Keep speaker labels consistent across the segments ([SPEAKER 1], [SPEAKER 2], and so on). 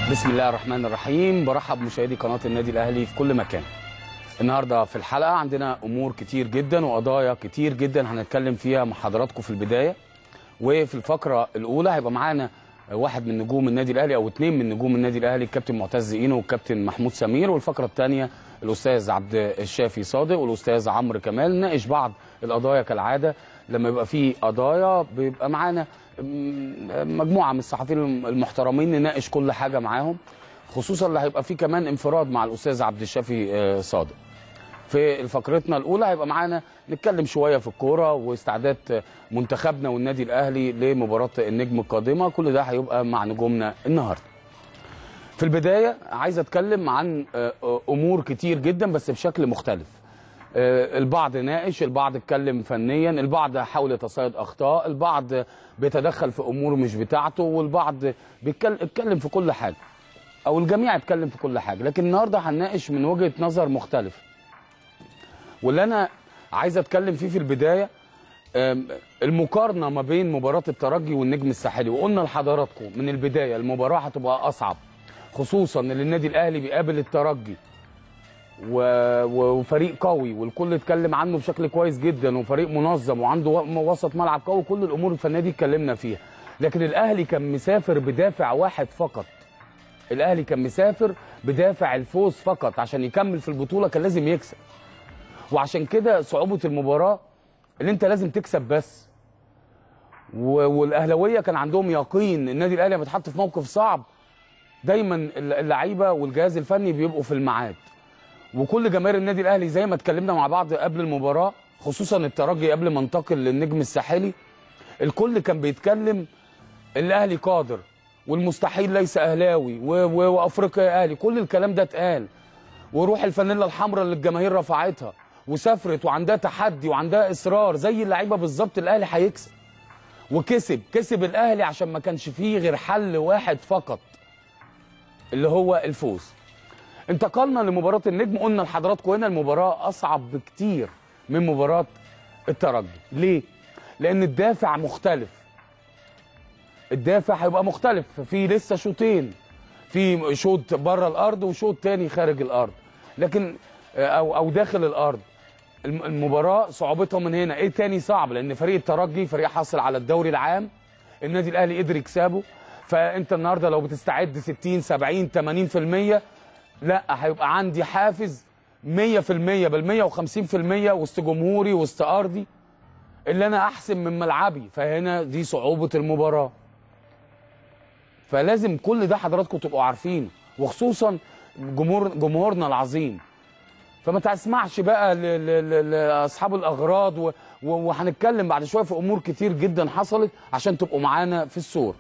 [SPEAKER 1] بسم الله الرحمن الرحيم برحب بمشاهدي قناه النادي الاهلي في كل مكان النهارده في الحلقه عندنا امور كتير جدا وقضايا كتير جدا هنتكلم فيها مع حضراتكم في البدايه وفي الفقره الاولى هيبقى معانا واحد من نجوم النادي الاهلي او اثنين من نجوم النادي الاهلي الكابتن معتز اينو والكابتن محمود سمير والفقره الثانيه الاستاذ عبد الشافي صادق والاستاذ عمرو كمال نناقش بعض القضايا كالعاده لما يبقى في قضايا بيبقى معانا مجموعه من الصحفيين المحترمين نناقش كل حاجه معاهم خصوصا اللي هيبقى فيه كمان انفراد مع الاستاذ عبد الشافي صادق في فقرتنا الاولى هيبقى معانا نتكلم شويه في الكوره واستعداد منتخبنا والنادي الاهلي لمباراه النجم القادمه كل ده هيبقى مع نجومنا النهارده في البدايه عايز اتكلم عن امور كتير جدا بس بشكل مختلف البعض ناقش البعض اتكلم فنيا البعض حاول يتصيد اخطاء البعض بيتدخل في امور مش بتاعته والبعض بيتكلم في كل حاجه او الجميع اتكلم في كل حاجه لكن النهارده هنناقش من وجهه نظر مختلف واللي انا عايز اتكلم فيه في البدايه المقارنه ما بين مباراه الترجي والنجم الساحلي وقلنا لحضراتكم من البدايه المباراه هتبقى اصعب خصوصا ان النادي الاهلي بيقابل الترجي وفريق قوي والكل اتكلم عنه بشكل كويس جدا وفريق منظم وعنده وسط ملعب قوي كل الامور الفنيه دي اتكلمنا فيها لكن الاهلي كان مسافر بدافع واحد فقط الاهلي كان مسافر بدافع الفوز فقط عشان يكمل في البطوله كان لازم يكسب وعشان كده صعوبه المباراه اللي انت لازم تكسب بس والاهلاويه كان عندهم يقين النادي الاهلي لما اتحط في موقف صعب دايما اللعيبه والجهاز الفني بيبقوا في الميعاد وكل جماهير النادي الاهلي زي ما اتكلمنا مع بعض قبل المباراه خصوصا الترجي قبل ما انتقل للنجم الساحلي الكل كان بيتكلم الاهلي قادر والمستحيل ليس اهلاوي وافريقيا اهلي كل الكلام ده اتقال وروح الفانيلا الحمراء اللي الجماهير رفعتها وسافرت وعندها تحدي وعندها اصرار زي اللعيبه بالظبط الاهلي هيكسب وكسب كسب الاهلي عشان ما كانش فيه غير حل واحد فقط اللي هو الفوز انتقلنا لمباراه النجم قلنا لحضراتكم هنا المباراه اصعب بكتير من مباراه الترجي ليه لان الدافع مختلف الدافع هيبقى مختلف في لسه شوطين في شوط بره الارض وشوط تاني خارج الارض لكن او او داخل الارض المباراه صعوبتها من هنا ايه تاني صعب لان فريق الترجي فريق حاصل على الدوري العام النادي الاهلي قدر يكسبه فانت النهارده لو بتستعد 60 70 80% لا هيبقى عندي حافز 100% بل 150% وسط جمهوري وسط ارضي اللي انا احسن من ملعبي فهنا دي صعوبه المباراه فلازم كل ده حضراتكم تبقوا عارفينه وخصوصا جمهور جمهورنا العظيم فما تسمعش بقى لاصحاب الاغراض وهنتكلم بعد شويه في امور كتير جدا حصلت عشان تبقوا معانا في الصور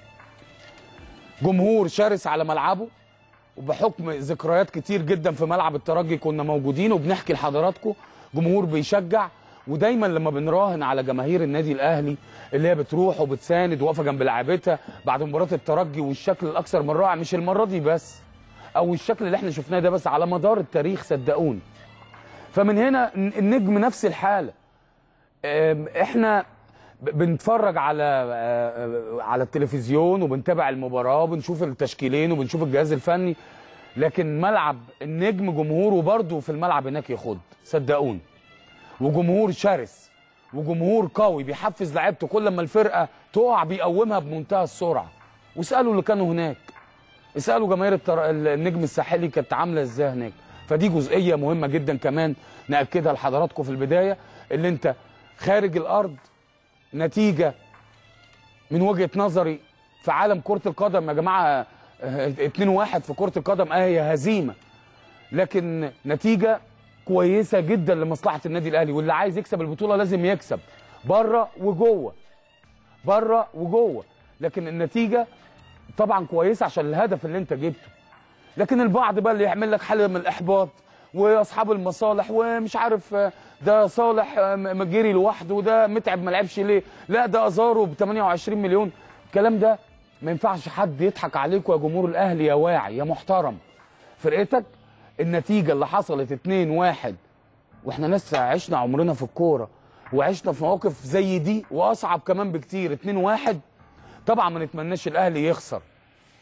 [SPEAKER 1] جمهور شرس على ملعبه وبحكم ذكريات كتير جدا في ملعب الترجي كنا موجودين وبنحكي لحضراتكم جمهور بيشجع ودايما لما بنراهن على جماهير النادي الاهلي اللي هي بتروح وبتساند واقفه جنب لعيبتها بعد مباراه الترجي والشكل الاكثر من رائع مش المره دي بس او الشكل اللي احنا شفناه ده بس على مدار التاريخ صدقوني فمن هنا النجم نفس الحاله احنا بنتفرج على على التلفزيون وبنتابع المباراه وبنشوف التشكيلين وبنشوف الجهاز الفني لكن ملعب النجم جمهوره برضه في الملعب هناك يخض صدقوني وجمهور شرس وجمهور قوي بيحفز لعيبته كل ما الفرقه تقع بيقومها بمنتهى السرعه واسالوا اللي كانوا هناك اسالوا جماهير التر... النجم الساحلي كانت عامله ازاي هناك فدي جزئيه مهمه جدا كمان ناكدها لحضراتكم في البدايه اللي انت خارج الارض نتيجه من وجهه نظري في عالم كره القدم يا جماعه 2-1 في كره القدم اه هي هزيمه لكن نتيجه كويسه جدا لمصلحه النادي الاهلي واللي عايز يكسب البطوله لازم يكسب بره وجوه بره وجوه لكن النتيجه طبعا كويسه عشان الهدف اللي انت جبته لكن البعض بقى اللي يعمل لك حاله من الاحباط واصحاب المصالح ومش عارف ده صالح مجري لوحده وده متعب ما لعبش ليه لا ده ازاره ب 28 مليون الكلام ده ما ينفعش حد يضحك عليكم يا جمهور الاهلي يا واعي يا محترم فرقتك النتيجه اللي حصلت 2 1 واحنا ناس عشنا عمرنا في الكوره وعشنا في مواقف زي دي واصعب كمان بكتير 2 1 طبعا ما نتمناش الاهلي يخسر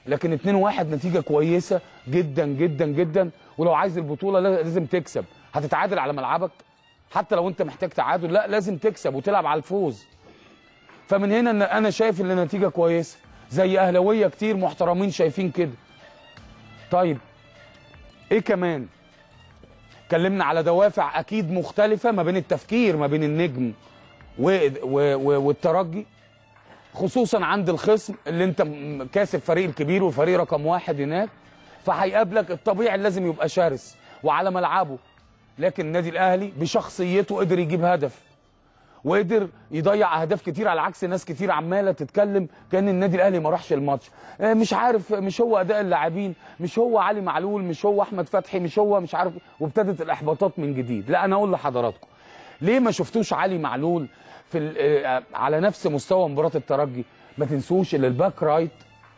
[SPEAKER 1] لكن 2-1 نتيجه كويسه جدا جدا جدا ولو عايز البطوله لازم تكسب هتتعادل على ملعبك حتى لو انت محتاج تعادل لا لازم تكسب وتلعب على الفوز فمن هنا ان انا شايف ان النتيجه كويسه زي اهلاويه كتير محترمين شايفين كده طيب ايه كمان اتكلمنا على دوافع اكيد مختلفه ما بين التفكير ما بين النجم و... و... و... والترجي خصوصا عند الخصم اللي انت م- كاسب فريق الكبير وفريق رقم واحد هناك فهيقابلك الطبيعي لازم يبقى شرس وعلى ملعبه لكن النادي الاهلي بشخصيته قدر يجيب هدف وقدر يضيع اهداف كتير على عكس ناس كتير عماله تتكلم كان النادي الاهلي ما راحش الماتش آه، مش عارف مش هو اداء اللاعبين مش هو علي معلول مش هو احمد فتحي مش هو مش عارف وابتدت الاحباطات من جديد لا انا اقول لحضراتكم ليه ما شفتوش علي معلول في ال- آه، على نفس مستوى مباراه الترجي ما تنسوش ان الباك رايت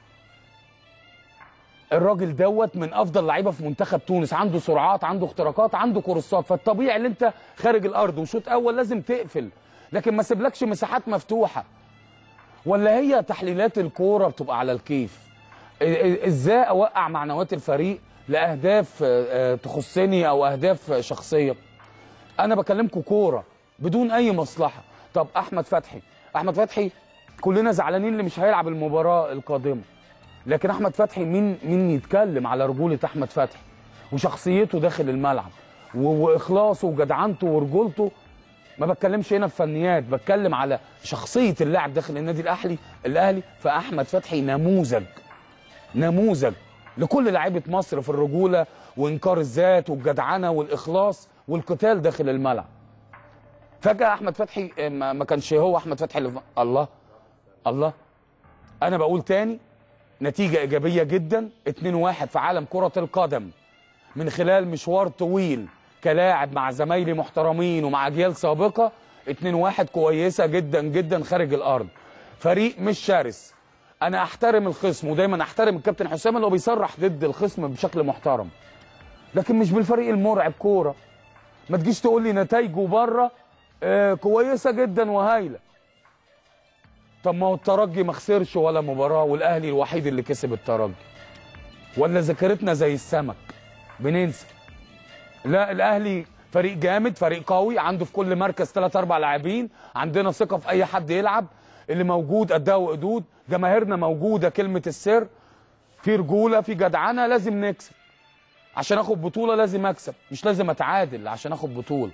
[SPEAKER 1] الراجل دوت من افضل لعيبه في منتخب تونس عنده سرعات عنده اختراقات عنده كورسات فالطبيعي ان انت خارج الارض وشوط اول لازم تقفل لكن ما سيبلكش مساحات مفتوحه ولا هي تحليلات الكوره بتبقى على الكيف إ- إ- ازاي اوقع معنويات الفريق لاهداف آه، آه، تخصني او اهداف آه، شخصيه انا بكلمكم كوره بدون اي مصلحه طب احمد فتحي احمد فتحي كلنا زعلانين اللي مش هيلعب المباراه القادمه لكن احمد فتحي مين مين يتكلم على رجوله احمد فتحي وشخصيته داخل الملعب و- واخلاصه وجدعنته ورجولته ما بتكلمش هنا في فنيات بتكلم على شخصيه اللاعب داخل النادي الاهلي الاهلي فاحمد فتحي نموذج نموذج لكل لعيبه مصر في الرجوله وانكار الذات والجدعنه والاخلاص والقتال داخل الملعب فجاه احمد فتحي آه، ما ما كانش هو احمد فتحي اللي في- الله الله انا بقول تاني نتيجة إيجابية جدا 2-1 في عالم كرة القدم من خلال مشوار طويل كلاعب مع زمايلي محترمين ومع أجيال سابقة 2-1 كويسة جدا جدا خارج الأرض فريق مش شرس أنا أحترم الخصم ودايما أحترم الكابتن حسام اللي هو بيصرح ضد الخصم بشكل محترم لكن مش بالفريق المرعب كورة ما تجيش تقول لي نتائجه بره آه كويسة جدا وهايلة طب ما هو الترجي ما خسرش ولا مباراه والاهلي الوحيد اللي كسب الترجي ولا ذاكرتنا زي السمك بننسى لا الاهلي فريق جامد فريق قوي عنده في كل مركز ثلاث اربع لاعبين عندنا ثقه في اي حد يلعب اللي موجود قدها وقدود جماهيرنا موجوده كلمه السر في رجوله في جدعنه لازم نكسب عشان اخد بطوله لازم اكسب مش لازم اتعادل عشان اخد بطوله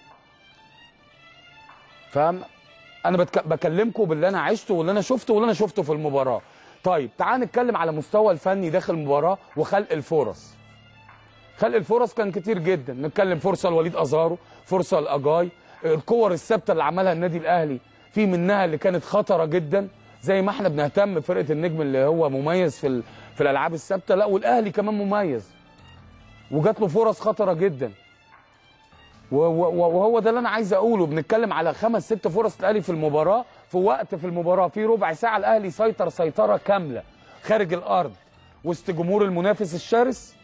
[SPEAKER 1] فاهم انا بتك... بكلمكم باللي انا عشته واللي انا شفته واللي انا شفته في المباراه طيب تعال نتكلم على مستوى الفني داخل المباراه وخلق الفرص خلق الفرص كان كتير جدا نتكلم فرصه لوليد ازارو فرصه لاجاي الكور الثابته اللي عملها النادي الاهلي في منها اللي كانت خطره جدا زي ما احنا بنهتم بفرقه النجم اللي هو مميز في ال... في الالعاب الثابته لا والاهلي كمان مميز وجات له فرص خطره جدا و- و- وهو ده اللي انا عايز اقوله بنتكلم على خمس ست فرص الاهلي في المباراه في وقت في المباراه في ربع ساعه الاهلي سيطر سيطره كامله خارج الارض وسط جمهور المنافس الشرس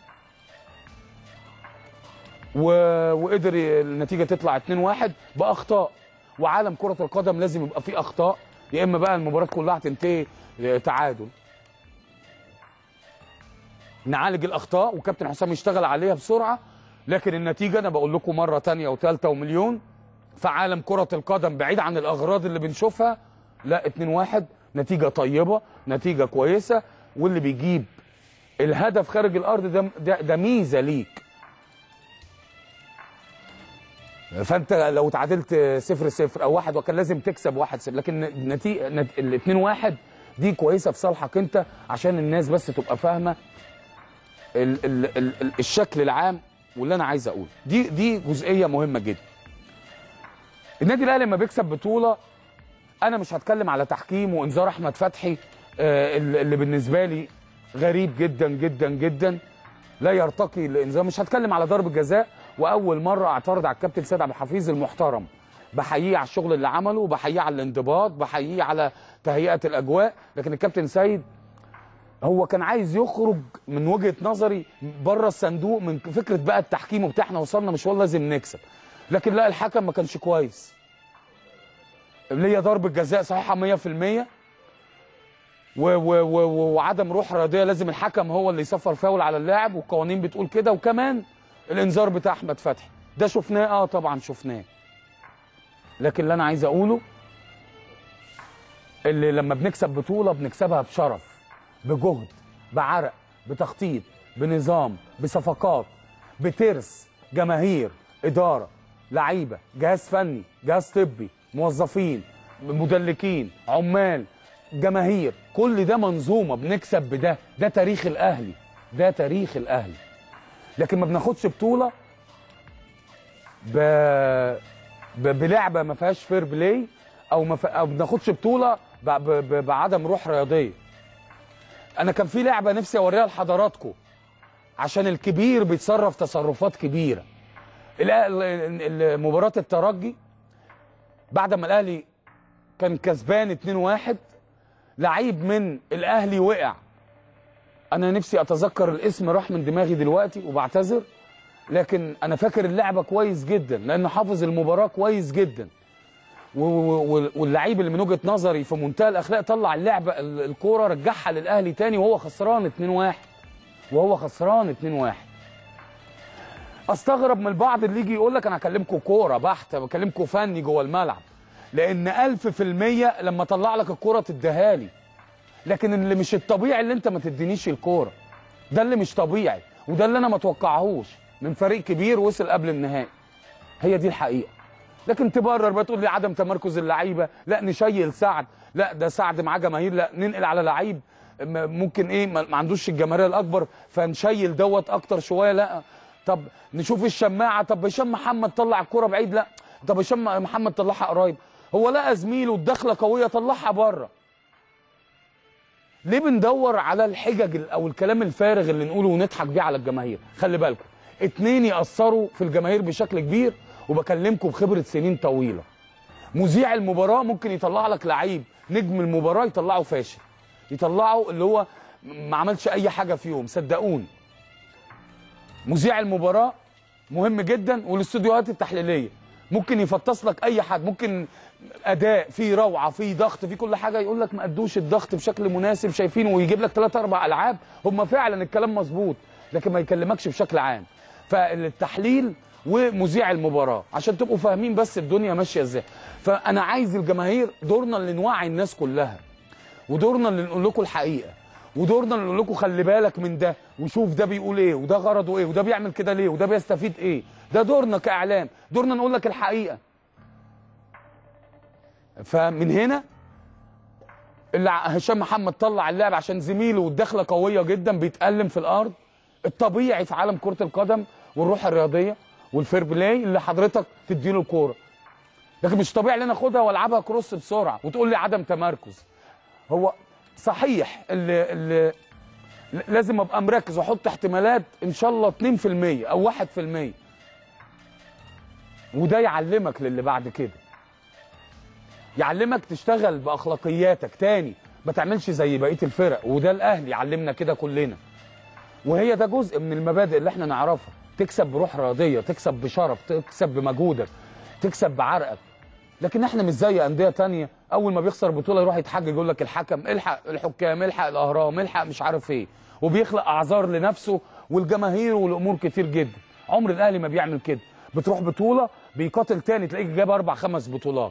[SPEAKER 1] و... وقدر ي- النتيجه تطلع 2-1 باخطاء وعالم كره القدم لازم يبقى فيه اخطاء يا اما بقى المباراه كلها هتنتهي تعادل نعالج الاخطاء وكابتن حسام يشتغل عليها بسرعه لكن النتيجه انا بقول لكم مره تانية وثالثه ومليون في عالم كره القدم بعيد عن الاغراض اللي بنشوفها لا 2-1 نتيجه طيبه نتيجه كويسه واللي بيجيب الهدف خارج الارض ده ده, ده ميزه ليك فانت لو تعادلت 0 0 او 1 وكان لازم تكسب 1 0 لكن نتيجه ال 2 1 دي كويسه في صالحك انت عشان الناس بس تبقى فاهمه ال ال ال ال الشكل العام واللي انا عايز اقوله دي دي جزئيه مهمه جدا النادي الاهلي لما بيكسب بطوله انا مش هتكلم على تحكيم وانذار احمد فتحي آه، اللي اللي بالنسبه لي غريب جدا جدا جدا لا يرتقي الانذار مش هتكلم على ضرب الجزاء واول مره اعترض على الكابتن سيد عبد الحفيظ المحترم بحييه على الشغل اللي عمله بحييه على الانضباط بحييه على تهيئه الاجواء لكن الكابتن سيد هو كان عايز يخرج من وجهه نظري بره الصندوق من فكره بقى التحكيم وبتاع احنا وصلنا مشوار لازم نكسب لكن لا الحكم ما كانش كويس اللي هي ضربه جزاء صحيحه 100% و و و و وعدم روح رياضيه لازم الحكم هو اللي يصفر فاول على اللاعب والقوانين بتقول كده وكمان الانذار بتاع احمد فتحي ده شفناه اه طبعا شفناه لكن اللي انا عايز اقوله اللي لما بنكسب بطوله بنكسبها بشرف بجهد بعرق بتخطيط بنظام بصفقات بترس جماهير اداره لعيبه جهاز فني جهاز طبي موظفين مدلكين عمال جماهير كل ده منظومه بنكسب بده ده تاريخ الاهلي ده تاريخ الاهلي لكن ما بناخدش بطوله ب... ب... بلعبه ما فيهاش فير بلاي او ما ف... او بناخدش بطوله ب... ب... ب... بعدم روح رياضيه انا كان في لعبه نفسي اوريها لحضراتكم عشان الكبير بيتصرف تصرفات كبيره الأ- ال- ال- مباراه الترجي بعد ما الاهلي كان كسبان 2-1 لعيب من الاهلي وقع انا نفسي اتذكر الاسم راح من دماغي دلوقتي وبعتذر لكن انا فاكر اللعبه كويس جدا لانه حافظ المباراه كويس جدا و- و- واللعيب اللي من وجهه نظري في منتهى الاخلاق طلع اللعبه ال- الكوره رجعها للاهلي تاني وهو خسران 2-1 وهو خسران 2-1 استغرب من البعض اللي يجي يقول لك انا هكلمكم كوره بحت بكلمكم فني جوه الملعب لان ألف في المية لما اطلع لك الكوره تديها لي لكن اللي مش الطبيعي اللي انت ما تدينيش الكوره ده اللي مش طبيعي وده اللي انا ما اتوقعهوش من فريق كبير وصل قبل النهائي هي دي الحقيقه لكن تبرر بقى تقول لي عدم تمركز اللعيبه لا نشيل سعد لا ده سعد معاه جماهير لا ننقل على لعيب م- ممكن ايه ما ما عندوش الجماهيريه الاكبر فنشيل دوت اكتر شويه لا طب نشوف الشماعه طب هشام محمد طلع الكوره بعيد لا طب هشام محمد طلعها قريب هو لقى زميله الدخله قويه طلعها بره ليه بندور على الحجج ال- او الكلام الفارغ اللي نقوله ونضحك بيه على الجماهير خلي بالكم اتنين ياثروا في الجماهير بشكل كبير وبكلمكم بخبره سنين طويله مذيع المباراه ممكن يطلع لك لعيب نجم المباراه يطلعه فاشل يطلعه اللي هو ما عملش اي حاجه في يوم صدقوني مذيع المباراه مهم جدا والاستوديوهات التحليليه ممكن يفطس لك اي حد ممكن اداء في روعه في ضغط في كل حاجه يقول لك ما ادوش الضغط بشكل مناسب شايفينه ويجيب لك ثلاث اربع العاب هم فعلا الكلام مظبوط لكن ما يكلمكش بشكل عام فالتحليل ومذيع المباراه عشان تبقوا فاهمين بس الدنيا ماشيه ازاي فانا عايز الجماهير دورنا اللي نوعي الناس كلها ودورنا اللي نقول لكم الحقيقه ودورنا اللي نقول لكم خلي بالك من ده وشوف ده بيقول ايه وده غرضه ايه وده بيعمل كده ليه وده بيستفيد ايه ده دورنا كاعلام دورنا نقول لك الحقيقه فمن هنا اللي ع- هشام محمد طلع اللعب عشان زميله والدخله قويه جدا بيتألم في الارض الطبيعي في عالم كره القدم والروح الرياضيه والفير بلاي اللي حضرتك تديله الكوره لكن مش طبيعي ان انا اخدها والعبها كروس بسرعه وتقول لي عدم تمركز هو صحيح اللي, اللي لازم ابقى مركز واحط احتمالات ان شاء الله 2% او 1% وده يعلمك للي بعد كده يعلمك تشتغل باخلاقياتك تاني ما تعملش زي بقيه الفرق وده الاهلي علمنا كده كلنا وهي ده جزء من المبادئ اللي احنا نعرفها تكسب بروح رياضيه تكسب بشرف تكسب بمجهودك تكسب بعرقك لكن احنا مش زي انديه تانية اول ما بيخسر بطوله يروح يتحجج يقول لك الحكم الحق الحكام الحق الاهرام الحق مش عارف ايه وبيخلق اعذار لنفسه والجماهير والامور كتير جدا عمر الاهلي ما بيعمل كده بتروح بطوله بيقاتل تاني تلاقيك جايب اربع خمس بطولات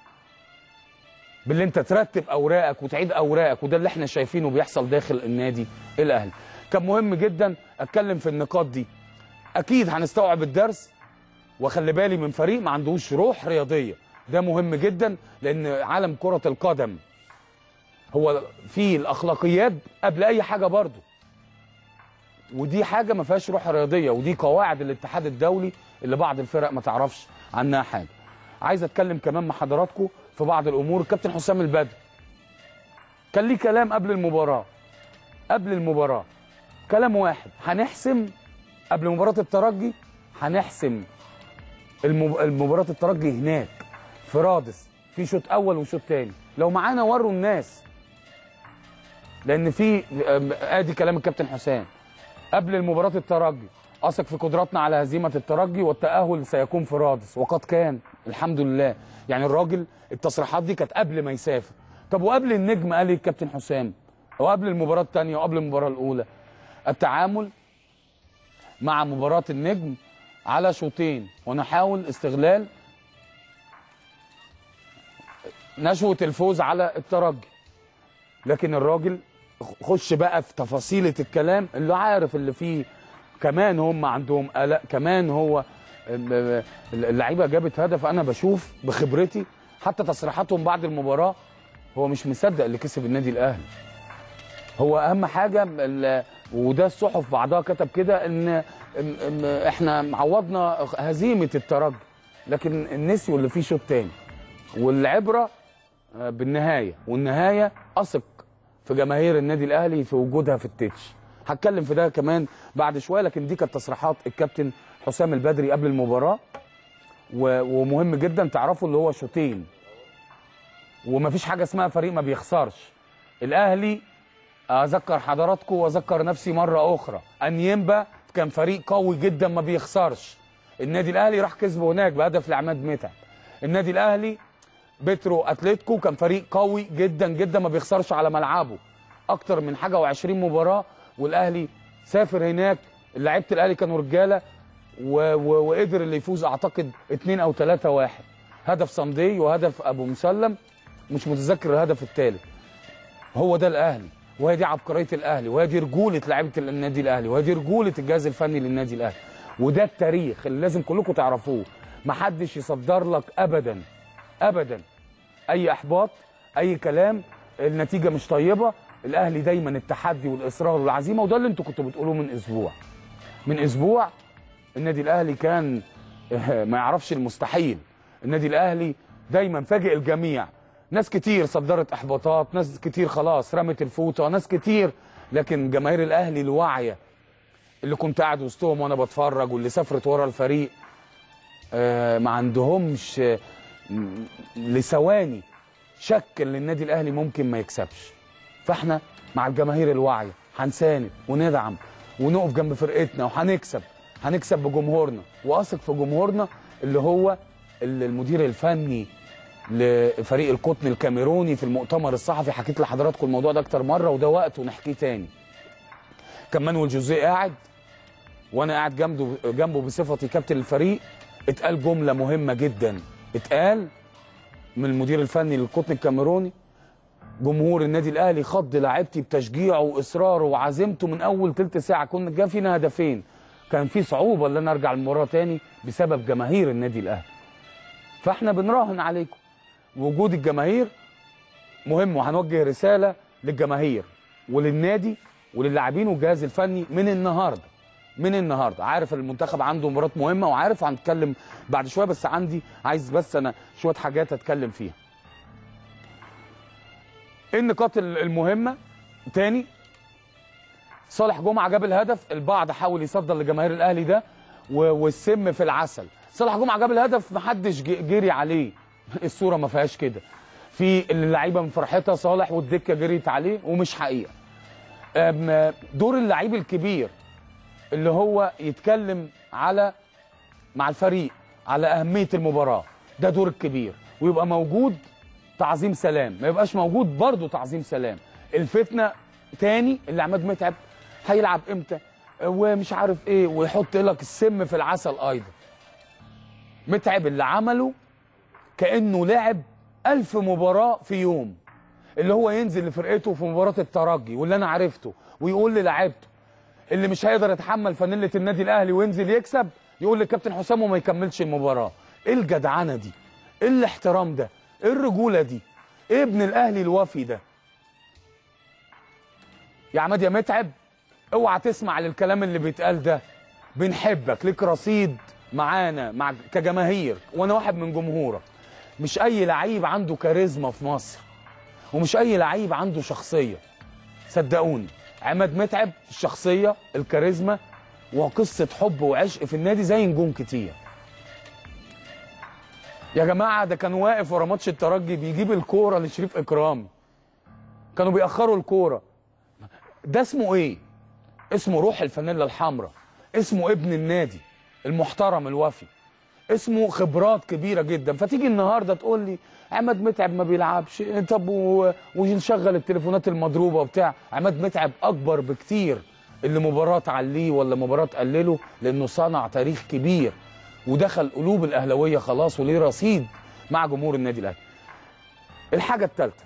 [SPEAKER 1] باللي انت ترتب اوراقك وتعيد اوراقك وده اللي احنا شايفينه بيحصل داخل النادي الاهلي كان مهم جدا اتكلم في النقاط دي اكيد هنستوعب الدرس وخلي بالي من فريق ما عندوش روح رياضيه ده مهم جدا لان عالم كره القدم هو فيه الاخلاقيات قبل اي حاجه برضه ودي حاجه ما فيهاش روح رياضيه ودي قواعد الاتحاد الدولي اللي بعض الفرق ما تعرفش عنها حاجه عايز اتكلم كمان مع حضراتكم في بعض الامور الكابتن حسام البدر كان ليه كلام قبل المباراه قبل المباراه كلام واحد هنحسم قبل مباراه الترجي هنحسم المب... المباراه الترجي هناك في رادس في شوط اول وشوط تاني لو معانا وروا الناس لان في آم، ادي كلام الكابتن حسام قبل المباراه الترجي اثق في قدراتنا على هزيمه الترجي والتاهل سيكون في رادس وقد كان الحمد لله يعني الراجل التصريحات دي كانت قبل ما يسافر طب وقبل النجم قال ايه الكابتن حسام وقبل المباراه الثانيه وقبل المباراه الاولى التعامل مع مباراه النجم على شوطين ونحاول استغلال نشوه الفوز على الترجي لكن الراجل خش بقى في تفاصيلة الكلام اللي عارف اللي فيه كمان هم عندهم قلق كمان هو اللعيبه جابت هدف انا بشوف بخبرتي حتى تصريحاتهم بعد المباراه هو مش مصدق اللي كسب النادي الاهلي هو اهم حاجه ال- وده الصحف بعضها كتب كده ان إن- إن احنا عوضنا هزيمه الترجي لكن نسيوا اللي فيه شوط تاني والعبره آه، بالنهايه والنهايه اثق في جماهير النادي الاهلي في وجودها في التتش هتكلم في ده كمان بعد شويه لكن دي كانت تصريحات الكابتن حسام البدري قبل المباراه و- ومهم جدا تعرفوا اللي هو شوطين ومفيش حاجه اسمها فريق ما بيخسرش الاهلي اذكر حضراتكم واذكر نفسي مره اخرى انيمبا كان فريق قوي جدا ما بيخسرش النادي الاهلي راح كسبه هناك بهدف لعماد متعب النادي الاهلي بترو اتلتيكو كان فريق قوي جدا جدا ما بيخسرش على ملعبه اكتر من حاجه و20 مباراه والاهلي سافر هناك لعيبه الاهلي كانوا رجاله و... و... وقدر اللي يفوز اعتقد 2 او 3 واحد هدف صندي وهدف ابو مسلم مش متذكر الهدف الثالث هو ده الاهلي وهي دي عبقريه الاهلي وهي دي رجوله لعيبه النادي الاهلي وهي دي رجوله الجهاز الفني للنادي الاهلي وده التاريخ اللي لازم كلكم تعرفوه محدش يصدر لك ابدا ابدا اي احباط اي كلام النتيجه مش طيبه الاهلي دايما التحدي والاصرار والعزيمه وده اللي انتوا كنتوا بتقولوه من اسبوع من اسبوع النادي الاهلي كان ما يعرفش المستحيل النادي الاهلي دايما فاجئ الجميع ناس كتير صدرت احباطات ناس كتير خلاص رمت الفوطه ناس كتير لكن جماهير الاهلي الواعيه اللي كنت قاعد وسطهم وانا بتفرج واللي سافرت ورا الفريق آه، ما عندهمش آه، م- لثواني شك ان النادي الاهلي ممكن ما يكسبش فاحنا مع الجماهير الواعيه هنساند وندعم ونقف جنب فرقتنا وهنكسب هنكسب بجمهورنا واثق في جمهورنا اللي هو اللي المدير الفني لفريق القطن الكاميروني في المؤتمر الصحفي حكيت لحضراتكم الموضوع ده اكتر مره وده وقته نحكيه تاني كان مانويل جوزيه قاعد وانا قاعد جنبه جنبه بصفتي كابتن الفريق اتقال جمله مهمه جدا اتقال من المدير الفني للقطن الكاميروني جمهور النادي الاهلي خض لاعبتي بتشجيعه واصراره وعزيمته من اول تلت ساعه كنا جا فينا هدفين كان في صعوبه ان انا ارجع المباراه تاني بسبب جماهير النادي الاهلي فاحنا بنراهن عليكم وجود الجماهير مهم وهنوجه رساله للجماهير وللنادي وللاعبين والجهاز الفني من النهارده من النهارده عارف المنتخب عنده مباراه مهمه وعارف هنتكلم بعد شويه بس عندي عايز بس انا شويه حاجات اتكلم فيها ايه النقاط ال- المهمه تاني صالح جمعه جاب الهدف البعض حاول يصدر لجماهير الاهلي ده و- والسم في العسل صالح جمعه جاب الهدف محدش ج- جري عليه الصوره ما فيهاش كده في اللعيبه من فرحتها صالح والدكه جريت عليه ومش حقيقه أم، دور اللعيب الكبير اللي هو يتكلم على مع الفريق على اهميه المباراه ده دور الكبير ويبقى موجود تعظيم سلام ما يبقاش موجود برضه تعظيم سلام الفتنه تاني اللي عماد متعب هيلعب امتى ومش عارف ايه ويحط لك السم في العسل ايضا متعب اللي عمله كانه لعب ألف مباراه في يوم اللي هو ينزل لفرقته في مباراه الترجي واللي انا عرفته ويقول للاعيبته اللي مش هيقدر يتحمل فانيله النادي الاهلي وينزل يكسب يقول للكابتن حسام وما يكملش المباراه ايه الجدعنه دي ايه الاحترام ده ايه الرجوله دي ايه ابن الاهلي الوفي ده يا عماد يا متعب اوعى تسمع للكلام اللي بيتقال ده بنحبك ليك رصيد معانا مع كجماهير وانا واحد من جمهورك مش اي لعيب عنده كاريزما في مصر ومش اي لعيب عنده شخصيه صدقوني عماد متعب الشخصيه الكاريزما وقصه حب وعشق في النادي زي نجوم كتير يا جماعه ده كان واقف ورا ماتش الترجي بيجيب الكوره لشريف اكرامي كانوا بيأخروا الكوره ده اسمه ايه اسمه روح الفانيلا الحمراء اسمه ابن النادي المحترم الوفي اسمه خبرات كبيره جدا فتيجي النهارده تقول لي عماد متعب ما بيلعبش طب و- ونشغل التليفونات المضروبه وبتاع عماد متعب اكبر بكتير اللي مباراه عليه ولا مباراه قلله لانه صنع تاريخ كبير ودخل قلوب الاهلاويه خلاص وليه رصيد مع جمهور النادي الاهلي الحاجه الثالثه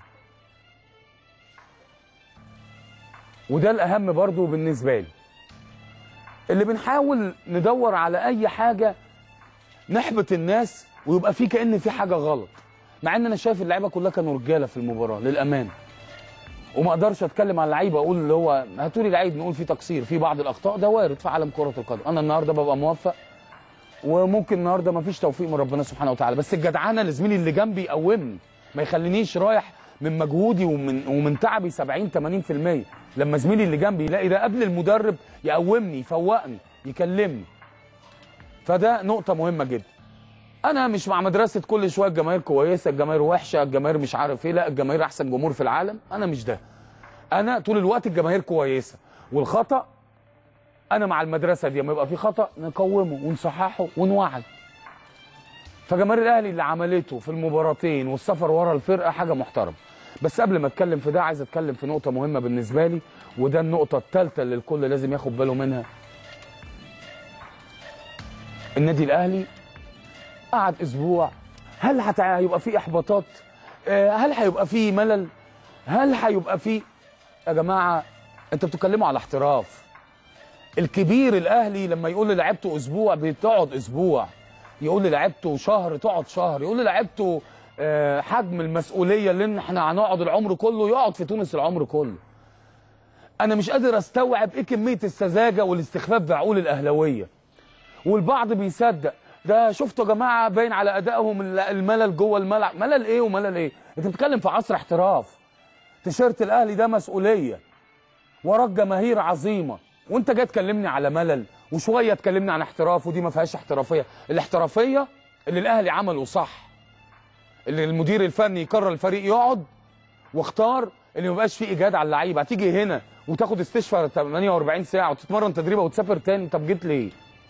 [SPEAKER 1] وده الاهم برضو بالنسبه لي اللي بنحاول ندور على اي حاجه نحبط الناس ويبقى في كان في حاجه غلط مع ان انا شايف اللعيبه كلها كانوا رجاله في المباراه للامانه وما اقدرش اتكلم على اللعيبه اقول اللي هو هاتولي لعيب نقول فيه تقصير في بعض الاخطاء ده وارد في عالم كره القدم انا النهارده ببقى موفق وممكن النهارده ما فيش توفيق من ربنا سبحانه وتعالى بس الجدعنه لزميلي اللي جنبي يقومني ما يخلينيش رايح من مجهودي ومن ومن تعبي 70 80% لما زميلي اللي جنبي يلاقي ده قبل المدرب يقومني يفوقني يكلمني فده نقطه مهمه جدا انا مش مع مدرسه كل شويه الجماهير كويسه الجماهير وحشه الجماهير مش عارف ايه لا الجماهير احسن جمهور في العالم انا مش ده انا طول الوقت الجماهير كويسه والخطا انا مع المدرسه دي لما يبقى في خطا نقومه ونصححه ونوعي فجماهير الاهلي اللي عملته في المباراتين والسفر ورا الفرقه حاجه محترمه بس قبل ما اتكلم في ده عايز اتكلم في نقطه مهمه بالنسبه لي وده النقطه الثالثه اللي الكل لازم ياخد باله منها النادي الاهلي قعد اسبوع هل هت- هيبقى في احباطات آه، هل هيبقى في ملل هل هيبقى في يا جماعه انتوا بتتكلموا على احتراف الكبير الاهلي لما يقول لعيبته اسبوع بتقعد اسبوع يقول لعيبته شهر تقعد شهر يقول لعيبته آه، حجم المسؤوليه اللي احنا هنقعد العمر كله يقعد في تونس العمر كله انا مش قادر استوعب ايه كميه السذاجه والاستخفاف بعقول الاهلاويه والبعض بيصدق ده شفتوا يا جماعه باين على ادائهم ال- الملل جوه الملعب ملل ايه وملل ايه انت بتتكلم في عصر احتراف تيشيرت الاهلي ده مسؤوليه وراك جماهير عظيمه وانت جاي تكلمني على ملل وشويه تكلمني عن احتراف ودي ما فيهاش احترافيه الاحترافيه اللي الاهلي عمله صح اللي المدير الفني يقرر الفريق يقعد واختار ان ما يبقاش فيه اجهاد على اللعيبه هتيجي هنا وتاخد استشفاء 48 ساعه وتتمرن تدريبه وتسافر تاني طب جيت ليه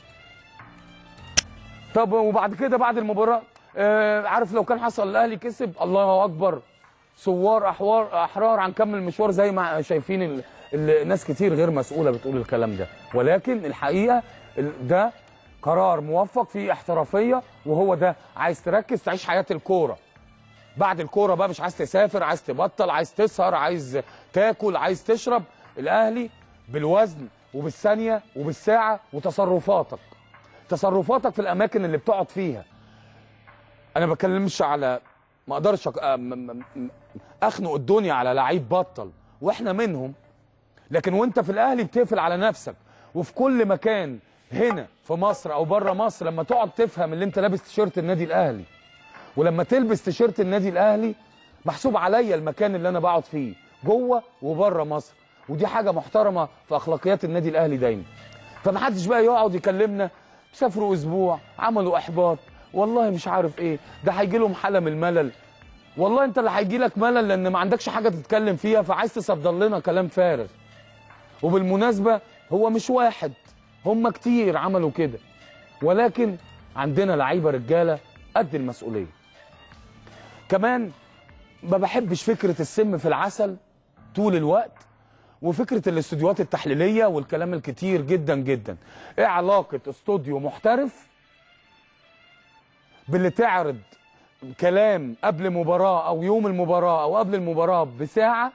[SPEAKER 1] طب وبعد كده بعد المباراه آه عارف لو كان حصل الاهلي كسب الله اكبر ثوار احوار احرار هنكمل المشوار زي ما شايفين ال... ال... ناس كتير غير مسؤوله بتقول الكلام ده ولكن الحقيقه ال- ده قرار موفق فيه احترافيه وهو ده عايز تركز تعيش حياه الكوره بعد الكوره بقى مش عايز تسافر عايز تبطل عايز تسهر عايز تاكل عايز تشرب الاهلي بالوزن وبالثانيه وبالساعه وتصرفاتك تصرفاتك في الاماكن اللي بتقعد فيها انا ما بتكلمش على ما اقدرش أك- أم- أم- أم- اخنق الدنيا على لعيب بطل واحنا منهم لكن وانت في الاهلي بتقفل على نفسك وفي كل مكان هنا في مصر او بره مصر لما تقعد تفهم اللي انت لابس تيشيرت النادي الاهلي ولما تلبس تيشيرت النادي الاهلي محسوب عليا المكان اللي انا بقعد فيه جوه وبره مصر ودي حاجه محترمه في اخلاقيات النادي الاهلي دايما فمحدش بقى يقعد يكلمنا سافروا اسبوع عملوا احباط والله مش عارف ايه ده هيجي لهم حاله من الملل والله انت اللي هيجي لك ملل لان ما عندكش حاجه تتكلم فيها فعايز تصدر لنا كلام فارغ وبالمناسبه هو مش واحد هم كتير عملوا كده ولكن عندنا لعيبه رجاله قد المسؤوليه كمان ما بحبش فكره السم في العسل طول الوقت وفكره الاستوديوهات التحليليه والكلام الكتير جدا جدا ايه علاقه استوديو محترف باللي تعرض كلام قبل مباراه او يوم المباراه او قبل المباراه بساعه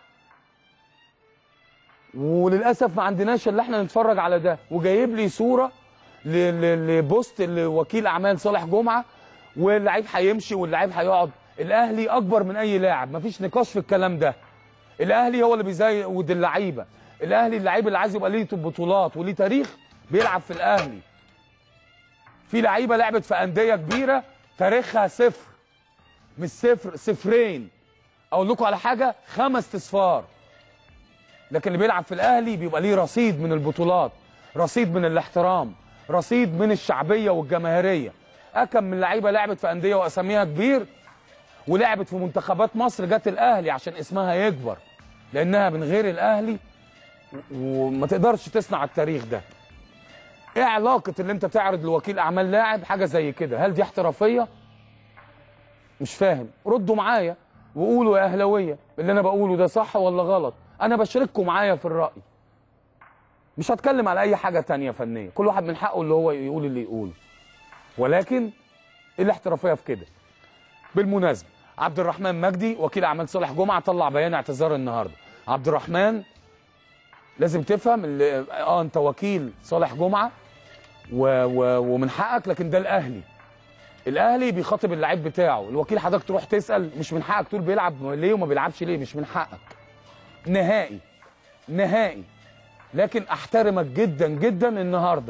[SPEAKER 1] وللاسف ما عندناش اللي احنا نتفرج على ده وجايب لي صوره ل- ل- لبوست لوكيل اعمال صالح جمعه واللعيب هيمشي واللعيب هيقعد الاهلي اكبر من اي لاعب مفيش نقاش في الكلام ده الاهلي هو اللي بيزود اللعيبه الاهلي اللعيب اللي عايز يبقى ليه بطولات وليه تاريخ بيلعب في الاهلي في لعيبه لعبت في انديه كبيره تاريخها صفر مش صفر صفرين اقول لكم على حاجه خمس اصفار لكن اللي بيلعب في الاهلي بيبقى ليه رصيد من البطولات رصيد من الاحترام رصيد من الشعبيه والجماهيريه اكم من لعيبه لعبت في انديه واساميها كبير ولعبت في منتخبات مصر جت الاهلي عشان اسمها يكبر لانها من غير الاهلي و- وما تقدرش تصنع التاريخ ده ايه علاقه اللي انت تعرض لوكيل اعمال لاعب حاجه زي كده هل دي احترافيه مش فاهم ردوا معايا وقولوا يا اهلاويه اللي انا بقوله ده صح ولا غلط انا بشارككم معايا في الراي مش هتكلم على اي حاجه تانية فنيه كل واحد من حقه اللي هو يقول اللي يقوله ولكن ايه الاحترافيه في كده بالمناسبه عبد الرحمن مجدي وكيل اعمال صالح جمعه طلع بيان اعتذار النهارده عبد الرحمن لازم تفهم اللي اه انت وكيل صالح جمعه و و ومن حقك لكن ده الاهلي الاهلي بيخاطب اللعيب بتاعه الوكيل حضرتك تروح تسال مش من حقك تقول بيلعب ليه وما بيلعبش ليه مش من حقك نهائي نهائي لكن احترمك جدا جدا النهارده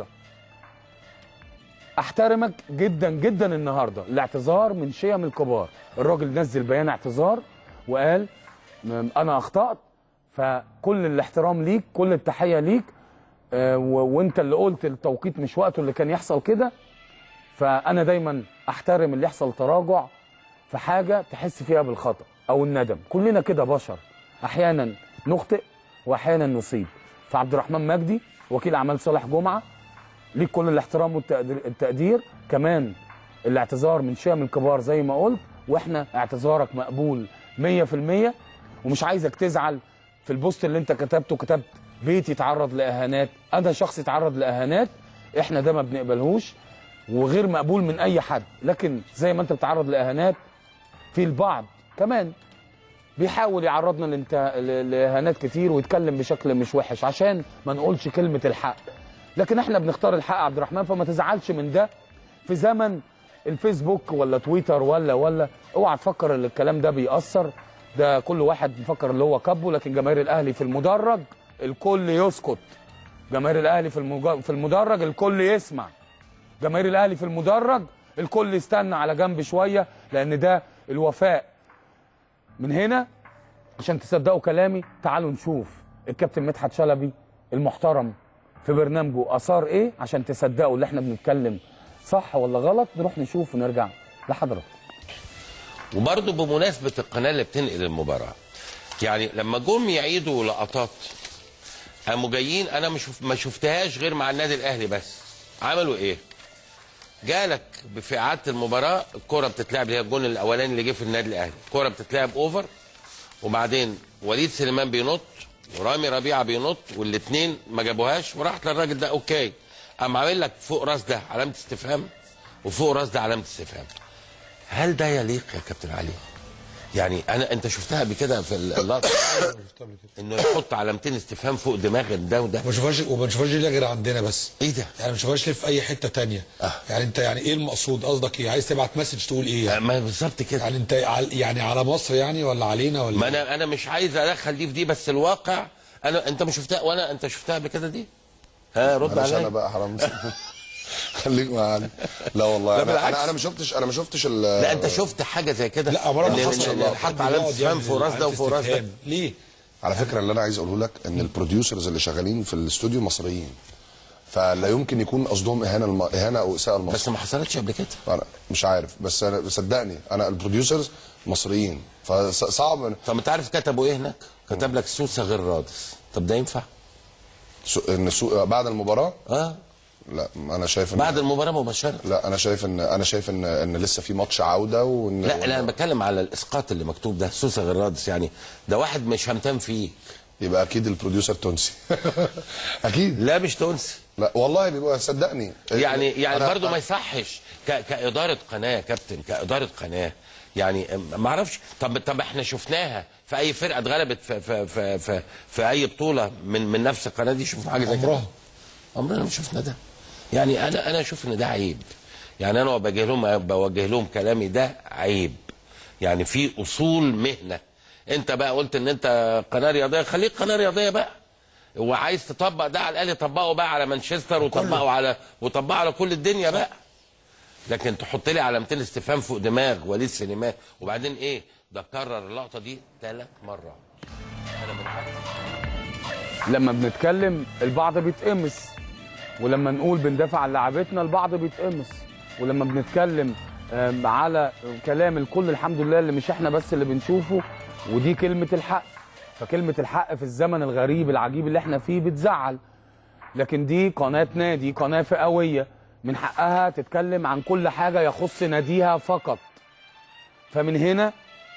[SPEAKER 1] احترمك جدا جدا النهارده الاعتذار من شيم الكبار الراجل نزل بيان اعتذار وقال م- انا اخطات فكل الاحترام ليك كل التحيه ليك آه، و- وانت اللي قلت التوقيت مش وقته اللي كان يحصل كده فانا دايما احترم اللي يحصل تراجع في حاجه تحس فيها بالخطا او الندم كلنا كده بشر احيانا نخطئ واحيانا نصيب فعبد الرحمن مجدي وكيل اعمال صالح جمعه ليك كل الاحترام والتقدير التقدير كمان الاعتذار من شام الكبار زي ما قلت واحنا اعتذارك مقبول 100% ومش عايزك تزعل في البوست اللي انت كتبته كتبت بيتي يتعرض لاهانات انا شخص يتعرض لاهانات احنا ده ما بنقبلهوش وغير مقبول من اي حد لكن زي ما انت بتتعرض لاهانات في البعض كمان بيحاول يعرضنا لانت ل- لاهانات كتير ويتكلم بشكل مش وحش عشان ما نقولش كلمه الحق لكن احنا بنختار الحق يا عبد الرحمن فما تزعلش من ده في زمن الفيسبوك ولا تويتر ولا ولا اوعى تفكر ان الكلام ده بيأثر ده كل واحد مفكر اللي هو كبه لكن جماهير الاهلي في المدرج الكل يسكت جماهير الاهلي في المج... في المدرج الكل يسمع جماهير الاهلي في المدرج الكل يستنى على جنب شويه لان ده الوفاء من هنا عشان تصدقوا كلامي تعالوا نشوف الكابتن مدحت شلبي المحترم في برنامجه اثار ايه عشان تصدقوا اللي احنا بنتكلم صح ولا غلط نروح نشوف ونرجع لحضرتك
[SPEAKER 2] وبرضه بمناسبة القناة اللي بتنقل المباراة يعني لما جم يعيدوا لقطات قاموا جايين انا مش ما شفتهاش غير مع النادي الاهلي بس عملوا ايه؟ جالك في اعاده المباراه الكره بتتلعب اللي هي الجون الاولاني اللي جه في النادي الاهلي الكره بتتلعب اوفر وبعدين وليد سليمان بينط ورامي ربيعه بينط والاثنين ما جابوهاش وراحت للراجل ده اوكي قام عامل لك فوق راس ده علامه استفهام وفوق راس ده علامه استفهام هل ده يليق يا كابتن علي؟ يعني انا انت شفتها قبل كده في اللقطه انه يحط علامتين استفهام فوق دماغ ده وده
[SPEAKER 3] ما بنشوفهاش وما بنشوفهاش ليه غير عندنا بس
[SPEAKER 2] ايه ده؟
[SPEAKER 3] يعني ما بنشوفهاش ليه في اي حته تانية
[SPEAKER 2] آه.
[SPEAKER 3] يعني انت يعني ايه المقصود قصدك ايه عايز تبعت مسج تقول ايه يعني,
[SPEAKER 2] ما بالظبط كده
[SPEAKER 3] يعني انت عل- يعني على مصر يعني ولا علينا ولا
[SPEAKER 2] ما انا انا مش عايز ادخل دي في دي بس الواقع انا انت ما شفتها وانا انت شفتها قبل كده دي؟ ها رد
[SPEAKER 4] معلش انا
[SPEAKER 2] عليا
[SPEAKER 4] بقى حرام خليك معانا لا والله
[SPEAKER 2] لا
[SPEAKER 4] انا
[SPEAKER 2] بالعكس.
[SPEAKER 4] انا انا ما شفتش انا ما شفتش ال
[SPEAKER 2] لا انت شفت حاجه زي كده
[SPEAKER 3] لا عمرها
[SPEAKER 2] إن-
[SPEAKER 3] ما
[SPEAKER 2] إن-
[SPEAKER 3] حصل
[SPEAKER 2] إن
[SPEAKER 3] لا
[SPEAKER 2] حط علامه استفهام فوق راس ده وفوق راس ده
[SPEAKER 3] ليه؟
[SPEAKER 4] على فكره اللي انا عايز اقوله لك ان البروديوسرز اللي شغالين في الاستوديو مصريين فلا يمكن يكون قصدهم اهانه الم... اهانه او اساءه لمصر
[SPEAKER 2] بس ما حصلتش قبل كده
[SPEAKER 4] انا مش عارف بس انا صدقني انا البروديوسرز مصريين فصعب
[SPEAKER 2] طب انت عارف كتبوا ايه هناك؟ كتب لك سوسه غير رادس طب ده ينفع؟
[SPEAKER 4] ان سوء بعد المباراه
[SPEAKER 2] اه
[SPEAKER 4] لا انا شايف ان
[SPEAKER 2] بعد المباراه مباشره
[SPEAKER 4] لا انا شايف ان انا شايف ان ان لسه في ماتش عوده وان
[SPEAKER 2] لا لا انا بتكلم على الاسقاط اللي مكتوب ده سوسه غير رادس يعني ده واحد مش همتان فيه
[SPEAKER 4] يبقى اكيد البروديوسر تونسي اكيد
[SPEAKER 2] لا مش تونسي
[SPEAKER 4] لا والله بيبقى صدقني
[SPEAKER 2] يعني يعني
[SPEAKER 4] أنا-
[SPEAKER 2] برضه ما يصحش ك- كاداره قناه يا كابتن كاداره قناه يعني ما اعرفش طب طب احنا شفناها في اي فرقه اتغلبت في في في في, في اي بطوله من من نفس القناه دي شفنا حاجه زي كده
[SPEAKER 3] عمرها
[SPEAKER 2] عمرنا ما شفنا ده يعني انا انا اشوف ان ده عيب يعني انا بوجه لهم بوجه لهم كلامي ده عيب يعني في اصول مهنه انت بقى قلت ان انت قناه رياضيه خليك قناه رياضيه بقى وعايز تطبق ده على الاقل طبقه بقى على مانشستر وطبقه على وطبقه على كل الدنيا بقى لكن تحط لي علامتين استفهام فوق دماغ وليد سليمان وبعدين ايه ده كرر اللقطه دي ثلاث مرات انا من عكس
[SPEAKER 1] لما بنتكلم البعض بيتقمص ولما نقول بندافع عن لعبتنا البعض بيتقمص ولما بنتكلم آم، على كلام الكل الحمد لله اللي مش احنا بس اللي بنشوفه ودي كلمة الحق فكلمة الحق في الزمن الغريب العجيب اللي احنا فيه بتزعل لكن دي قناه نادي قناه فئويه من حقها تتكلم عن كل حاجه يخص ناديها فقط فمن هنا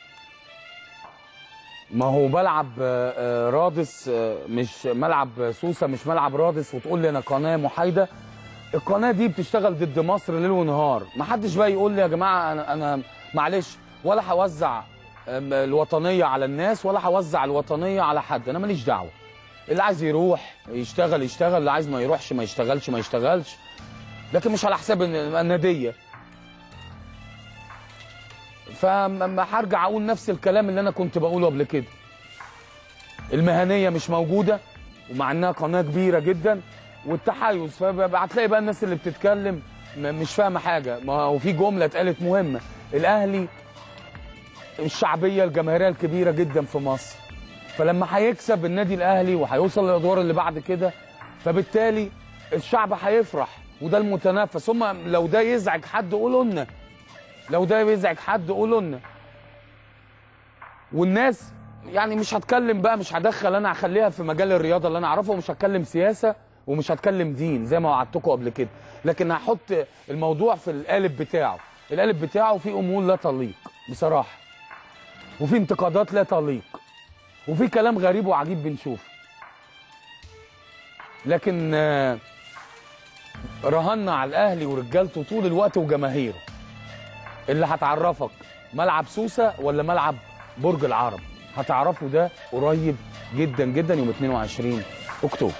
[SPEAKER 1] ما هو بلعب آه، آه، رادس آه، مش ملعب سوسه مش ملعب رادس وتقول لي انا قناه محايده القناه دي بتشتغل ضد مصر ليل ونهار ما حدش بقى يقول لي يا جماعه انا انا معلش ولا هوزع آم، الوطنيه على الناس ولا هوزع الوطنيه على حد انا ماليش دعوه اللي عايز يروح يشتغل يشتغل اللي عايز ما يروحش ما يشتغلش ما يشتغلش لكن مش على حساب الن- الناديه فما هرجع اقول نفس الكلام اللي انا كنت بقوله قبل كده المهنيه مش موجوده ومع انها قناه كبيره جدا والتحيز فهتلاقي بقى الناس اللي بتتكلم م- مش فاهمه حاجه ما هو في جمله اتقالت مهمه الاهلي الشعبيه الجماهيريه الكبيره جدا في مصر فلما هيكسب النادي الاهلي وهيوصل للادوار اللي بعد كده فبالتالي الشعب هيفرح وده المتنافس هم لو ده يزعج حد قولوا لنا لو ده يزعج حد قولوا لنا والناس يعني مش هتكلم بقى مش هدخل انا هخليها في مجال الرياضه اللي انا اعرفه ومش هتكلم سياسه ومش هتكلم دين زي ما وعدتكم قبل كده لكن هحط الموضوع في القالب بتاعه القالب بتاعه فيه امور لا تليق بصراحه وفي انتقادات لا تليق وفي كلام غريب وعجيب بنشوفه لكن آه، رهنا على الاهلي ورجالته طول الوقت وجماهيره اللي هتعرفك ملعب سوسه ولا ملعب برج العرب هتعرفوا ده قريب جدا جدا يوم 22 اكتوبر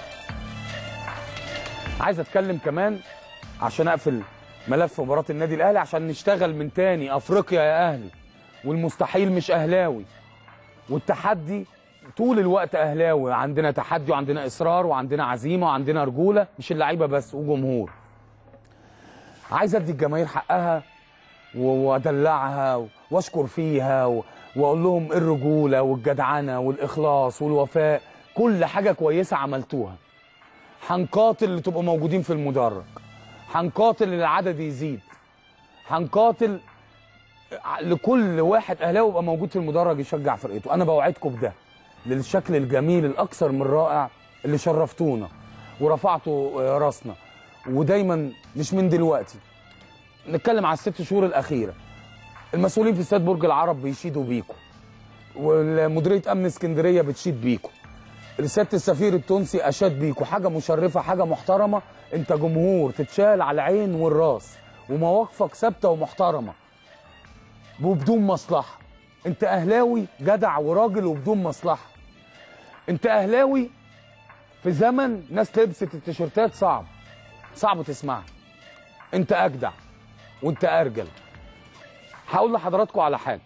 [SPEAKER 1] عايز اتكلم كمان عشان اقفل ملف مباراه النادي الاهلي عشان نشتغل من تاني افريقيا يا اهلي والمستحيل مش اهلاوي والتحدي طول الوقت اهلاوي عندنا تحدي وعندنا اصرار وعندنا عزيمه وعندنا رجوله مش اللعيبه بس وجمهور عايز ادي الجماهير حقها و- وادلعها واشكر فيها و- واقول لهم إيه الرجوله والجدعنه والاخلاص والوفاء كل حاجه كويسه عملتوها هنقاتل اللي تبقوا موجودين في المدرج هنقاتل اللي العدد يزيد هنقاتل لكل واحد اهلاوي يبقى موجود في المدرج يشجع فرقته انا بوعدكم بده للشكل الجميل الاكثر من رائع اللي شرفتونا ورفعتوا آه، راسنا ودايما مش من دلوقتي نتكلم على الست شهور الاخيره المسؤولين في استاد برج العرب بيشيدوا بيكم ومديريه امن اسكندريه بتشيد بيكم رساله السفير التونسي اشاد بيكم حاجه مشرفه حاجه محترمه انت جمهور تتشال على العين والراس ومواقفك ثابته ومحترمه وبدون مصلحه انت اهلاوي جدع وراجل وبدون مصلحه انت اهلاوي في زمن ناس لبست التيشيرتات صعب صعب تسمعها انت اجدع وانت ارجل هقول لحضراتكم على حاجه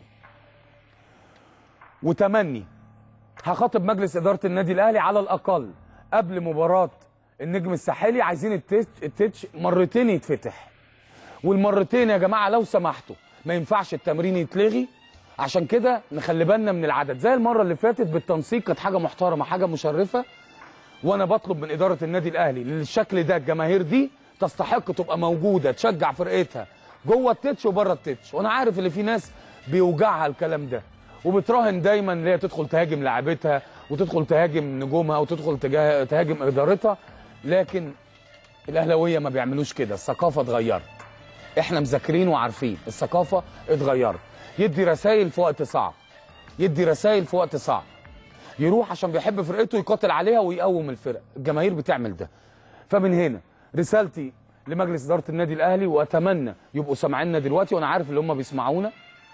[SPEAKER 1] وتمني هخاطب مجلس اداره النادي الاهلي على الاقل قبل مباراه النجم الساحلي عايزين التتش, التتش مرتين يتفتح والمرتين يا جماعه لو سمحتوا ما ينفعش التمرين يتلغي عشان كده نخلي بالنا من العدد زي المره اللي فاتت بالتنسيق كانت حاجه محترمه حاجه مشرفه وانا بطلب من اداره النادي الاهلي للشكل ده الجماهير دي تستحق تبقى موجوده تشجع فرقتها جوه التتش وبره التتش وانا عارف ان في ناس بيوجعها الكلام ده وبتراهن دايما ان هي تدخل تهاجم لاعبتها وتدخل تهاجم نجومها وتدخل تجاه- تهاجم ادارتها لكن الاهلاويه ما بيعملوش كده الثقافه اتغيرت احنا مذاكرين وعارفين الثقافه اتغيرت يدي رسائل في وقت صعب يدي رسائل في وقت صعب يروح عشان بيحب فرقته يقاتل عليها ويقوم الفرق الجماهير بتعمل ده فمن هنا رسالتي لمجلس اداره النادي الاهلي واتمنى يبقوا سامعيننا دلوقتي وانا عارف اللي هم بيسمعونا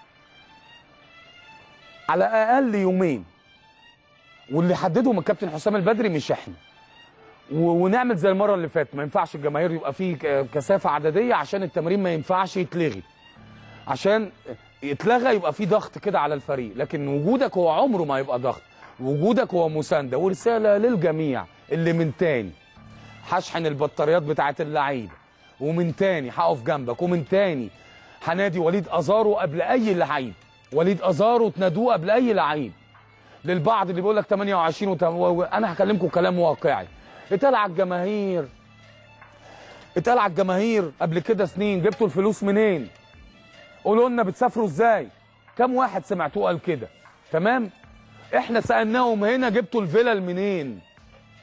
[SPEAKER 1] على اقل يومين واللي حددهم الكابتن حسام البدري مش احنا و- ونعمل زي المره اللي فاتت ما ينفعش الجماهير يبقى فيه ك- كثافه عدديه عشان التمرين ما ينفعش يتلغي عشان يتلغى يبقى في ضغط كده على الفريق لكن وجودك هو عمره ما يبقى ضغط وجودك هو مسانده ورساله للجميع اللي من تاني هشحن البطاريات بتاعت اللعيبه ومن تاني هقف جنبك ومن تاني هنادي وليد ازارو قبل اي لعيب وليد ازارو تنادوه قبل اي لعيب للبعض اللي بيقول لك 28 وت... و... انا هكلمكم كلام واقعي اتقال على الجماهير اتقال على الجماهير قبل كده سنين جبتوا الفلوس منين قولوا لنا بتسافروا ازاي كم واحد سمعتوه قال كده تمام احنا سالناهم هنا جبتوا الفلل منين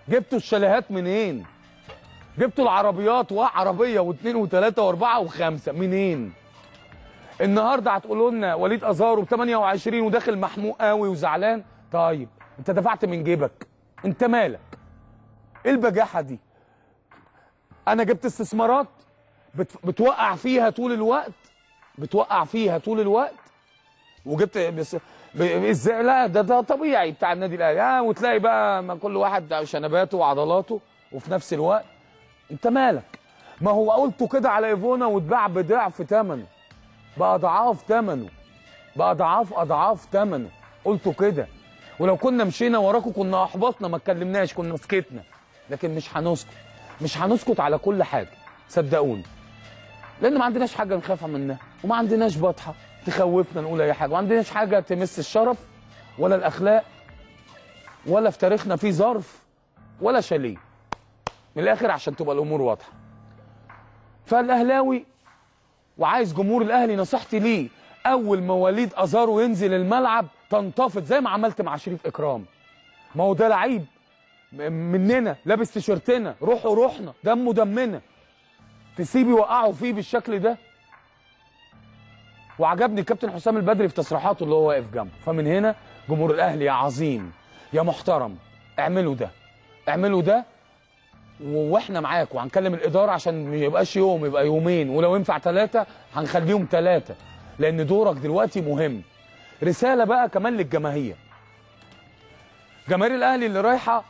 [SPEAKER 1] جبتوا الشاليهات منين جبتوا العربيات وعربيه واثنين وثلاثه واربعه وخمسه منين النهارده هتقولوا لنا وليد ازارو ب 28 وداخل محموق قوي وزعلان طيب انت دفعت من جيبك انت مالك ايه البجاحه دي انا جبت استثمارات بت... بتوقع فيها طول الوقت بتوقع فيها طول الوقت وجبت بس ب- ازاي لا ده ده طبيعي بتاع النادي الاهلي اه وتلاقي بقى ما كل واحد شنباته وعضلاته وفي نفس الوقت انت مالك ما هو قلته كده على ايفونا واتباع بضعف ثمنه باضعاف ثمنه باضعاف اضعاف ثمنه قلته كده ولو كنا مشينا وراكم كنا احبطنا ما اتكلمناش كنا سكتنا لكن مش هنسكت مش هنسكت على كل حاجه صدقوني لان ما عندناش حاجه نخاف منها وما عندناش بطحه تخوفنا نقول اي حاجه وما عندناش حاجه تمس الشرف ولا الاخلاق ولا في تاريخنا في ظرف ولا شاليه من الاخر عشان تبقى الامور واضحه فالاهلاوي وعايز جمهور الاهلي نصيحتي ليه اول ما وليد ازارو ينزل الملعب تنتفض زي ما عملت مع شريف اكرام ما هو ده لعيب م- مننا لابس تيشيرتنا روحه روحنا دمه دمنا تسيب يوقعوا فيه بالشكل ده وعجبني الكابتن حسام البدري في تصريحاته اللي هو واقف جنبه فمن هنا جمهور الاهلي يا عظيم يا محترم اعملوا ده اعملوا ده و- واحنا معاك وهنكلم الاداره عشان ما يبقاش يوم يبقى يومين ولو ينفع ثلاثه هنخليهم ثلاثه لان دورك دلوقتي مهم رساله بقى كمان للجماهير جماهير الاهلي اللي رايحه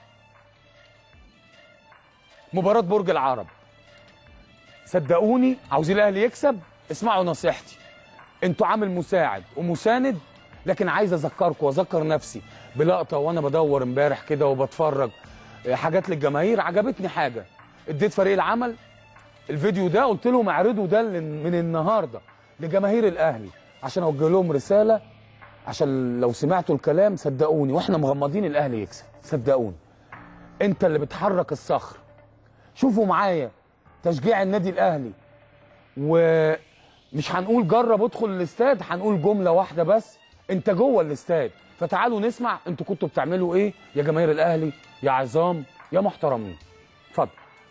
[SPEAKER 1] مباراه برج العرب صدقوني عاوزين الاهلي يكسب اسمعوا نصيحتي انتوا عامل مساعد ومساند لكن عايز اذكركم واذكر نفسي بلقطه وانا بدور امبارح كده وبتفرج حاجات للجماهير عجبتني حاجه اديت فريق العمل الفيديو ده قلت لهم اعرضوا ده لن- من النهارده لجماهير الاهلي عشان اوجه لهم رساله عشان لو سمعتوا الكلام صدقوني واحنا مغمضين الاهلي يكسب صدقوني انت اللي بتحرك الصخر شوفوا معايا تشجيع النادي الاهلي ومش هنقول جرب ادخل الاستاد هنقول جمله واحده بس انت جوه الاستاد فتعالوا نسمع انتوا كنتوا بتعملوا ايه يا جماهير الاهلي يا عظام يا محترمين اتفضل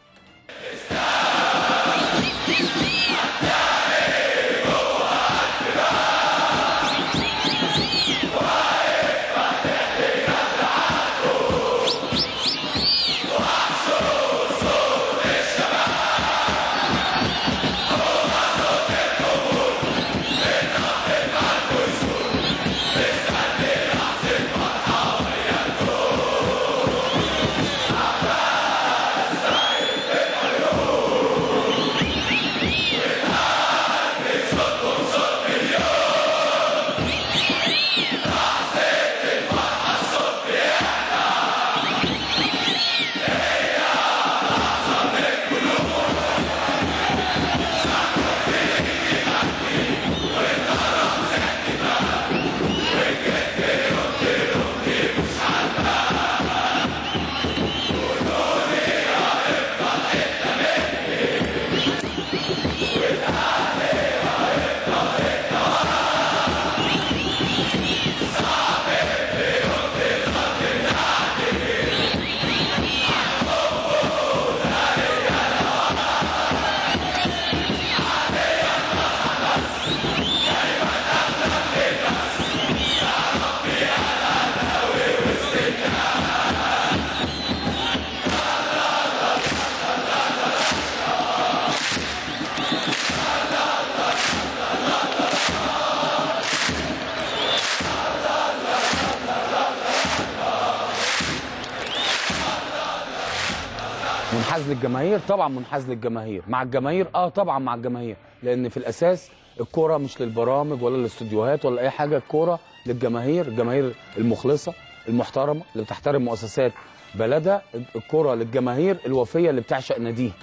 [SPEAKER 1] منحاز للجماهير طبعا منحاز للجماهير مع الجماهير اه طبعا مع الجماهير لان في الاساس الكوره مش للبرامج ولا للاستوديوهات ولا اي حاجه الكوره للجماهير الجماهير المخلصه المحترمه اللي بتحترم مؤسسات بلدها الكوره للجماهير الوفيه اللي بتعشق ناديها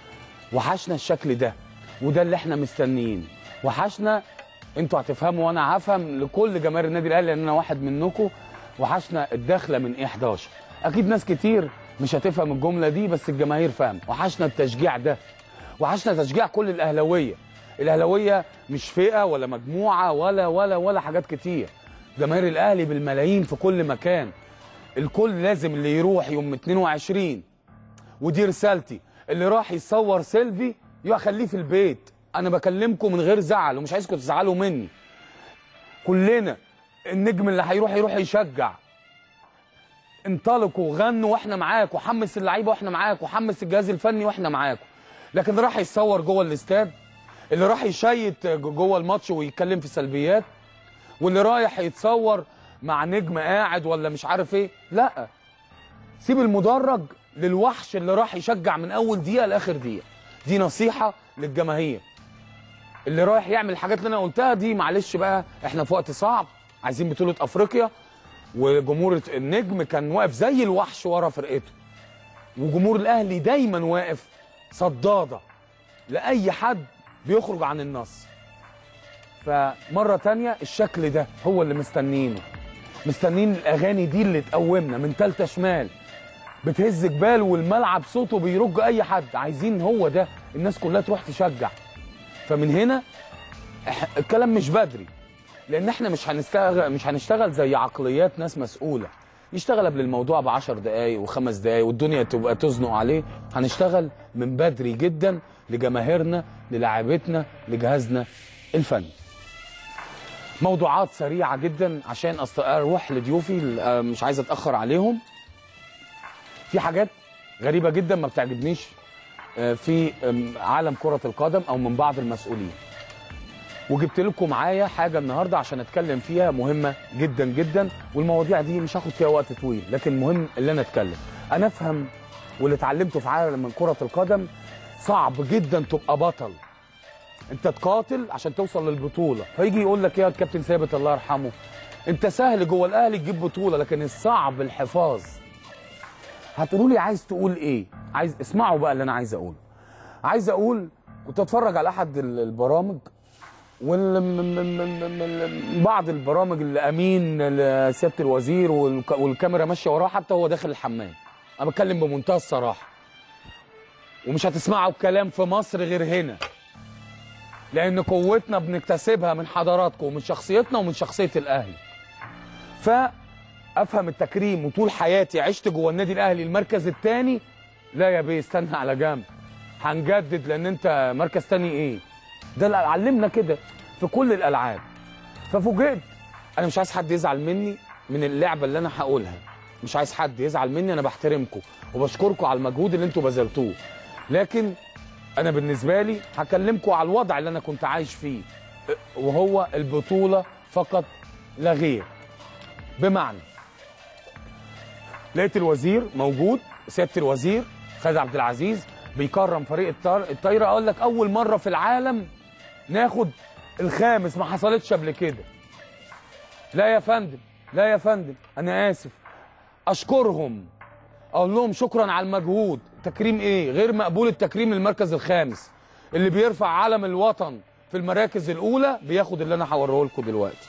[SPEAKER 1] وحشنا الشكل ده وده اللي احنا مستنيين وحشنا انتوا هتفهموا وانا هفهم لكل جماهير النادي الاهلي لان انا واحد منكم وحشنا الدخله من ايه 11 اكيد ناس كتير مش هتفهم الجمله دي بس الجماهير فاهم وحشنا التشجيع ده وحشنا تشجيع كل الاهلاويه الاهلاويه مش فئه ولا مجموعه ولا ولا ولا حاجات كتير جماهير الاهلي بالملايين في كل مكان الكل لازم اللي يروح يوم 22 ودي رسالتي اللي راح يصور سيلفي يخليه في البيت انا بكلمكم من غير زعل ومش عايزكم تزعلوا مني كلنا النجم اللي هيروح يروح يشجع انطلقوا غنوا واحنا معاكم حمس اللعيبه واحنا معاكم حمس الجهاز الفني واحنا معاكم لكن اللي راح يتصور جوه الاستاد اللي راح يشيت جوه الماتش ويتكلم في سلبيات واللي رايح يتصور مع نجم قاعد ولا مش عارف ايه لا سيب المدرج للوحش اللي راح يشجع من اول دقيقه لاخر دقيقه دي نصيحه للجماهير اللي رايح يعمل الحاجات اللي انا قلتها دي معلش بقى احنا في وقت صعب عايزين بطوله افريقيا وجمهور النجم كان واقف زي الوحش ورا فرقته وجمهور الاهلي دايما واقف صداده لاي حد بيخرج عن النص فمره تانية الشكل ده هو اللي مستنيينه مستنيين الاغاني دي اللي تقومنا من تالتة شمال بتهز جبال والملعب صوته بيرج اي حد عايزين هو ده الناس كلها تروح تشجع فمن هنا إح- الكلام مش بدري لان احنا مش هنشتغل مش هنشتغل زي عقليات ناس مسؤوله يشتغل قبل الموضوع ب 10 دقايق وخمس دقايق والدنيا تبقى تزنق عليه هنشتغل من بدري جدا لجماهيرنا للاعيبتنا لجهازنا الفني موضوعات سريعه جدا عشان أص- اروح لضيوفي آه، مش عايز اتاخر عليهم في حاجات غريبه جدا ما بتعجبنيش آه، في آم، عالم كره القدم او من بعض المسؤولين وجبت لكم معايا حاجه النهارده عشان اتكلم فيها مهمه جدا جدا والمواضيع دي مش هاخد فيها وقت طويل لكن مهم اللي انا اتكلم انا افهم واللي اتعلمته في عالم من كره القدم صعب جدا تبقى بطل انت تقاتل عشان توصل للبطوله فيجي يقول لك يا الكابتن ثابت الله يرحمه انت سهل جوه الاهلي تجيب بطوله لكن الصعب الحفاظ هتقولوا لي عايز تقول ايه عايز اسمعوا بقى اللي انا عايز اقوله عايز اقول كنت اتفرج على احد ال- البرامج وال م- م- م- م- بعض البرامج اللي امين لسياده الوزير والك- والكاميرا ماشيه وراه حتى هو داخل الحمام انا بتكلم بمنتهى الصراحه ومش هتسمعوا الكلام في مصر غير هنا لان قوتنا بنكتسبها من حضراتكم ومن شخصيتنا ومن شخصيه الاهلي فافهم التكريم وطول حياتي عشت جوه النادي الاهلي المركز الثاني لا يا بيه استنى على جنب هنجدد لان انت مركز تاني ايه ده اللي علمنا كده في كل الالعاب ففوجئت انا مش عايز حد يزعل مني من اللعبه اللي انا هقولها مش عايز حد يزعل مني انا بحترمكم وبشكركم على المجهود اللي انتوا بذلتوه لكن انا بالنسبه لي هكلمكم على الوضع اللي انا كنت عايش فيه وهو البطوله فقط لا غير بمعنى لقيت الوزير موجود سياده الوزير خالد عبد العزيز بيكرم فريق الطار- الطايره اقول لك اول مره في العالم ناخد الخامس ما حصلتش قبل كده لا يا فندم لا يا فندم انا اسف اشكرهم اقول لهم شكرا على المجهود تكريم ايه غير مقبول التكريم للمركز الخامس اللي بيرفع علم الوطن في المراكز الاولى بياخد اللي انا هوريه لكم دلوقتي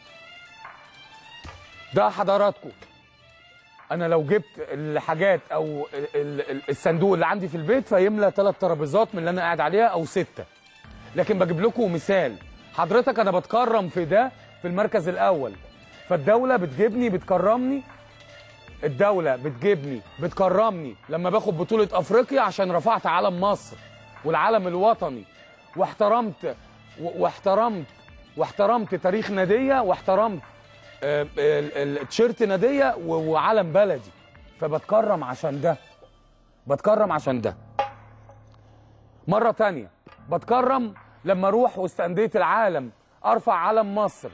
[SPEAKER 1] ده حضراتكم انا لو جبت الحاجات او ال- ال- الصندوق اللي عندي في البيت فيملى ثلاث ترابيزات من اللي انا قاعد عليها او سته لكن بجيب لكم مثال حضرتك انا بتكرم في ده في المركز الاول فالدوله بتجيبني بتكرمني الدوله بتجيبني بتكرمني لما باخد بطوله افريقيا عشان رفعت علم مصر والعلم الوطني واحترمت و- واحترمت واحترمت تاريخ ناديه واحترمت آه، ال- ال- التيشيرت ناديه و- وعلم بلدي فبتكرم عشان ده بتكرم عشان ده مرة تانية بتكرم لما اروح وسط أندية العالم ارفع علم مصر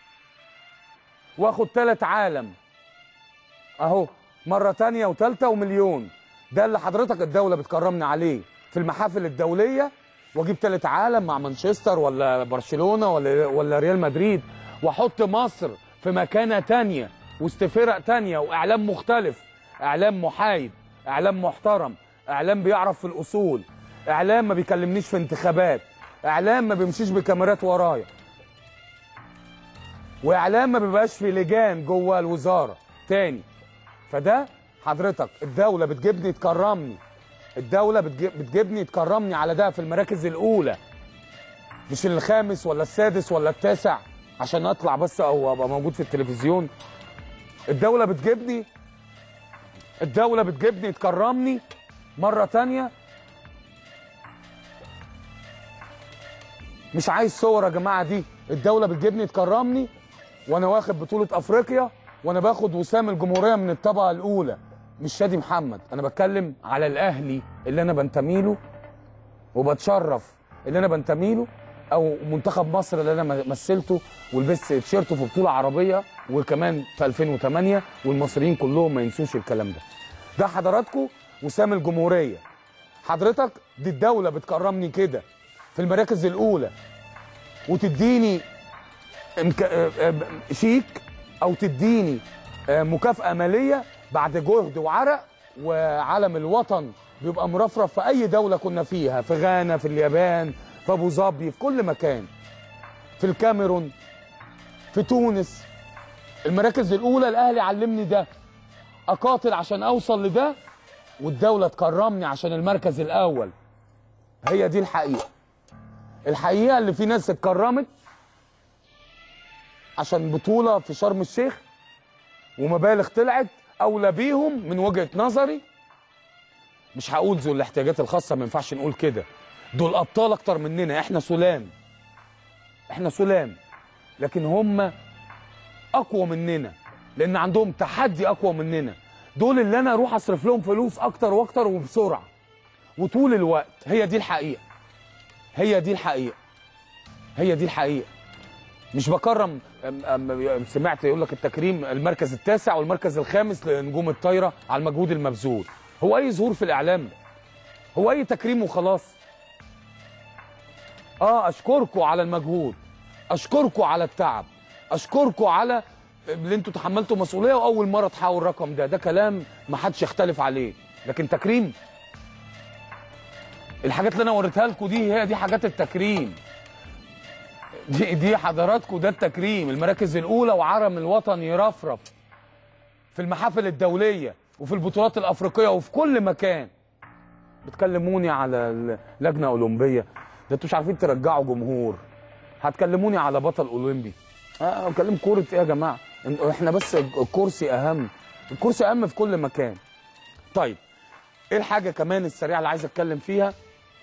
[SPEAKER 1] واخد تالت عالم اهو مرة تانية وتالتة ومليون ده اللي حضرتك الدولة بتكرمني عليه في المحافل الدولية واجيب تالت عالم مع مانشستر ولا برشلونة ولا ولا ريال مدريد واحط مصر في مكانة تانية وسط فرق تانية واعلام مختلف اعلام محايد اعلام محترم اعلام بيعرف في الاصول اعلام ما بيكلمنيش في انتخابات اعلام ما بيمشيش بكاميرات ورايا واعلام ما بيبقاش في لجان جوه الوزاره تاني فده حضرتك الدوله بتجيبني تكرمني الدوله بتجيب بتجيبني تكرمني على ده في المراكز الاولى مش الخامس ولا السادس ولا التاسع عشان اطلع بس او ابقى موجود في التلفزيون الدوله بتجيبني الدوله بتجيبني تكرمني مره تانية مش عايز صور يا جماعه دي الدوله بتجيبني تكرمني وانا واخد بطوله افريقيا وانا باخد وسام الجمهوريه من الطبقه الاولى مش شادي محمد انا بتكلم على الاهلي اللي انا بنتمي له وبتشرف اللي انا بنتمي له او منتخب مصر اللي انا مثلته ولبست تيشيرته في بطوله عربيه وكمان في 2008 والمصريين كلهم ما ينسوش الكلام ده ده حضراتكم وسام الجمهوريه حضرتك دي الدوله بتكرمني كده في المراكز الاولى وتديني إمك... آه، آه، شيك او تديني آه، مكافاه ماليه بعد جهد وعرق وعلم الوطن بيبقى مرفرف في اي دوله كنا فيها في غانا في اليابان في ابو ظبي في كل مكان في الكاميرون في تونس المراكز الاولى الاهلي علمني ده اقاتل عشان اوصل لده والدوله تكرمني عشان المركز الاول هي دي الحقيقه الحقيقه اللي في ناس اتكرمت عشان بطوله في شرم الشيخ ومبالغ طلعت اولى بيهم من وجهه نظري مش هقول ذو الاحتياجات الخاصه ما ينفعش نقول كده دول ابطال اكتر مننا احنا سلام احنا سلام لكن هم اقوى مننا لان عندهم تحدي اقوى مننا دول اللي انا اروح اصرف لهم فلوس اكتر واكتر وبسرعه وطول الوقت هي دي الحقيقه هي دي الحقيقه هي دي الحقيقه مش بكرم أم- أم- سمعت يقول لك التكريم المركز التاسع والمركز الخامس لنجوم الطايره على المجهود المبذول هو اي ظهور في الاعلام هو اي تكريم وخلاص اه اشكركم على المجهود اشكركم على التعب اشكركم على اللي انتوا تحملتوا مسؤوليه واول مره تحققوا الرقم ده ده كلام ما حدش يختلف عليه لكن تكريم الحاجات اللي انا وريتها لكم دي هي دي حاجات التكريم دي دي حضراتكم ده التكريم المراكز الاولى وعرم الوطن يرفرف في المحافل الدوليه وفي البطولات الافريقيه وفي كل مكان بتكلموني على لجنه اولمبيه ده انتوا مش عارفين ترجعوا جمهور هتكلموني على بطل اولمبي اه بكلم كوره ايه يا جماعه إن- احنا بس الكرسي اهم الكرسي اهم في كل مكان طيب ايه الحاجه كمان السريعه اللي عايز اتكلم فيها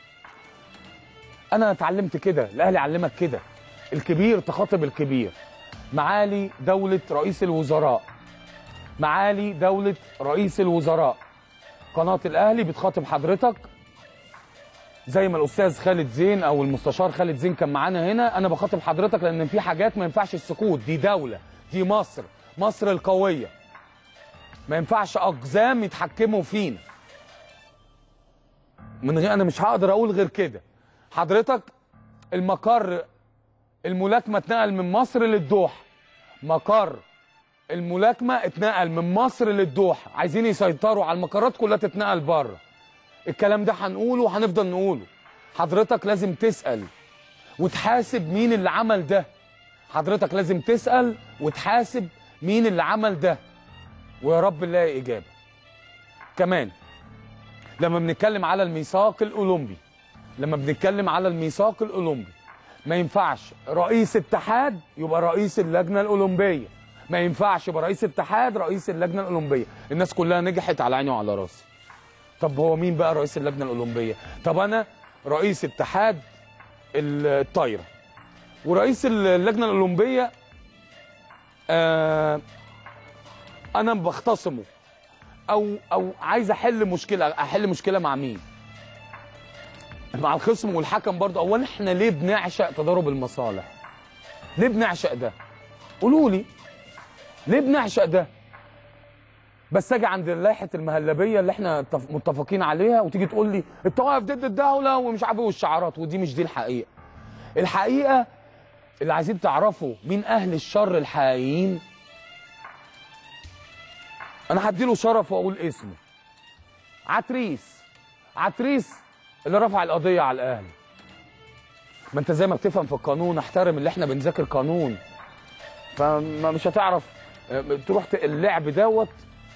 [SPEAKER 1] انا اتعلمت كده الاهلي علمك كده الكبير تخاطب الكبير معالي دولة رئيس الوزراء معالي دولة رئيس الوزراء قناة الأهلي بتخاطب حضرتك زي ما الأستاذ خالد زين أو المستشار خالد زين كان معانا هنا أنا بخاطب حضرتك لأن في حاجات ما ينفعش السكوت دي دولة دي مصر مصر القوية ما ينفعش أقزام يتحكموا فينا من غير أنا مش هقدر أقول غير كده حضرتك المقر الملاكمة اتنقل من مصر للدوحة مقر الملاكمة اتنقل من مصر للدوحة عايزين يسيطروا على المقرات كلها تتنقل بره الكلام ده هنقوله وهنفضل نقوله حضرتك لازم تسأل وتحاسب مين اللي عمل ده حضرتك لازم تسأل وتحاسب مين اللي عمل ده ويا رب نلاقي إجابة كمان لما بنتكلم على الميثاق الأولمبي لما بنتكلم على الميثاق الأولمبي ما ينفعش رئيس اتحاد يبقى رئيس اللجنه الاولمبيه ما ينفعش يبقى رئيس اتحاد رئيس اللجنه الاولمبيه الناس كلها نجحت على عيني وعلى راسي طب هو مين بقى رئيس اللجنه الاولمبيه طب انا رئيس اتحاد الطايره ورئيس اللجنه الاولمبيه آه انا بختصمه او او عايز احل مشكله احل مشكله مع مين مع الخصم والحكم برضه اولا احنا ليه بنعشق تضارب المصالح ليه بنعشق ده قولوا لي ليه بنعشق ده بس اجي عند لائحه المهلبيه اللي احنا اتف- متفقين عليها وتيجي تقول لي انت واقف ضد الدوله ومش عارف ايه والشعارات ودي مش دي الحقيقه الحقيقه اللي عايزين تعرفوا مين اهل الشر الحقيقيين انا هديله شرف واقول اسمه عتريس عتريس اللي رفع القضيه على الاهلي ما انت زي ما بتفهم في القانون احترم اللي احنا بنذاكر قانون فما مش هتعرف اه، تروح ت- اللعب دوت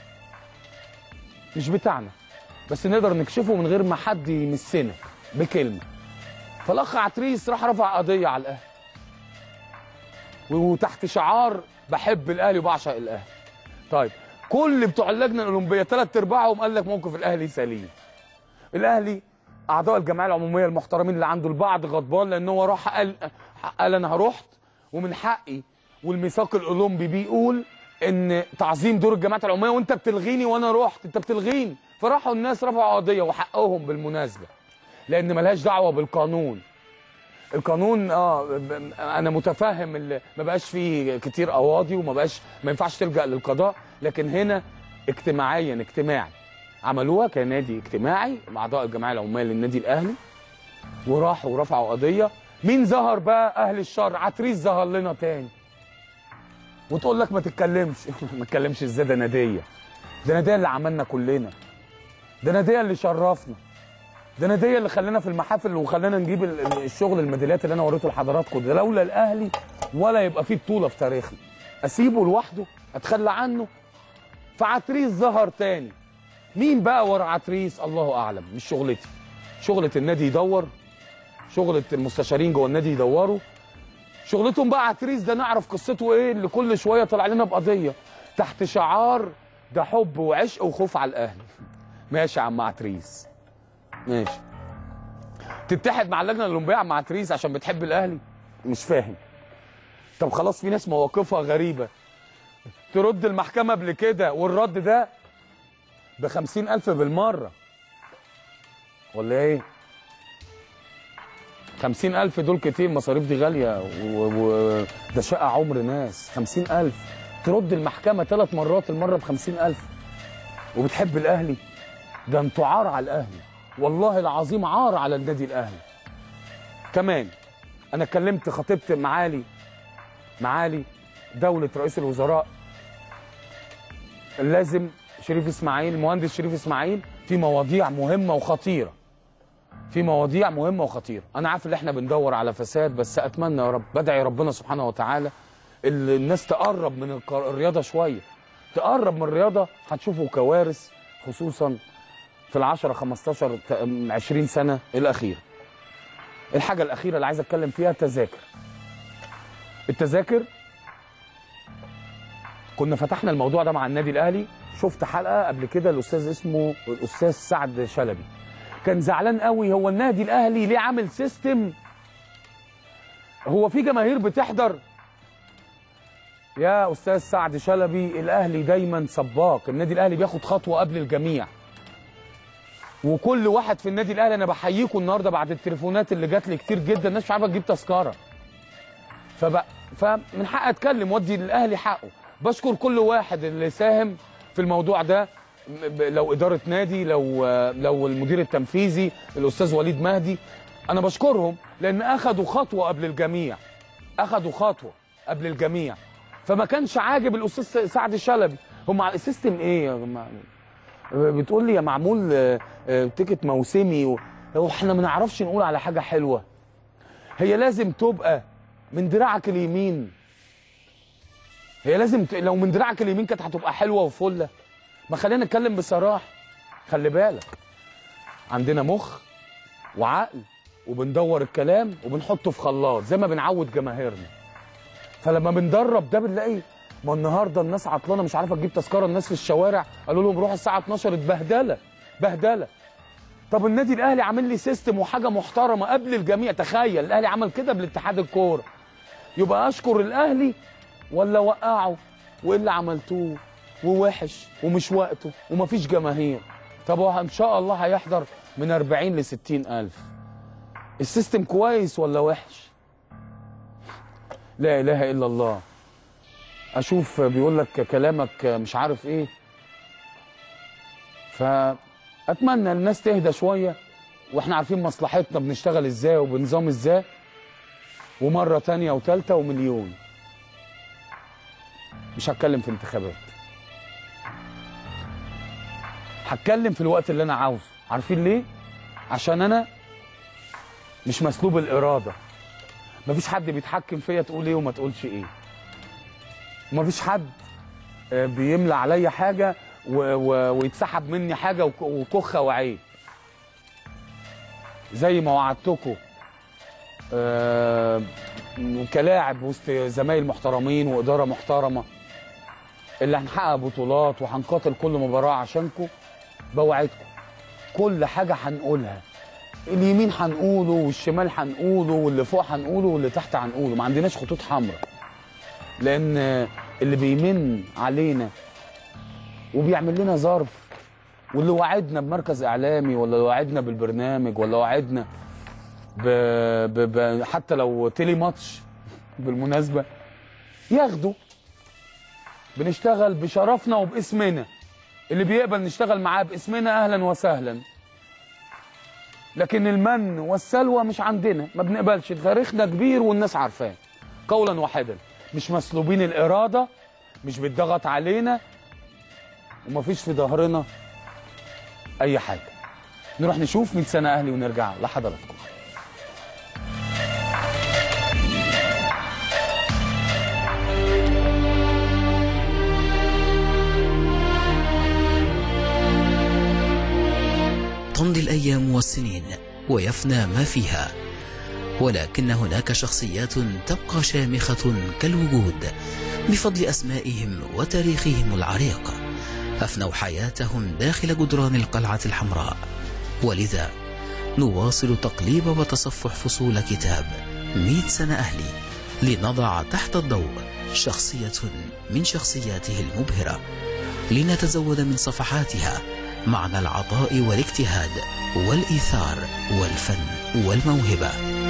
[SPEAKER 1] مش بتاعنا بس نقدر نكشفه من غير ما حد يمسنا بكلمه فالاخ عتريس راح رفع قضيه على الاهلي وتحت شعار بحب الاهلي وبعشق الاهلي طيب كل بتوع اللجنه الاولمبيه ثلاث ارباعهم قال لك موقف الاهلي سليم الاهلي اعضاء الجمعيه العموميه المحترمين اللي عنده البعض غضبان لان هو راح قال قال انا رحت ومن حقي والميثاق الاولمبي بيقول ان تعظيم دور الجماعات العموميه وانت بتلغيني وانا رحت انت بتلغيني فراحوا الناس رفعوا قضيه وحقهم بالمناسبه لان ملهاش دعوه بالقانون القانون اه ب- انا متفهم اللي ما بقاش فيه كتير قواضي وما بقاش ما ينفعش تلجا للقضاء لكن هنا اجتماعيا اجتماعي عملوها كنادي اجتماعي مع اعضاء الجمعيه العموميه للنادي الاهلي وراحوا ورفعوا قضيه مين ظهر بقى اهل الشر عتريس ظهر لنا تاني وتقول لك ما تتكلمش ما تتكلمش ازاي ده ناديه ده ناديه اللي عملنا كلنا ده ناديه اللي شرفنا ده ناديه اللي خلانا في المحافل وخلانا نجيب ال- ال- الشغل الميداليات اللي انا وريته لحضراتكم ده لولا الاهلي ولا يبقى فيه بطوله في تاريخنا اسيبه لوحده اتخلى عنه فعتريس ظهر تاني مين بقى ورا عتريس الله اعلم مش شغلتي شغله النادي يدور شغله المستشارين جوه النادي يدوروا شغلتهم بقى عتريس ده نعرف قصته ايه اللي كل شويه طلع لنا بقضيه تحت شعار ده حب وعشق وخوف على الاهلي ماشي يا عم عتريس ماشي تتحد مع اللجنه الاولمبيه يا عم عتريس عشان بتحب الاهلي مش فاهم طب خلاص في ناس مواقفها غريبه ترد المحكمه قبل كده والرد ده بخمسين ألف بالمرة ولا ايه خمسين ألف دول كتير مصاريف دي غالية وده شقة عمر ناس خمسين ألف ترد المحكمة ثلاث مرات المرة بخمسين ألف وبتحب الأهلي ده انتوا عار على الأهلي والله العظيم عار على النادي الأهلي كمان أنا اتكلمت خطبت معالي معالي دولة رئيس الوزراء لازم شريف اسماعيل المهندس شريف اسماعيل في مواضيع مهمه وخطيره في مواضيع مهمه وخطيره انا عارف ان احنا بندور على فساد بس اتمنى يا رب بدعي ربنا سبحانه وتعالى ال- الناس تقرب من الق- الرياضه شويه تقرب من الرياضه هتشوفوا كوارث خصوصا في ال 10 15 ت- 20 سنه الاخيره الحاجه الاخيره اللي عايز اتكلم فيها التذاكر التذاكر كنا فتحنا الموضوع ده مع النادي الاهلي شفت حلقه قبل كده الاستاذ اسمه الاستاذ سعد شلبي كان زعلان قوي هو النادي الاهلي ليه عامل سيستم هو في جماهير بتحضر يا استاذ سعد شلبي الاهلي دايما سباق النادي الاهلي بياخد خطوه قبل الجميع وكل واحد في النادي الاهلي انا بحييكم النهارده بعد التليفونات اللي جات لي كتير جدا الناس مش عارفه تجيب تذكره فبقى فمن حق اتكلم ودي للاهلي حقه بشكر كل واحد اللي ساهم في الموضوع ده م- ب- لو اداره نادي لو لو المدير التنفيذي الاستاذ وليد مهدي انا بشكرهم لان اخذوا خطوه قبل الجميع اخذوا خطوه قبل الجميع فما كانش عاجب الاستاذ سعد الشلبي هم على السيستم ايه يا جماعه بتقول لي يا معمول آه، آه، تيكت موسمي و- هو احنا ما نعرفش نقول على حاجه حلوه هي لازم تبقى من دراعك اليمين هي لازم ت... لو من دراعك اليمين كانت هتبقى حلوه وفله ما خلينا نتكلم بصراحه خلي بالك عندنا مخ وعقل وبندور الكلام وبنحطه في خلاط زي ما بنعود جماهيرنا فلما بندرب ده بنلاقي ما النهارده الناس عطلانه مش عارفه تجيب تذكره الناس في الشوارع قالوا لهم روحوا الساعه 12 اتبهدله بهدله طب النادي الاهلي عامل لي سيستم وحاجه محترمه قبل الجميع تخيل الاهلي عمل كده بالاتحاد الكوره يبقى اشكر الاهلي ولا وقعه وايه اللي عملتوه ووحش ومش وقته ومفيش جماهير طب هو ان شاء الله هيحضر من 40 ل 60 الف السيستم كويس ولا وحش لا اله الا الله اشوف بيقول لك كلامك مش عارف ايه فاتمنى الناس تهدى شويه واحنا عارفين مصلحتنا بنشتغل ازاي وبنظام ازاي ومره تانية وتالتة ومليون مش هتكلم في انتخابات هتكلم في الوقت اللي انا عاوزه عارفين ليه عشان انا مش مسلوب الاراده مفيش حد بيتحكم فيا تقول ايه وما تقولش ايه ومفيش حد آه، بيملى عليا حاجه و... و... ويتسحب مني حاجه وك... وكخه وعيب زي ما وعدتكم آه، كلاعب وسط زمايل محترمين واداره محترمه اللي هنحقق بطولات وهنقاتل كل مباراه عشانكم بوعدكم كل حاجه هنقولها اليمين هنقوله والشمال هنقوله واللي فوق هنقوله واللي تحت هنقوله ما عندناش خطوط حمراء لان اللي بيمن علينا وبيعمل لنا ظرف واللي وعدنا بمركز اعلامي ولا وعدنا بالبرنامج ولا وعدنا ب... ب... ب... حتى لو تيلي ماتش بالمناسبه ياخدوا بنشتغل بشرفنا وباسمنا اللي بيقبل نشتغل معاه باسمنا اهلا وسهلا لكن المن والسلوى مش عندنا ما بنقبلش تاريخنا كبير والناس عارفاه قولا واحدا مش مسلوبين الاراده مش بيتضغط علينا ومفيش في ظهرنا اي حاجه نروح نشوف 100 سنه اهلي ونرجع لحضراتكم
[SPEAKER 5] تمضي الأيام والسنين ويفنى ما فيها ولكن هناك شخصيات تبقى شامخة كالوجود بفضل أسمائهم وتاريخهم العريق أفنوا حياتهم داخل جدران القلعة الحمراء ولذا نواصل تقليب وتصفح فصول كتاب مئة سنة أهلي لنضع تحت الضوء شخصية من شخصياته المبهرة لنتزود من صفحاتها معنى العطاء والاجتهاد والإيثار والفن والموهبة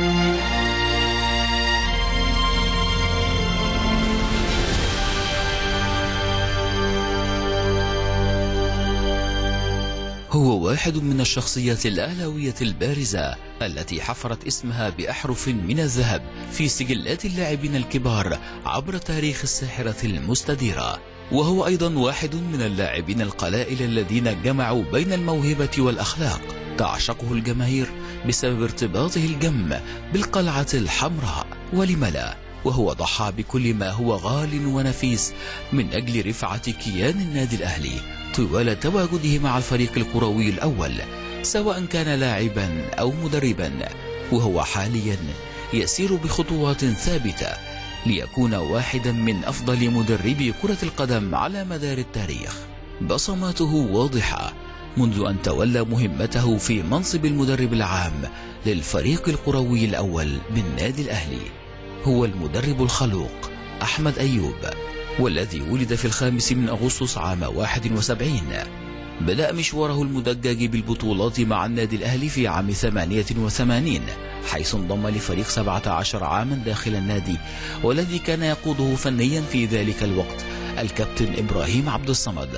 [SPEAKER 5] هو واحد من الشخصيات الأهلاوية البارزة التي حفرت اسمها بأحرف من الذهب في سجلات اللاعبين الكبار عبر تاريخ الساحرة المستديرة وهو أيضا واحد من اللاعبين القلائل الذين جمعوا بين الموهبة والأخلاق تعشقه الجماهير بسبب ارتباطه الجم بالقلعة الحمراء ولم لا وهو ضحى بكل ما هو غال ونفيس من أجل رفعة كيان النادي الأهلي طوال تواجده مع الفريق الكروي الأول سواء كان لاعبا أو مدربا وهو حاليا يسير بخطوات ثابتة ليكون واحدا من أفضل مدربي كرة القدم على مدار التاريخ بصماته واضحة منذ أن تولى مهمته في منصب المدرب العام للفريق الكروي الأول بالنادي الأهلي هو المدرب الخلوق أحمد أيوب والذي ولد في الخامس من أغسطس عام 71 بدأ مشواره المدجج بالبطولات مع النادي الأهلي في عام 88 حيث انضم لفريق 17 عاما داخل النادي والذي كان يقوده فنيا في ذلك الوقت الكابتن إبراهيم عبد الصمد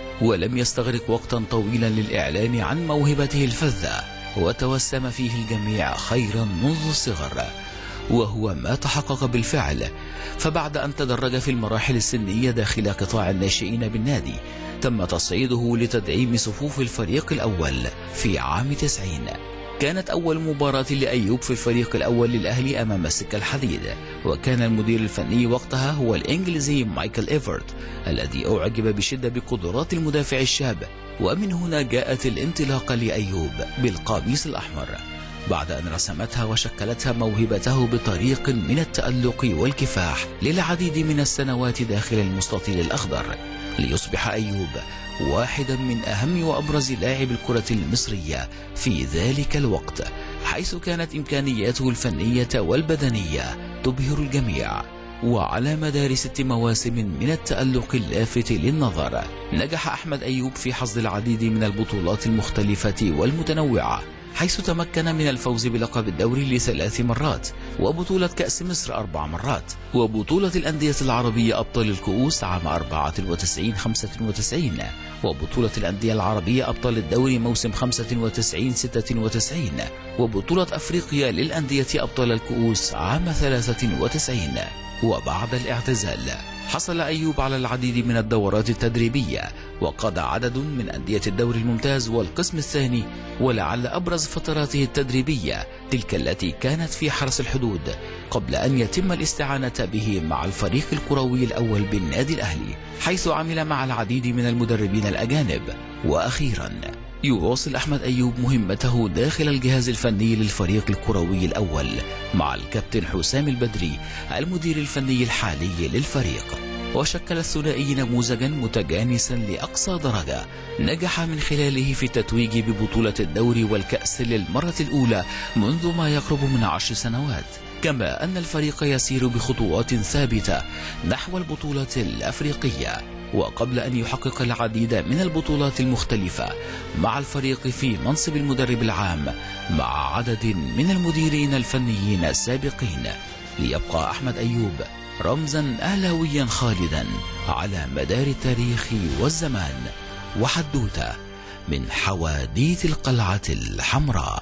[SPEAKER 5] ولم يستغرق وقتا طويلا للإعلان عن موهبته الفذة وتوسم فيه الجميع خيرا منذ الصغر وهو ما تحقق بالفعل فبعد أن تدرج في المراحل السنية داخل قطاع الناشئين بالنادي تم تصعيده لتدعيم صفوف الفريق الأول في عام 90 كانت أول مباراة لأيوب في الفريق الأول للأهلي أمام السكة الحديد وكان المدير الفني وقتها هو الإنجليزي مايكل إيفرت الذي أعجب بشدة بقدرات المدافع الشاب ومن هنا جاءت الانطلاقة لأيوب بالقميص الأحمر بعد أن رسمتها وشكلتها موهبته بطريق من التألق والكفاح للعديد من السنوات داخل المستطيل الأخضر ليصبح أيوب واحدا من أهم وأبرز لاعب الكرة المصرية في ذلك الوقت حيث كانت إمكانياته الفنية والبدنية تبهر الجميع وعلى مدار ست مواسم من التألق اللافت للنظر نجح أحمد أيوب في حصد العديد من البطولات المختلفة والمتنوعة حيث تمكن من الفوز بلقب الدوري لثلاث مرات وبطولة كأس مصر أربع مرات وبطولة الأندية العربية أبطال الكؤوس عام 94 95 وبطولة الأندية العربية أبطال الدوري موسم 95 96 وبطولة أفريقيا للأندية أبطال الكؤوس عام 93 وبعد الاعتزال حصل أيوب على العديد من الدورات التدريبية وقضى عدد من أندية الدوري الممتاز والقسم الثاني ولعل أبرز فتراته التدريبية تلك التي كانت في حرس الحدود قبل أن يتم الاستعانة به مع الفريق الكروي الأول بالنادي الأهلي حيث عمل مع العديد من المدربين الأجانب وأخيرا يواصل أحمد أيوب مهمته داخل الجهاز الفني للفريق الكروي الأول مع الكابتن حسام البدري المدير الفني الحالي للفريق وشكل الثنائي نموذجا متجانسا لأقصى درجة نجح من خلاله في التتويج ببطولة الدوري والكأس للمرة الأولى منذ ما يقرب من عشر سنوات كما أن الفريق يسير بخطوات ثابتة نحو البطولة الأفريقية وقبل أن يحقق العديد من البطولات المختلفة مع الفريق في منصب المدرب العام مع عدد من المديرين الفنيين السابقين ليبقى أحمد أيوب رمزا أهلاويا خالدا على مدار التاريخ والزمان وحدوته من حواديت القلعة الحمراء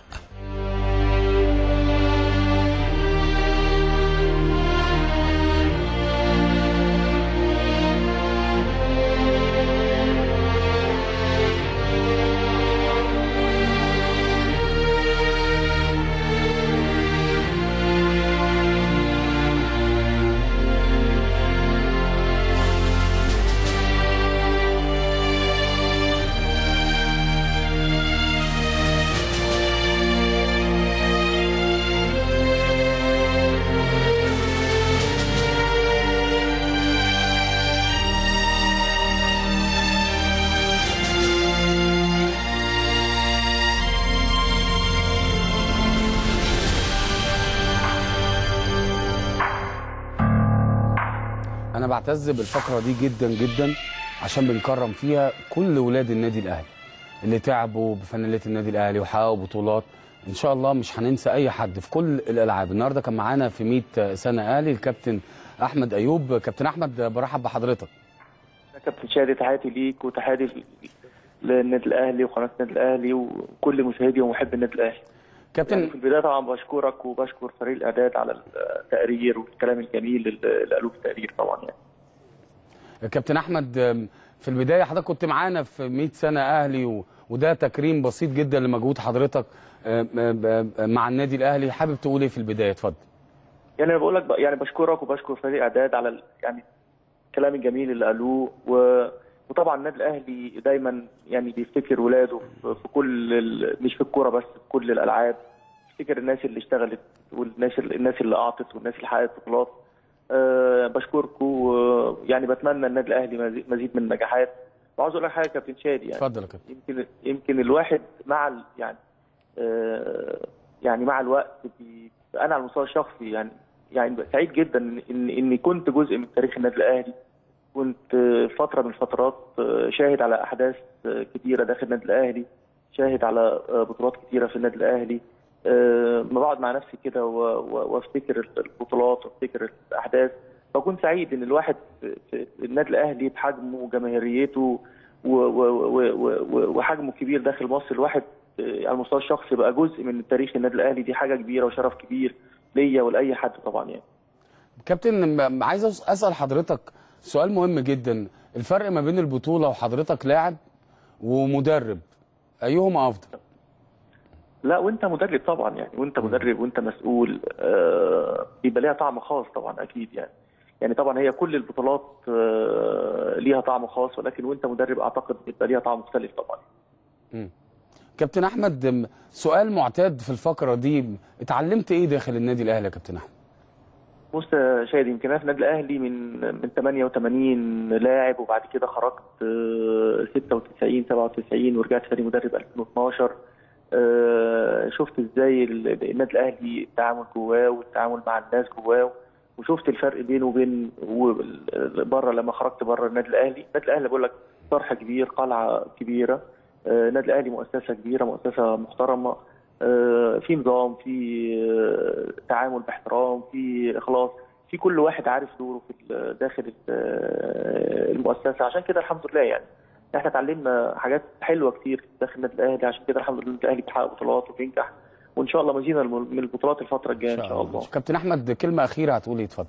[SPEAKER 1] انا بعتز بالفقره دي جدا جدا عشان بنكرم فيها كل ولاد النادي الاهلي اللي تعبوا بفانيله النادي الاهلي وحققوا بطولات ان شاء الله مش هننسى اي حد في كل الالعاب النهارده كان معانا في 100 سنه اهلي الكابتن احمد ايوب كابتن احمد برحب بحضرتك
[SPEAKER 6] يا كابتن شادي تحياتي ليك وتحياتي للنادي الاهلي وقناه النادي الاهلي وكل مشاهدي ومحب النادي الاهلي يعني
[SPEAKER 1] كابتن
[SPEAKER 6] في البدايه طبعا بشكرك وبشكر فريق الاعداد على التقرير والكلام الجميل اللي قالوه في التقرير طبعا يعني
[SPEAKER 1] كابتن احمد في البدايه حضرتك كنت معانا في 100 سنه اهلي و... وده تكريم بسيط جدا لمجهود حضرتك مع النادي الاهلي حابب تقول ايه في البدايه اتفضل
[SPEAKER 6] يعني انا بقول لك يعني بشكرك وبشكر فريق اعداد على ال- يعني الكلام الجميل اللي قالوه و... وطبعا النادي الاهلي دايما يعني بيفتكر ولاده في في كل ال... مش في الكوره بس في كل الالعاب بيفتكر الناس اللي اشتغلت والناس اللي الناس اللي اعطت والناس اللي حققت بطولات أه بشكركم و- يعني بتمنى النادي الاهلي مزيد- مزيد من النجاحات وعاوز اقول لك حاجه يا كابتن شادي يعني
[SPEAKER 1] اتفضل يا كابتن
[SPEAKER 6] يمكن يمكن الواحد مع ال- يعني آه، يعني مع الوقت بي انا على المستوى الشخصي يعني يعني ببقى سعيد جدا ان اني كنت جزء من تاريخ النادي الاهلي كنت آه، فتره من الفترات آه، شاهد على احداث آه، كتيره داخل النادي الاهلي شاهد على آه، بطولات كتيره في النادي الاهلي آه، ما بقعد مع نفسي كده و- و- وافتكر البطولات وافتكر الاحداث بكون سعيد ان الواحد في في النادي الاهلي بحجمه وجماهيريته و- و- و- و- و- وحجمه كبير داخل مصر الواحد آه، على المستوى الشخصي بقى جزء من تاريخ النادي الاهلي دي حاجه كبيره وشرف كبير ليا ولاي حد طبعا يعني
[SPEAKER 1] كابتن م- عايز أس- اسال حضرتك سؤال مهم جدا الفرق ما بين البطوله وحضرتك لاعب ومدرب ايهما افضل
[SPEAKER 6] لا وانت مدرب طبعا يعني وانت مدرب وانت مسؤول آه، بيبقى ليها طعم خاص طبعا اكيد يعني يعني طبعا هي كل البطولات آه، ليها طعم خاص ولكن وانت مدرب اعتقد بيبقى ليها طعم مختلف طبعا
[SPEAKER 1] كابتن احمد م- سؤال معتاد في الفقره دي اتعلمت ايه داخل النادي الاهلي يا كابتن احمد
[SPEAKER 6] بص يا شادي يمكن انا في النادي الاهلي من من 88 لاعب وبعد كده خرجت آه، 96 97 ورجعت تاني مدرب 2012 آه، شفت ازاي ال- النادي الاهلي التعامل جواه والتعامل مع الناس جواه وشفت الفرق بينه وبين بره لما خرجت بره النادي الاهلي، النادي الاهلي بقول لك طرح كبير قلعه كبيره آه، النادي الاهلي مؤسسه كبيره مؤسسه محترمه آه، في نظام في آه، تعامل باحترام في اخلاص في كل واحد عارف دوره في ال- داخل ال- آه، المؤسسه عشان كده الحمد لله يعني احنا اتعلمنا حاجات حلوه كتير داخل النادي الاهلي عشان كده الحمد لله النادي الاهلي بيحقق بطولات وبينجح وان شاء الله مزيد من البطولات الفتره الجايه ان شاء الله
[SPEAKER 1] كابتن احمد كلمه اخيره هتقول ايه اتفضل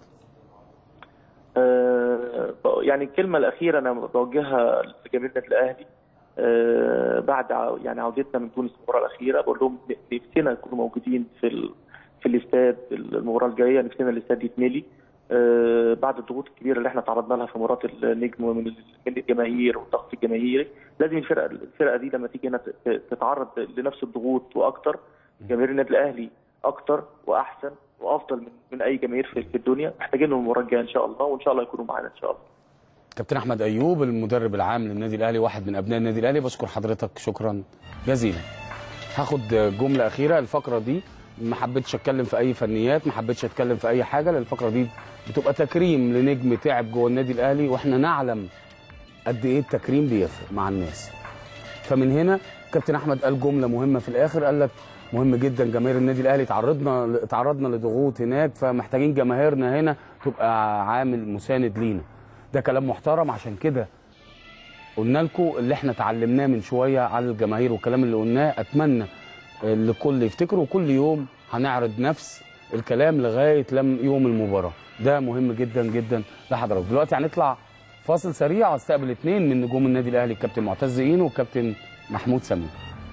[SPEAKER 6] آه، يعني الكلمة الأخيرة أنا بوجهها لجماهير النادي الأهلي آه، بعد ع- يعني عودتنا من تونس المباراة الأخيرة بقول لهم نفسنا نكونوا موجودين في ال... في الاستاد المباراة الجاية نفسنا الاستاد يتملي آه، بعد الضغوط الكبيرة اللي احنا تعرضنا لها في مباراة النجم من ال- من الجماهير والضغط الجماهيري لازم الفرقة الفرقة دي لما تيجي هنا ت- تتعرض لنفس الضغوط وأكتر جماهير النادي الأهلي أكتر وأحسن وأفضل من من أي جماهير في في الدنيا محتاجينهم المباراة الجاية إن شاء الله وإن شاء الله يكونوا معانا إن شاء الله
[SPEAKER 1] كابتن احمد ايوب المدرب العام للنادي الاهلي واحد من ابناء النادي الاهلي بشكر حضرتك شكرا جزيلا هاخد جمله اخيره الفقره دي ما حبيتش اتكلم في اي فنيات ما حبيتش اتكلم في اي حاجه لان الفقره دي بتبقى تكريم لنجم تعب جوه النادي الاهلي واحنا نعلم قد ايه التكريم بيفرق مع الناس فمن هنا كابتن احمد قال جمله مهمه في الاخر قال لك مهم جدا جماهير النادي الاهلي تعرضنا تعرضنا لضغوط هناك فمحتاجين جماهيرنا هنا تبقى عامل مساند لينا ده كلام محترم عشان كده قلنا لكم اللي احنا اتعلمناه من شويه على الجماهير والكلام اللي قلناه اتمنى الكل يفتكره وكل يوم هنعرض نفس الكلام لغايه لم يوم المباراه ده مهم جدا جدا لحضرتك دلوقتي هنطلع فاصل سريع استقبل اثنين من نجوم النادي الاهلي الكابتن معتز اينو والكابتن محمود سمير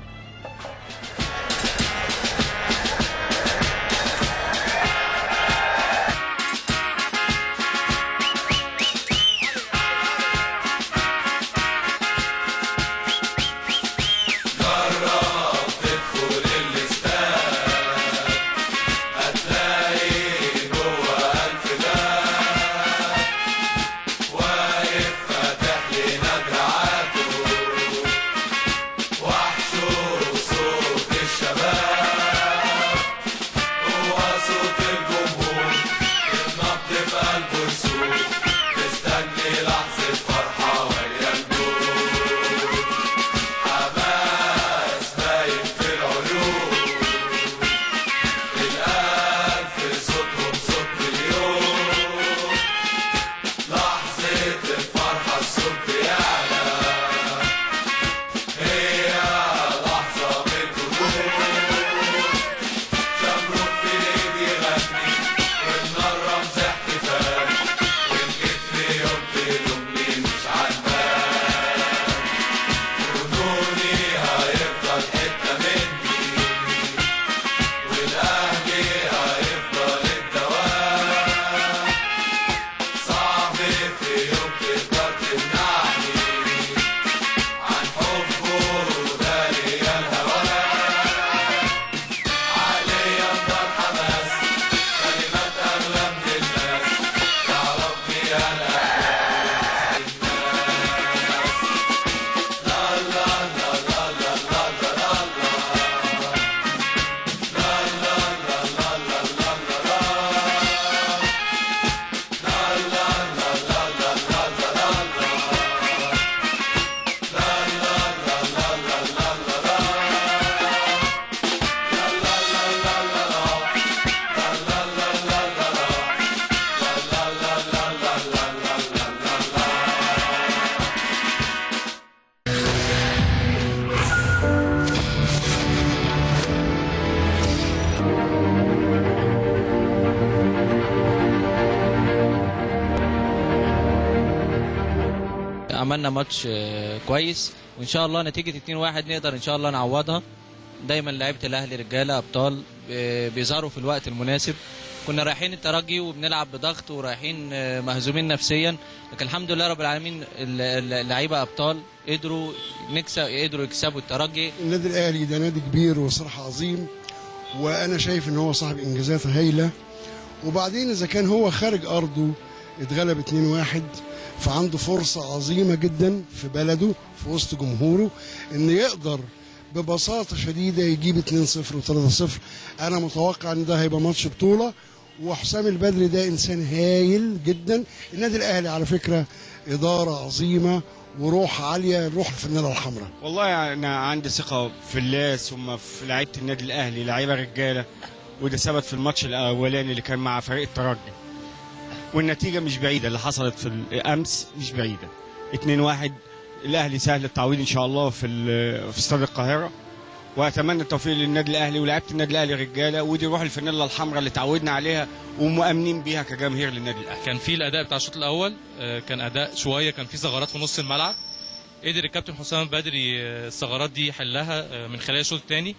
[SPEAKER 7] عملنا ماتش آه، كويس وان شاء الله نتيجه 2-1 نقدر ان شاء الله نعوضها دايما لعيبه الاهلي رجاله ابطال آه، بيظهروا في الوقت المناسب كنا رايحين الترجي وبنلعب بضغط ورايحين آه، مهزومين نفسيا لكن الحمد لله رب العالمين ال- ال- اللعيبه ابطال قدروا نكسب قدروا يكسبوا الترجي
[SPEAKER 8] النادي الاهلي ده نادي كبير وصراحه عظيم وانا شايف ان هو صاحب انجازات هايله وبعدين اذا كان هو خارج ارضه اتغلب 2-1 فعنده فرصه عظيمه جدا في بلده في وسط جمهوره ان يقدر ببساطه شديده يجيب 2-0 و3-0 انا متوقع ان ده هيبقى ماتش بطوله وحسام البدري ده انسان هايل جدا النادي الاهلي على فكره اداره عظيمه وروح عاليه روح الفانيله الحمراء
[SPEAKER 9] والله انا عندي ثقه في الله ثم في لعيبه النادي الاهلي لعيبه رجاله وده ثبت في الماتش الاولاني اللي كان مع فريق الترجي والنتيجه مش بعيده اللي حصلت في الامس مش بعيده 2-1 الاهلي سهل التعويض ان شاء الله في ال- في استاد القاهره واتمنى التوفيق للنادي الاهلي ولاعيبه النادي الاهلي رجاله ودي روح الفانيلا الحمراء اللي تعودنا عليها ومؤمنين بيها كجماهير للنادي الاهلي
[SPEAKER 10] كان في الاداء بتاع الشوط الاول آه، كان اداء شويه كان في ثغرات في نص الملعب قدر الكابتن حسام بدري آه، الثغرات دي يحلها آه، من خلال الشوط الثاني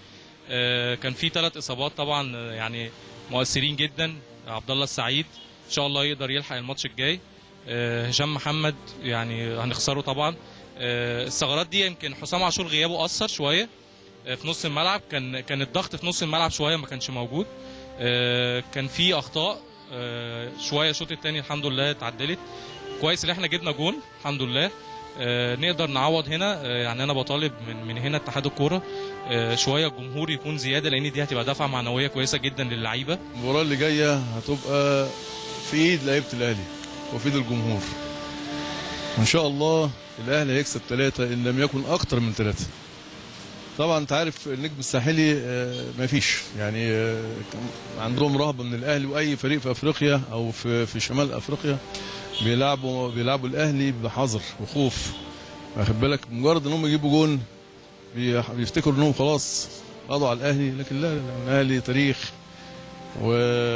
[SPEAKER 10] كان في ثلاث اصابات طبعا آه، يعني مؤثرين جدا عبد الله السعيد ان شاء الله يقدر يلحق الماتش الجاي آه، هشام محمد يعني هنخسره طبعا آه، الثغرات دي يمكن حسام عاشور غيابه اثر شويه آه، في نص الملعب كان كان الضغط في نص الملعب شويه ما كانش موجود آه، كان في اخطاء آه، شويه الشوط الثاني الحمد لله اتعدلت كويس ان احنا جبنا جون الحمد لله آه، نقدر نعوض هنا آه، يعني انا بطالب من من هنا اتحاد الكوره آه، شويه الجمهور يكون زياده لان دي هتبقى دفعه معنويه كويسه جدا للعيبه
[SPEAKER 11] المباراة اللي جاية هتبقى في ايد لعيبة الأهلي وفي ايد الجمهور. وإن شاء الله الأهلي هيكسب ثلاثة إن لم يكن أكتر من ثلاثة. طبعا أنت عارف النجم الساحلي آه، مفيش يعني آه، عندهم رهبة من الأهلي وأي فريق في أفريقيا أو في في شمال أفريقيا بيلعبوا بيلعبوا الأهلي بحذر وخوف. واخد بالك مجرد إن هم يجيبوا جون بيح- بيفتكروا إنهم خلاص قضوا على الأهلي لكن لا لا الأهلي تاريخ و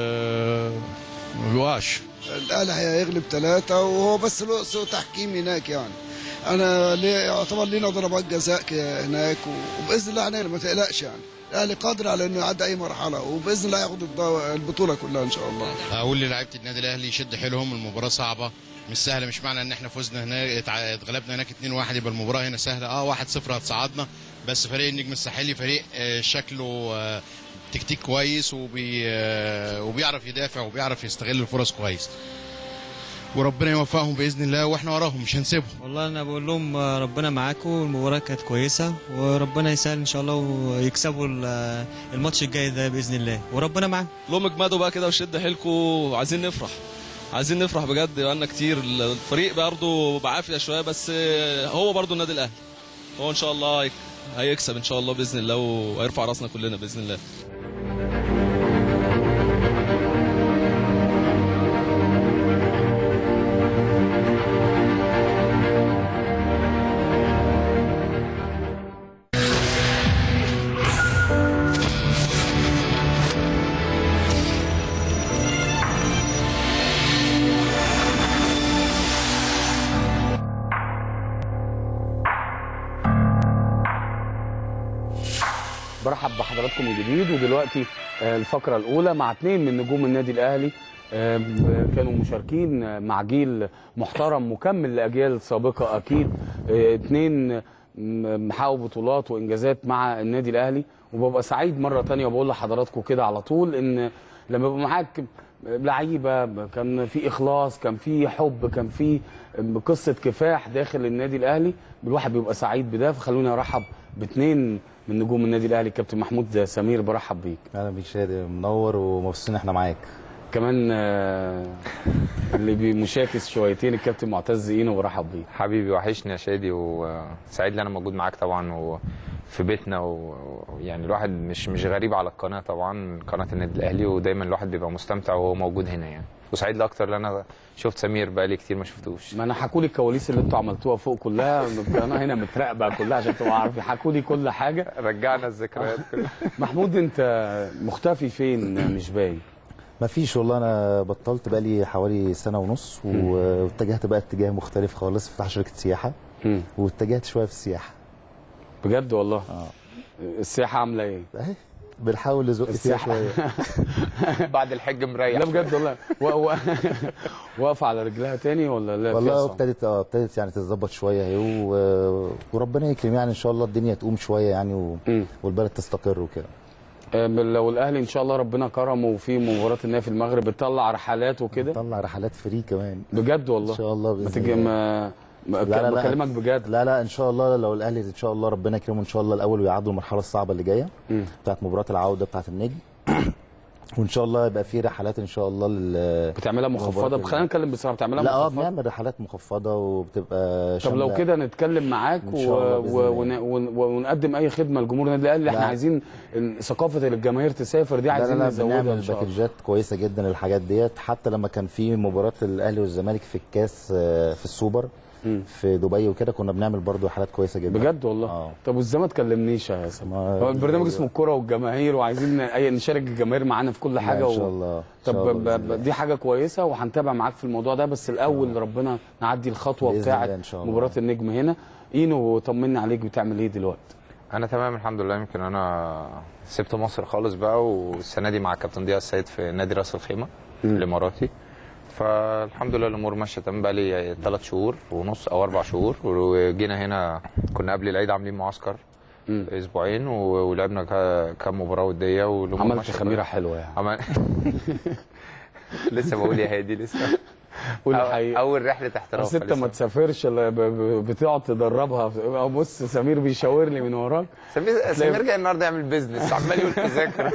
[SPEAKER 11] ما بيوقعش
[SPEAKER 12] الاهلي هيغلب ثلاثة وهو بس له سوء تحكيم هناك يعني انا ليه يعتبر لينا ضربات جزاء ك- هناك وباذن الله هنغلب ما تقلقش يعني الاهلي قادر على انه يعدي اي مرحله وباذن الله ياخد الدو- البطوله كلها ان شاء الله
[SPEAKER 13] اقول للاعيبه النادي الاهلي يشد حيلهم المباراه صعبه مش سهله مش معنى ان احنا فزنا هناك اتع- اتغلبنا هناك 2-1 يبقى المباراه هنا سهله اه 1-0 هتصعدنا بس فريق النجم الساحلي فريق آه، شكله آه، تكتيك كويس وبي آه، وبيعرف يدافع وبيعرف يستغل الفرص كويس وربنا يوفقهم باذن الله واحنا وراهم مش هنسيبهم
[SPEAKER 14] والله انا بقول لهم آه، ربنا معاكم المباراه كانت كويسه وربنا يسهل ان شاء الله ويكسبوا ال- آه، الماتش الجاي ده باذن الله وربنا معاهم
[SPEAKER 15] لهم اجمدوا بقى كده وشد حيلكم وعايزين نفرح عايزين نفرح بجد بقالنا كتير الفريق برضه بعافيه شويه بس هو برضه النادي الاهلي هو ان شاء الله هيك- هيكسب ان شاء الله باذن الله وهيرفع راسنا كلنا باذن الله
[SPEAKER 1] برحب بحضراتكم من جديد ودلوقتي آه، الفقرة الأولى مع اثنين من نجوم النادي الأهلي آه، ب- كانوا مشاركين آه، مع جيل محترم مكمل لأجيال سابقة أكيد آه، اثنين م- محققوا بطولات وإنجازات مع النادي الأهلي وببقى سعيد مرة تانية وبقول لحضراتكم كده على طول إن لما يبقى معاك لعيبة كان في إخلاص كان في حب كان في قصة كفاح داخل النادي الأهلي الواحد بيبقى سعيد بده فخلوني أرحب باثنين من نجوم النادي الاهلي كابتن محمود سمير برحب بيك
[SPEAKER 16] اهلا بيك شادي منور ومبسوطين احنا معاك
[SPEAKER 1] كمان آه، اللي بي- مشاكس شويتين الكابتن معتز اينو برحب بيك
[SPEAKER 17] حبيبي وحشني يا شادي وسعيد ان انا موجود معاك طبعا وفي بيتنا و- ويعني الواحد مش مش غريب على القناه طبعا قناه النادي الاهلي ودايما الواحد بيبقى مستمتع وهو موجود هنا يعني وسعيد لي اكتر ان انا شفت سمير بقالي كتير ما شفتوش
[SPEAKER 1] ما انا حكوا لي الكواليس اللي انتوا عملتوها فوق كلها انا هنا متراقبه كلها عشان تبقى عارف حكوا لي كل حاجه
[SPEAKER 17] رجعنا الذكريات كلها
[SPEAKER 1] محمود انت مختفي فين مش باين
[SPEAKER 16] مفيش والله انا بطلت بقالي حوالي سنه ونص و- واتجهت بقى اتجاه مختلف خالص فتحت شركه سياحه واتجهت شويه في السياحه
[SPEAKER 1] بجد والله اه السياحه عامله ايه
[SPEAKER 16] اهي بنحاول نزق فيها شويه
[SPEAKER 17] بعد الحج مريح
[SPEAKER 1] لا بجد والله و- و- واقفه على رجلها تاني ولا لا فيها
[SPEAKER 16] والله
[SPEAKER 1] صعب؟
[SPEAKER 16] ابتدت اه ابتدت يعني تتظبط شويه اهي و- وربنا يكرم يعني ان شاء الله الدنيا تقوم شويه يعني و... والبلد تستقر وكده
[SPEAKER 1] آه، لو الاهلي ان شاء الله ربنا كرمه وفي مباراه النهائي في المغرب بتطلع رحلات وكده
[SPEAKER 16] طلع رحلات فري كمان
[SPEAKER 1] بجد والله
[SPEAKER 16] ان شاء الله
[SPEAKER 1] ما
[SPEAKER 16] باذن
[SPEAKER 1] تيجي
[SPEAKER 16] الله
[SPEAKER 1] ما ما- بكلمك بجد
[SPEAKER 16] لا لا ان شاء الله لو الاهلي ان شاء الله ربنا يكرمه ان شاء الله الاول ويعدوا المرحله الصعبه اللي جايه
[SPEAKER 1] مم.
[SPEAKER 16] بتاعت مباراه العوده بتاعت النجم وان شاء الله يبقى في رحلات ان شاء الله لل
[SPEAKER 1] بتعملها مخفضه
[SPEAKER 16] مباراة
[SPEAKER 1] خلينا نتكلم بصراحه بتعملها
[SPEAKER 16] لا اه
[SPEAKER 1] مخفضه
[SPEAKER 16] بنعمل رحلات مخفضه وبتبقى
[SPEAKER 1] طب لو
[SPEAKER 16] شاملة-
[SPEAKER 1] كده نتكلم معاك
[SPEAKER 16] إن
[SPEAKER 1] و...
[SPEAKER 16] شاء الله بإذن
[SPEAKER 1] و... ون... ون... ونقدم اي خدمه لجمهور النادي الاهلي احنا
[SPEAKER 16] لا.
[SPEAKER 1] عايزين ال- ثقافه الجماهير تسافر دي
[SPEAKER 16] لا
[SPEAKER 1] عايزين
[SPEAKER 16] لا لا
[SPEAKER 1] نزودها
[SPEAKER 16] بنعمل
[SPEAKER 1] ان شاء الله
[SPEAKER 16] باكجات كويسه جدا للحاجات ديت حتى لما كان في مباراه الاهلي والزمالك في الكاس آه، في السوبر في دبي وكده كنا بنعمل برضو حالات كويسه جدا
[SPEAKER 1] بجد والله
[SPEAKER 16] اه
[SPEAKER 1] طب وازاي ما تكلمنيش يا سامي هو البرنامج اسمه الكوره والجماهير وعايزين اي نشارك الجماهير معانا في كل حاجه
[SPEAKER 16] ان شاء الله إن
[SPEAKER 1] طب
[SPEAKER 16] شاء الله
[SPEAKER 1] ب...
[SPEAKER 16] بإذن
[SPEAKER 1] ب... دي حاجه كويسه وهنتابع معاك في الموضوع ده بس الاول ربنا نعدي الخطوه
[SPEAKER 16] بإذن
[SPEAKER 1] بتاعه
[SPEAKER 16] الله إن شاء الله.
[SPEAKER 1] مباراه النجم هنا اينو طمني عليك بتعمل ايه دلوقتي
[SPEAKER 17] انا تمام الحمد لله يمكن انا سبت مصر خالص بقى والسنه دي مع كابتن ضياء السيد في نادي راس الخيمه الاماراتي فالحمد لله الامور ماشيه تمام بقى لي ثلاث شهور ونص او اربع شهور وجينا هنا كنا قبل العيد عاملين معسكر اسبوعين و- ولعبنا كا- كام مباراه وديه والامور
[SPEAKER 1] عملت
[SPEAKER 17] ماشية
[SPEAKER 1] خميره
[SPEAKER 17] كويس.
[SPEAKER 1] حلوه يعني
[SPEAKER 17] عمل... لسه بقول يا هادي لسه
[SPEAKER 1] قول
[SPEAKER 17] أو-
[SPEAKER 1] الحقيقه
[SPEAKER 17] اول رحله احتراف
[SPEAKER 1] بس انت ما
[SPEAKER 17] فلسه.
[SPEAKER 1] تسافرش الا ب- ب- بتقعد تدربها أو بص سمير بيشاور لي من وراك
[SPEAKER 17] سمير
[SPEAKER 1] هتلاقي-
[SPEAKER 17] سمير جاي النهارده يعمل بيزنس عمال يقول تذاكر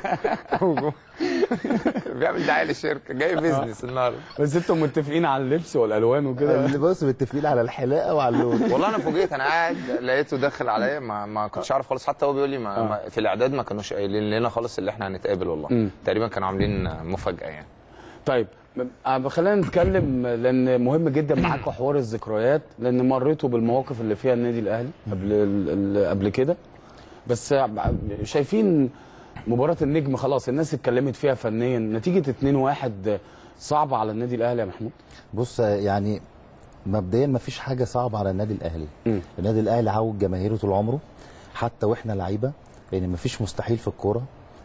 [SPEAKER 17] بيعمل دعايه للشركه جاي بيزنس النهارده
[SPEAKER 1] بس انتوا متفقين على اللبس والالوان وكده
[SPEAKER 16] اللي بص متفقين على الحلاقه وعلى اللون
[SPEAKER 17] والله انا فوجئت انا قاعد لقيته داخل عليا ما, ما كنتش اعرف خالص حتى هو بيقول لي ما, ما في الاعداد ما كانوش قايلين لنا خالص اللي احنا هنتقابل والله
[SPEAKER 1] مم.
[SPEAKER 17] تقريبا كانوا عاملين مفاجاه يعني
[SPEAKER 1] طيب م- خلينا نتكلم لان مهم جدا معاكم حوار الذكريات لان مريتوا بالمواقف اللي فيها النادي الاهلي قبل ال- ال- قبل كده بس شايفين مباراة النجم خلاص الناس اتكلمت فيها فنيا نتيجة 2-1 صعبة على النادي الاهلي يا محمود
[SPEAKER 16] بص يعني مبدئيا ما فيش حاجه صعبه على النادي الاهلي النادي الاهلي عود جماهيره طول عمره حتى واحنا لعيبه يعني ما فيش مستحيل في الكوره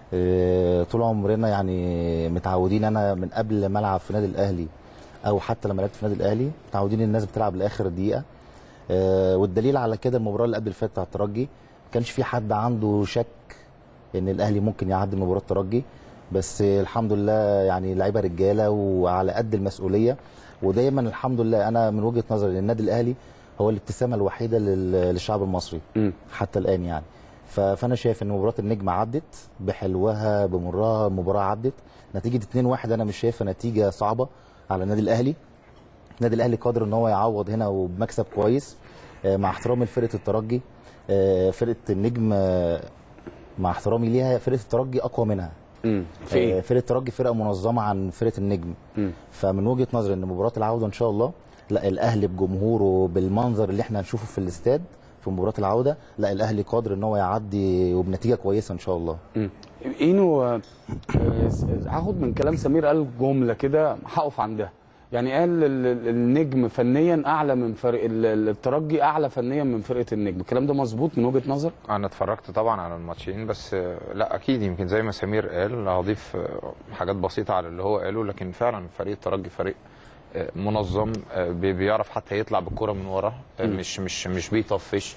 [SPEAKER 16] آه، طول عمرنا يعني متعودين انا من قبل ما العب في النادي الاهلي او حتى لما لعبت في النادي الاهلي متعودين الناس بتلعب لاخر دقيقه آه، والدليل على كده المباراه اللي قبل اللي فاتت بتاع الترجي ما كانش في حد عنده شك ان الاهلي ممكن يعدي مباراه الترجي بس الحمد لله يعني لعيبه رجاله وعلى قد المسؤوليه ودايما الحمد لله انا من وجهه نظري ان النادي الاهلي هو الابتسامه الوحيده لل- للشعب المصري حتى الان يعني ف- فانا شايف ان مباراه النجم عدت بحلوها بمرها المباراه عدت نتيجه 2-1 انا مش شايفها نتيجه صعبه على النادي الاهلي النادي الاهلي قادر ان هو يعوض هنا وبمكسب كويس آه، مع احترامي لفرقه الترجي آه، فرقه النجم آه، مع احترامي ليها فرقه الترجي اقوى منها
[SPEAKER 1] في إيه؟
[SPEAKER 16] آه، فرقه الترجي فرقه منظمه عن فرقه النجم فمن وجهه نظري ان مباراه العوده ان شاء الله لا الاهلي بجمهوره بالمنظر اللي احنا هنشوفه في الاستاد في مباراه العوده لا الاهلي قادر ان هو يعدي وبنتيجه كويسه ان شاء الله
[SPEAKER 1] اينو آه، آه، هاخد من كلام سمير قال جمله كده هقف عندها يعني قال ال- ال- النجم فنيا اعلى من فرق ال- ال- الترجي اعلى فنيا من فرقه النجم الكلام ده مظبوط من وجهه نظر
[SPEAKER 17] انا اتفرجت طبعا على الماتشين بس آه، لا اكيد يمكن زي ما سمير قال هضيف آه، حاجات بسيطه على اللي هو قاله لكن فعلا فريق الترجي فريق آه، منظم آه، بي- بيعرف حتى يطلع بالكره من ورا آه،
[SPEAKER 1] مم.
[SPEAKER 17] مش مش مش بيطفش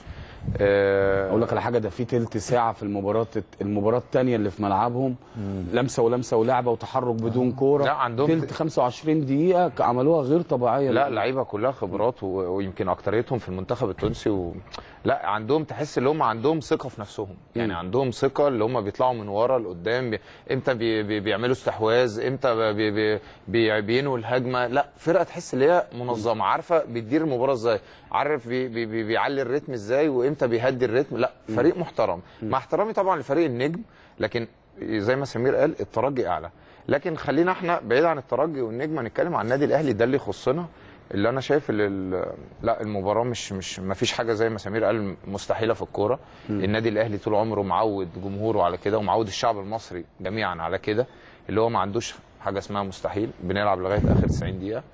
[SPEAKER 17] آه،
[SPEAKER 1] اقول لك على حاجه ده في تلت ساعه في المباراه المباراه الثانيه اللي في ملعبهم لمسه ولمسه ولعبه وتحرك بدون كوره
[SPEAKER 17] لا، عندهم
[SPEAKER 1] تلت 25 دقيقه ك- عملوها غير طبيعيه
[SPEAKER 17] لا لعيبه كلها خبرات و- ويمكن اكتريتهم في المنتخب التونسي و... لا عندهم تحس ان هم عندهم ثقه في نفسهم يعني عندهم ثقه اللي هم بيطلعوا من ورا لقدام بي... امتى بي... بي... بيعملوا استحواذ امتى بي... بي... بي... بينهوا الهجمه لا فرقه تحس ان هي منظمه عارفه بتدير المباراه ازاي عارف بي... بي... بي... بيعلي الريتم ازاي وامتى بيهدي الريتم لا فريق محترم مع احترامي طبعا لفريق النجم لكن زي ما سمير قال الترجي اعلى لكن خلينا احنا بعيد عن الترجي والنجم هنتكلم عن النادي الاهلي ده اللي يخصنا اللي انا شايف اللي ال- لا المباراه مش مش ما فيش حاجه زي ما سمير قال مستحيله في الكوره النادي الاهلي طول عمره معود جمهوره على كده ومعود الشعب المصري جميعا على كده اللي هو ما عندوش حاجه اسمها مستحيل بنلعب لغايه اخر 90 دقيقه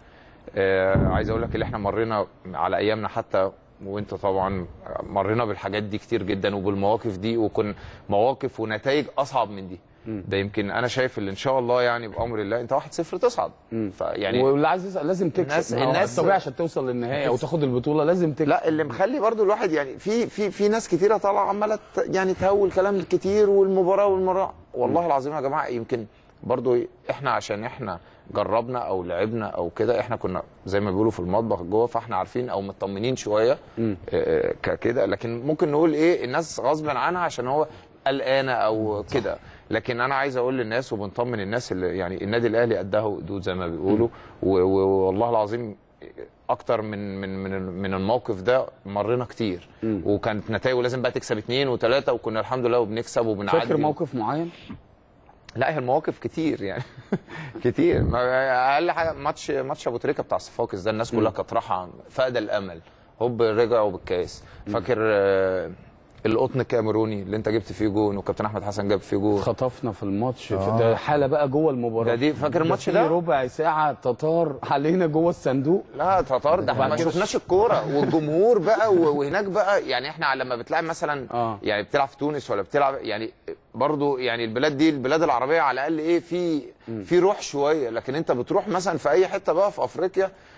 [SPEAKER 17] آه عايز اقول لك اللي احنا مرينا على ايامنا حتى وانت طبعا مرينا بالحاجات دي كتير جدا وبالمواقف دي وكن مواقف ونتائج اصعب من دي ده يمكن انا شايف اللي ان شاء الله يعني بامر الله انت 1-0 تصعد فيعني
[SPEAKER 1] واللي عايز يسال لازم تكسب
[SPEAKER 17] الناس-
[SPEAKER 1] ما هو
[SPEAKER 17] الناس-
[SPEAKER 1] الطبيعي عشان توصل للنهائي او تاخد البطوله لازم تكسب
[SPEAKER 17] لا اللي مخلي برضو الواحد يعني في في في ناس كتيره طالعه عماله ت- يعني تهول كلام كتير والمباراه والمباراه والله العظيم يا جماعه يمكن برضو احنا عشان احنا جربنا او لعبنا او كده احنا كنا زي ما بيقولوا في المطبخ جوه فاحنا عارفين او مطمنين شويه آه، ك- كده لكن ممكن نقول ايه الناس غصبا عنها عشان هو قلقانه او كده لكن انا عايز اقول للناس وبنطمن الناس اللي يعني النادي الاهلي قدها وقدود زي ما بيقولوا و- و- والله العظيم اكتر من من من من الموقف ده مرينا كتير وكانت نتائج لازم بقى تكسب اثنين وثلاثه وكنا الحمد لله وبنكسب وبنعدي
[SPEAKER 1] فاكر موقف معين
[SPEAKER 17] لا هي المواقف كتير يعني كتير ما- اقل حاجه ماتش ماتش ابو تريكه بتاع صفاقس ده الناس كلها كانت رايحه فاقده الامل هوب رجعوا بالكاس فاكر آه، القطن الكاميروني اللي انت جبت فيه جون وكابتن احمد حسن جاب فيه جون
[SPEAKER 1] خطفنا في الماتش
[SPEAKER 17] آه.
[SPEAKER 1] ده حاله بقى جوه المباراه
[SPEAKER 17] ده دي- فاكر الماتش
[SPEAKER 1] في
[SPEAKER 17] ده؟
[SPEAKER 1] ربع ساعه تتار علينا جوه الصندوق
[SPEAKER 17] لا تتار ده احنا ما
[SPEAKER 1] وبعد كده-
[SPEAKER 17] شفناش الكوره والجمهور بقى و- وهناك بقى يعني احنا لما بتلعب مثلا
[SPEAKER 1] آه.
[SPEAKER 17] يعني بتلعب في تونس ولا بتلعب يعني برضو يعني البلاد دي البلاد العربيه على الاقل ايه في في روح شويه لكن انت بتروح مثلا في اي حته بقى في افريقيا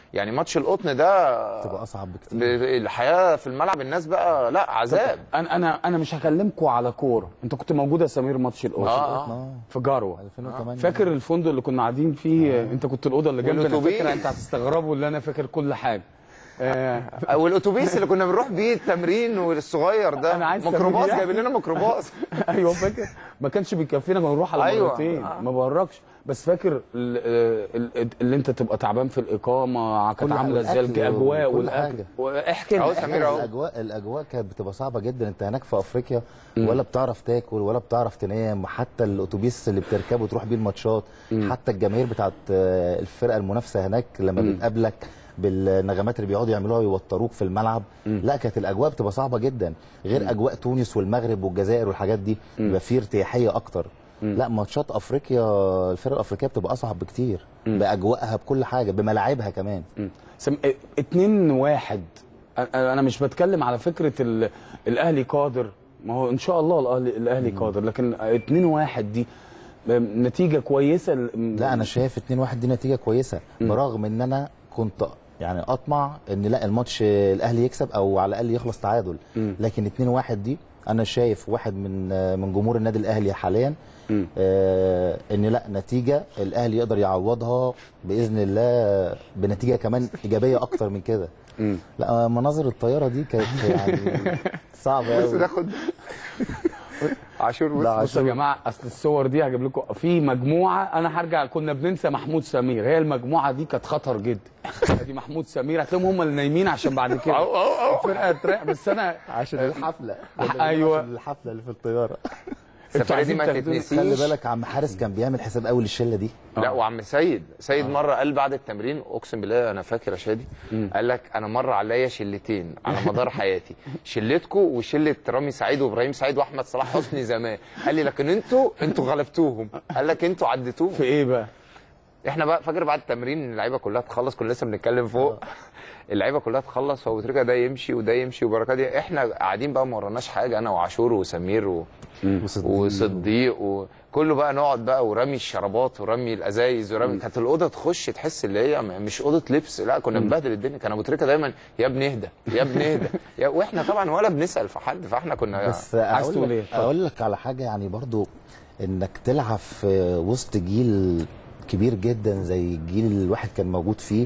[SPEAKER 17] يعني ماتش القطن ده
[SPEAKER 16] تبقى اصعب بكتير
[SPEAKER 17] ب- الحياه في الملعب الناس بقى لا عذاب
[SPEAKER 1] انا انا انا مش هكلمكم على كوره انت كنت موجود يا سمير ماتش القطن
[SPEAKER 17] آه، آه.
[SPEAKER 1] في جروه
[SPEAKER 16] 2008
[SPEAKER 1] فاكر الفندق اللي كنا قاعدين فيه انت كنت الاوضه اللي جنبنا
[SPEAKER 17] والأتوبيس.
[SPEAKER 1] فاكر انت هتستغربوا اللي انا فاكر كل حاجه آه،
[SPEAKER 17] او الاتوبيس اللي كنا بنروح بيه التمرين والصغير ده
[SPEAKER 1] أنا عايز
[SPEAKER 17] ميكروباص
[SPEAKER 1] سمير
[SPEAKER 17] جايبين لنا ميكروباص
[SPEAKER 1] ايوه فاكر ما كانش بيكفينا كنا نروح على
[SPEAKER 17] أيوة.
[SPEAKER 1] مرتين
[SPEAKER 17] آه.
[SPEAKER 1] ما بوركش بس فاكر ال- ال- اللي انت تبقى تعبان في الاقامه كانت
[SPEAKER 16] كل
[SPEAKER 1] عامله ازاي
[SPEAKER 16] الأكل
[SPEAKER 1] الاجواء
[SPEAKER 16] وكل
[SPEAKER 1] والاكل
[SPEAKER 16] حاجة.
[SPEAKER 1] احكي لنا احكي لنا.
[SPEAKER 16] الاجواء الاجواء كانت بتبقى صعبه جدا انت هناك في افريقيا ولا بتعرف تاكل ولا بتعرف تنام حتى الاتوبيس اللي بتركبه تروح بيه الماتشات حتى الجماهير بتاعت آه، الفرقه المنافسه هناك لما بتقابلك بالنغمات اللي بيقعدوا يعملوها ويوتروك في الملعب لا كانت الاجواء بتبقى صعبه جدا غير اجواء تونس والمغرب والجزائر والحاجات دي بيبقى فيه ارتياحيه اكتر لا ماتشات افريقيا الفرق الافريقيه بتبقى اصعب بكتير باجواءها بكل حاجه بملاعبها كمان
[SPEAKER 1] سم... اه، اتنين واحد أ- انا مش بتكلم على فكره ال... الاهلي قادر ما هو ان شاء الله الاهلي الاهلي قادر لكن اتنين واحد دي ام، نتيجه كويسه ل-
[SPEAKER 16] لا انا شايف 2 1 دي نتيجه كويسه برغم ان انا كنت يعني اطمع ان لا الماتش الاهلي يكسب او على الاقل يخلص تعادل لكن 2 1 دي انا شايف واحد من من جمهور النادي الاهلي حاليا آه ان لا نتيجه الاهلي يقدر يعوضها باذن الله بنتيجه كمان ايجابيه اكتر من كده لا مناظر الطياره دي كانت يعني صعبه
[SPEAKER 17] بص
[SPEAKER 16] قوي
[SPEAKER 17] ناخد عاشور بص
[SPEAKER 1] لا بصوا يا جماعه اصل الصور دي هجيب لكم في مجموعه انا هرجع كنا بننسى محمود سمير هي المجموعه دي كانت خطر جدا دي محمود سمير هتلاقيهم هم اللي نايمين عشان بعد كده الفرقه تريح بس انا
[SPEAKER 16] عشان الحفله
[SPEAKER 1] ايوه
[SPEAKER 16] عشان الحفله اللي في الطياره
[SPEAKER 17] السفريه دي ما
[SPEAKER 16] خلي
[SPEAKER 17] تتنسيش
[SPEAKER 16] بالك عم حارس كان بيعمل حساب قوي للشله دي
[SPEAKER 17] لا وعم سيد سيد مره قال بعد التمرين اقسم بالله انا فاكر يا شادي قال لك انا مر عليا شلتين على مدار حياتي شلتكم وشله رامي سعيد وابراهيم سعيد واحمد صلاح حسني زمان قال لي لكن انتوا انتوا غلبتوهم قال لك انتوا عديتوهم
[SPEAKER 1] في ايه بقى
[SPEAKER 17] احنا بقى فاكر بعد التمرين اللعيبه كلها تخلص كنا لسه بنتكلم فوق اللعيبه كلها تخلص فابو تريكه ده يمشي وده يمشي وبركات دي احنا قاعدين بقى ما وراناش حاجه انا وعاشور وسمير و... وصديق وكله بقى نقعد بقى ورمي الشرابات ورمي الازايز ورمي كانت الاوضه تخش تحس اللي هي م- مش اوضه لبس لا كنا بنبهدل الدنيا كان ابو تريكه دايما يا ابني اهدى يا ابني اهدى يا- واحنا طبعا ولا بنسال في حد فاحنا كنا
[SPEAKER 16] بس اقول لك اقول لك على حاجه يعني برضو انك تلعب في وسط جيل كبير جدا زي الجيل اللي الواحد كان موجود فيه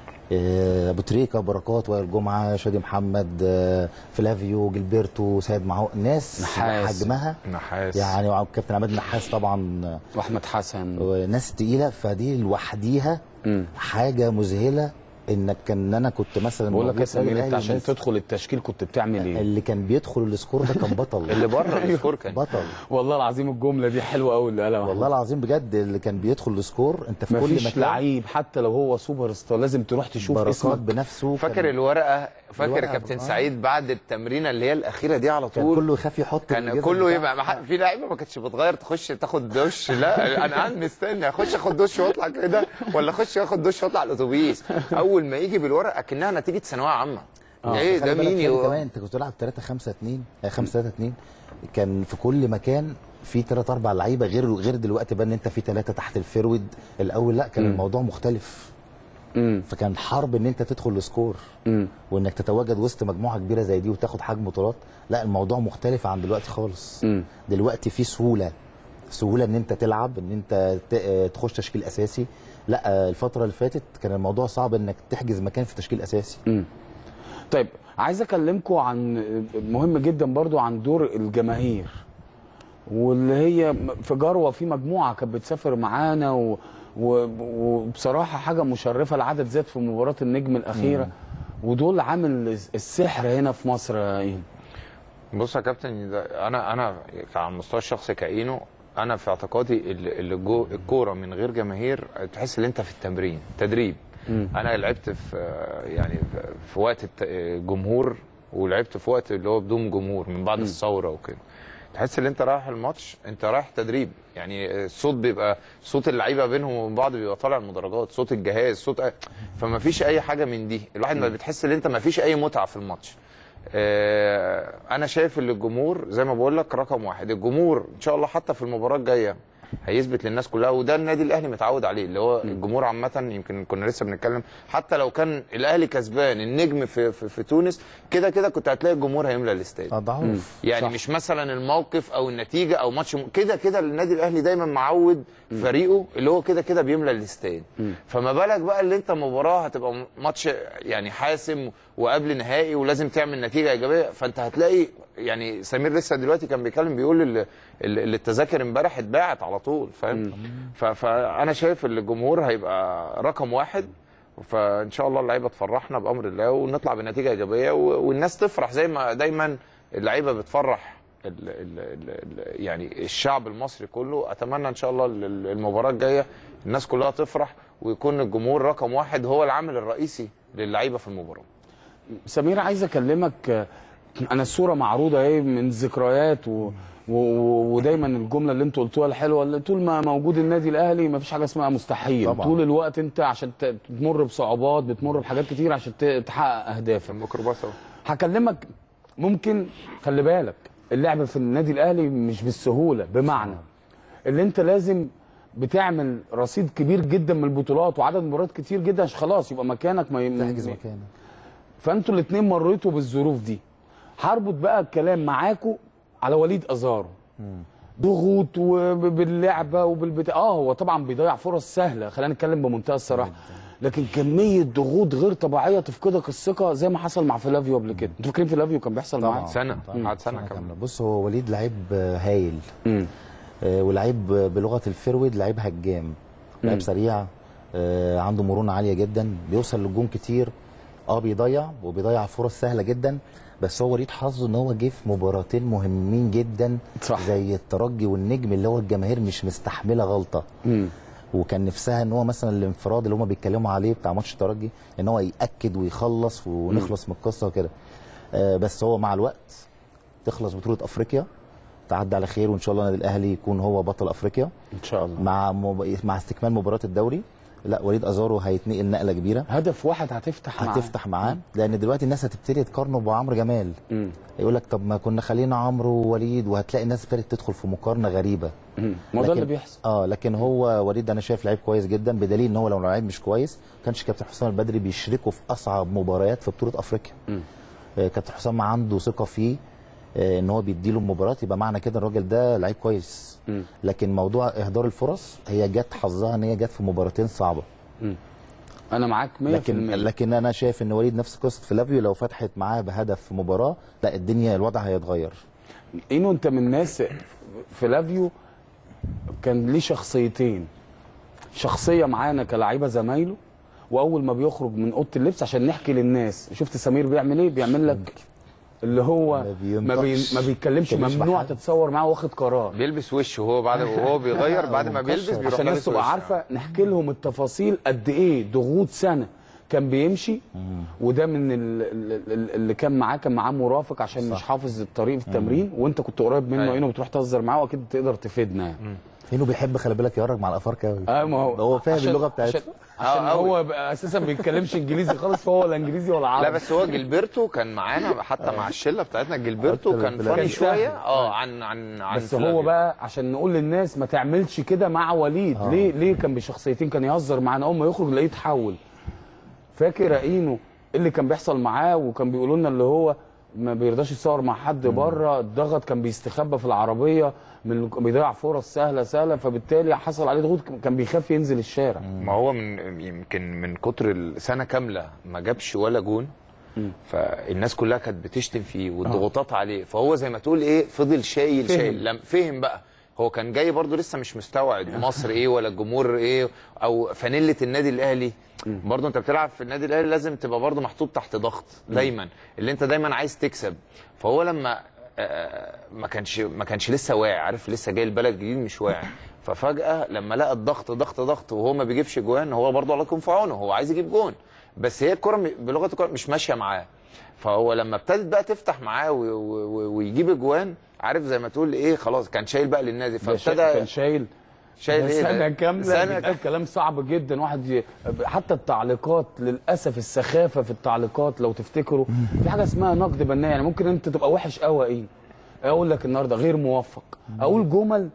[SPEAKER 16] آه، ابو تريكه بركات وائل جمعه شادي محمد آه، فلافيو جilberto سيد معو ناس
[SPEAKER 1] نحاس.
[SPEAKER 16] حجمها
[SPEAKER 17] نحاس
[SPEAKER 16] يعني وكابتن عماد نحاس طبعا آه،
[SPEAKER 1] واحمد حسن
[SPEAKER 16] ناس تقيله فدي لوحديها حاجه مذهله انك كان انا كنت مثلا
[SPEAKER 1] بقول لك
[SPEAKER 16] موجود
[SPEAKER 1] يا
[SPEAKER 16] في النادي
[SPEAKER 1] سمير انت
[SPEAKER 16] الأهلي
[SPEAKER 1] عشان
[SPEAKER 16] الناس-
[SPEAKER 1] تدخل التشكيل كنت بتعمل ايه
[SPEAKER 16] اللي كان بيدخل السكور ده كان بطل
[SPEAKER 17] اللي بره السكور كان
[SPEAKER 16] بطل
[SPEAKER 1] والله العظيم الجمله دي حلوه قوي اللي قالها
[SPEAKER 16] والله العظيم بجد اللي كان بيدخل السكور انت في كل
[SPEAKER 1] مفيش
[SPEAKER 16] مكان
[SPEAKER 1] لعيب حتى لو هو سوبر ستار لازم تروح تشوف
[SPEAKER 16] بركات
[SPEAKER 1] اسمك
[SPEAKER 16] بنفسه
[SPEAKER 17] فاكر الورقه فاكر
[SPEAKER 16] الورقة،
[SPEAKER 17] كابتن
[SPEAKER 16] آه.
[SPEAKER 17] سعيد بعد التمرينه اللي هي الاخيره دي على
[SPEAKER 16] كان
[SPEAKER 17] طول
[SPEAKER 16] كله يخاف يحط
[SPEAKER 17] كان
[SPEAKER 16] الجزم
[SPEAKER 17] كله
[SPEAKER 16] بتاعته.
[SPEAKER 17] يبقى مح... في لعيبه ما كانتش بتغير تخش تاخد دش لا انا قاعد مستني اخش اخد دش واطلع كده ولا اخش اخد دش واطلع الاتوبيس اول ما يجي بالورقه اكنها نتيجه ثانويه عامه ايه ده مين
[SPEAKER 16] يو...
[SPEAKER 17] يو...
[SPEAKER 16] كمان انت كنت بتلعب 3 5 2 5 3 2 كان في كل مكان في 3 4 لعيبه غير غير دلوقتي بقى ان انت في ثلاثه تحت الفيرود الاول لا كان
[SPEAKER 1] مم.
[SPEAKER 16] الموضوع مختلف
[SPEAKER 1] مم.
[SPEAKER 16] فكان حرب ان انت تدخل السكور
[SPEAKER 1] مم.
[SPEAKER 16] وانك تتواجد وسط مجموعه كبيره زي دي وتاخد حجم بطولات لا الموضوع مختلف عن دلوقتي خالص
[SPEAKER 1] مم.
[SPEAKER 16] دلوقتي في سهوله سهوله ان انت تلعب ان انت ت- آه، تخش تشكيل اساسي لا آه، الفتره اللي فاتت كان الموضوع صعب انك تحجز مكان في تشكيل اساسي
[SPEAKER 1] مم. طيب عايز اكلمكم عن مهم جدا برضو عن دور الجماهير واللي هي في جروه في مجموعه كانت بتسافر معانا و... و... وبصراحه حاجه مشرفه العدد زاد في مباراه النجم الاخيره ودول عامل السحر هنا في مصر يا ايهن
[SPEAKER 17] بص يا كابتن ده انا انا على المستوى الشخصي كاينو انا في اعتقادي ال- اللي جو الكوره من غير جماهير تحس ان انت في التمرين تدريب
[SPEAKER 1] مم.
[SPEAKER 17] انا لعبت في يعني في وقت الت- الجمهور ولعبت في وقت اللي هو بدون جمهور من بعد الثوره وكده تحس ان انت رايح الماتش انت رايح تدريب يعني الصوت بيبقى صوت اللعيبه بينهم وبين بعض بيبقى طالع المدرجات صوت الجهاز صوت أي- فما فيش اي حاجه من دي الواحد ما بتحس ان انت ما فيش اي متعه في الماتش آه، انا شايف ان الجمهور زي ما بقول لك رقم واحد الجمهور ان شاء الله حتى في المباراه الجايه هيثبت للناس كلها وده النادي الاهلي متعود عليه اللي هو الجمهور عامه يمكن كنا لسه بنتكلم حتى لو كان الاهلي كسبان النجم في في, في تونس كده كده كنت هتلاقي الجمهور هيملى الاستاد
[SPEAKER 16] اضعاف
[SPEAKER 17] يعني
[SPEAKER 16] صح.
[SPEAKER 17] مش مثلا الموقف او النتيجه او ماتش م- كده كده النادي الاهلي دايما معود فريقه اللي هو كده كده بيملى الاستاد فما بالك بقى اللي انت مباراه هتبقى م- ماتش يعني حاسم وقبل نهائي ولازم تعمل نتيجه ايجابيه فانت هتلاقي يعني سمير لسه دلوقتي كان بيتكلم بيقول ال- ال- التذاكر امبارح اتباعت على طول فاهم ف- فانا شايف ان الجمهور هيبقى رقم واحد فان شاء الله اللعيبه تفرحنا بامر الله ونطلع بنتيجه ايجابيه و- والناس تفرح زي ما دايما اللعيبه بتفرح ال ال ال ال يعني الشعب المصري كله اتمنى ان شاء الله ال- ال- المباراه الجايه الناس كلها تفرح ويكون الجمهور رقم واحد هو العامل الرئيسي للعيبه في المباراه
[SPEAKER 1] سمير عايز اكلمك آه، انا الصوره معروضه اهي من ذكريات و... و... ودايما الجمله اللي انتوا قلتوها الحلوه اللي طول ما موجود النادي الاهلي ما فيش حاجه اسمها مستحيل
[SPEAKER 16] طبعاً.
[SPEAKER 1] طول الوقت انت عشان ت- تمر بصعوبات بتمر بحاجات كتير عشان ت- تحقق اهدافك
[SPEAKER 17] الميكروباص اهو
[SPEAKER 1] هكلمك ممكن خلي بالك اللعب في النادي الاهلي مش بالسهوله بمعنى اللي انت لازم بتعمل رصيد كبير جدا من البطولات وعدد مباريات كتير جدا عشان خلاص يبقى مكانك ما
[SPEAKER 16] تحجز
[SPEAKER 1] ما-
[SPEAKER 16] مكانك
[SPEAKER 1] فانتوا الاثنين مريتوا بالظروف دي هربط بقى الكلام معاكوا على وليد ازارو ضغوط وباللعبه وبالبتاع اه هو طبعا بيضيع فرص سهله خلينا نتكلم بمنتهى الصراحه لكن كميه ضغوط غير طبيعيه تفقدك الثقه زي ما حصل مع فلافيو قبل كده انتوا فاكرين فلافيو كان بيحصل معاه
[SPEAKER 17] سنه
[SPEAKER 16] طبعاً.
[SPEAKER 17] قعد سنه كامله
[SPEAKER 16] كامله بص هو وليد لعيب آه، هايل آه، ولعيب بلغه الفيرود لعيب هجام لعيب
[SPEAKER 1] مم.
[SPEAKER 16] سريع آه، عنده مرونه عاليه جدا بيوصل للجون كتير اه بيضيع وبيضيع فرص سهله جدا بس هو وليد حظه ان هو جه في مباراتين مهمين جدا
[SPEAKER 1] صح.
[SPEAKER 16] زي الترجي والنجم اللي هو الجماهير مش مستحمله غلطه وكان نفسها ان هو مثلا الانفراد اللي هم بيتكلموا عليه بتاع ماتش الترجي ان هو ياكد ويخلص ونخلص من القصه وكده آه، بس هو مع الوقت تخلص بطوله افريقيا تعدي على خير وان شاء الله النادي الاهلي يكون هو بطل افريقيا
[SPEAKER 1] ان شاء الله
[SPEAKER 16] مع مب... مع استكمال مباراه الدوري لا وليد ازارو هيتنقل نقله كبيره
[SPEAKER 1] هدف واحد هتفتح معاه
[SPEAKER 16] هتفتح معاه لان دلوقتي الناس هتبتدي تقارنه بعمرو جمال يقول لك طب ما كنا خلينا عمرو ووليد وهتلاقي الناس ابتدت تدخل في مقارنه غريبه
[SPEAKER 1] ما هو ده
[SPEAKER 16] لكن-
[SPEAKER 1] اللي بيحصل
[SPEAKER 16] اه لكن هو وليد انا شايف لعيب كويس جدا بدليل ان هو لو لعيب مش كويس ما كانش كابتن حسام البدري بيشركه في اصعب مباريات في بطوله افريقيا آه كابتن حسام عنده ثقه فيه آه ان هو بيديله المباراه يبقى معنى كده الراجل ده لعيب كويس لكن موضوع اهدار الفرص هي جت حظها ان هي جت في مباراتين صعبه
[SPEAKER 1] انا معاك 100%
[SPEAKER 16] لكن لكن انا شايف ان وليد نفس قصه فلافيو لو فتحت معاه بهدف في مباراه لا الدنيا الوضع هيتغير
[SPEAKER 1] اينو انت من الناس فلافيو كان ليه شخصيتين شخصيه معانا كلاعيبه زمايله واول ما بيخرج من اوضه اللبس عشان نحكي للناس شفت سمير بيعمل ايه بيعمل لك اللي هو ما, بي... ما بيتكلمش
[SPEAKER 17] بيتكلمش
[SPEAKER 1] ممنوع
[SPEAKER 17] بحد.
[SPEAKER 1] تتصور معاه واخد قرار
[SPEAKER 17] بيلبس وشه وهو بعد وهو بيغير بعد ما بيلبس بيروح
[SPEAKER 1] عشان الناس
[SPEAKER 17] لابس
[SPEAKER 1] تبقى
[SPEAKER 17] وشه.
[SPEAKER 1] عارفه نحكي لهم التفاصيل قد ايه ضغوط سنه كان بيمشي وده من ال- ال- ال- اللي كان معاه كان معاه مرافق عشان مش حافظ الطريق في التمرين وانت كنت قريب منه
[SPEAKER 16] أيوة.
[SPEAKER 1] هنا وبتروح تهزر معاه واكيد تقدر تفيدنا يعني
[SPEAKER 16] هينو بيحب خلي بالك يهرج مع الافارقه قوي
[SPEAKER 1] اه ما هو
[SPEAKER 16] هو فاهم
[SPEAKER 1] عشان-
[SPEAKER 16] اللغه
[SPEAKER 1] عشان,
[SPEAKER 16] بتاعته
[SPEAKER 1] عشان هو بقى اساسا ما بيتكلمش انجليزي خالص فهو لا انجليزي ولا عربي
[SPEAKER 17] لا بس هو جilberto كان معانا حتى مع الشله بتاعتنا جilberto كان
[SPEAKER 1] كان
[SPEAKER 17] فاني
[SPEAKER 1] سهل.
[SPEAKER 17] شويه اه عن عن عن
[SPEAKER 1] بس هو
[SPEAKER 17] فلافيو.
[SPEAKER 1] بقى عشان نقول للناس ما تعملش كده مع وليد
[SPEAKER 17] آه.
[SPEAKER 1] ليه ليه كان بشخصيتين كان يهزر معانا اول ما يخرج نلاقيه يتحول فاكر يا اينو إيه اللي كان بيحصل معاه وكان بيقولوا لنا اللي هو ما بيرضاش يتصور مع حد بره الضغط كان بيستخبى في العربيه من بيضيع فرص سهله سهله فبالتالي حصل عليه ضغوط كان بيخاف ينزل الشارع
[SPEAKER 17] ما هو من يمكن من كتر السنه كامله ما جابش ولا جون فالناس كلها كانت بتشتم فيه والضغوطات عليه فهو زي ما تقول ايه فضل شايل
[SPEAKER 1] فهم.
[SPEAKER 17] شايل لم فهم بقى هو كان جاي برضه لسه مش مستوعب مصر ايه ولا الجمهور ايه او فانيله النادي الاهلي برضه انت بتلعب في النادي الاهلي لازم تبقى برضه محطوط تحت ضغط دايما اللي انت دايما عايز تكسب فهو لما آه، ما كانش ما كانش لسه واعي عارف لسه جاي البلد جديد مش واعي ففجاه لما لقى الضغط ضغط ضغط وهو ما بيجيبش جوان هو برضه الله يكون في عونه هو عايز يجيب جون بس هي الكره م- بلغه الكره مش ماشيه معاه فهو لما ابتدت بقى تفتح معاه و- و- و- ويجيب اجوان عارف زي ما تقول ايه خلاص كان شايل بقى للنادي
[SPEAKER 1] ده شا-
[SPEAKER 17] فابتدى
[SPEAKER 1] كان شايل
[SPEAKER 17] شايل
[SPEAKER 1] ده
[SPEAKER 17] ايه
[SPEAKER 1] سنه
[SPEAKER 17] ده؟
[SPEAKER 1] كامله
[SPEAKER 17] سنه
[SPEAKER 1] بيتقال كلام صعب جدا واحد ي... حتى التعليقات للاسف السخافه في التعليقات لو تفتكروا في حاجه اسمها نقد بناء يعني ممكن انت تبقى وحش قوي ايه اقول لك النهارده غير موفق اقول جمل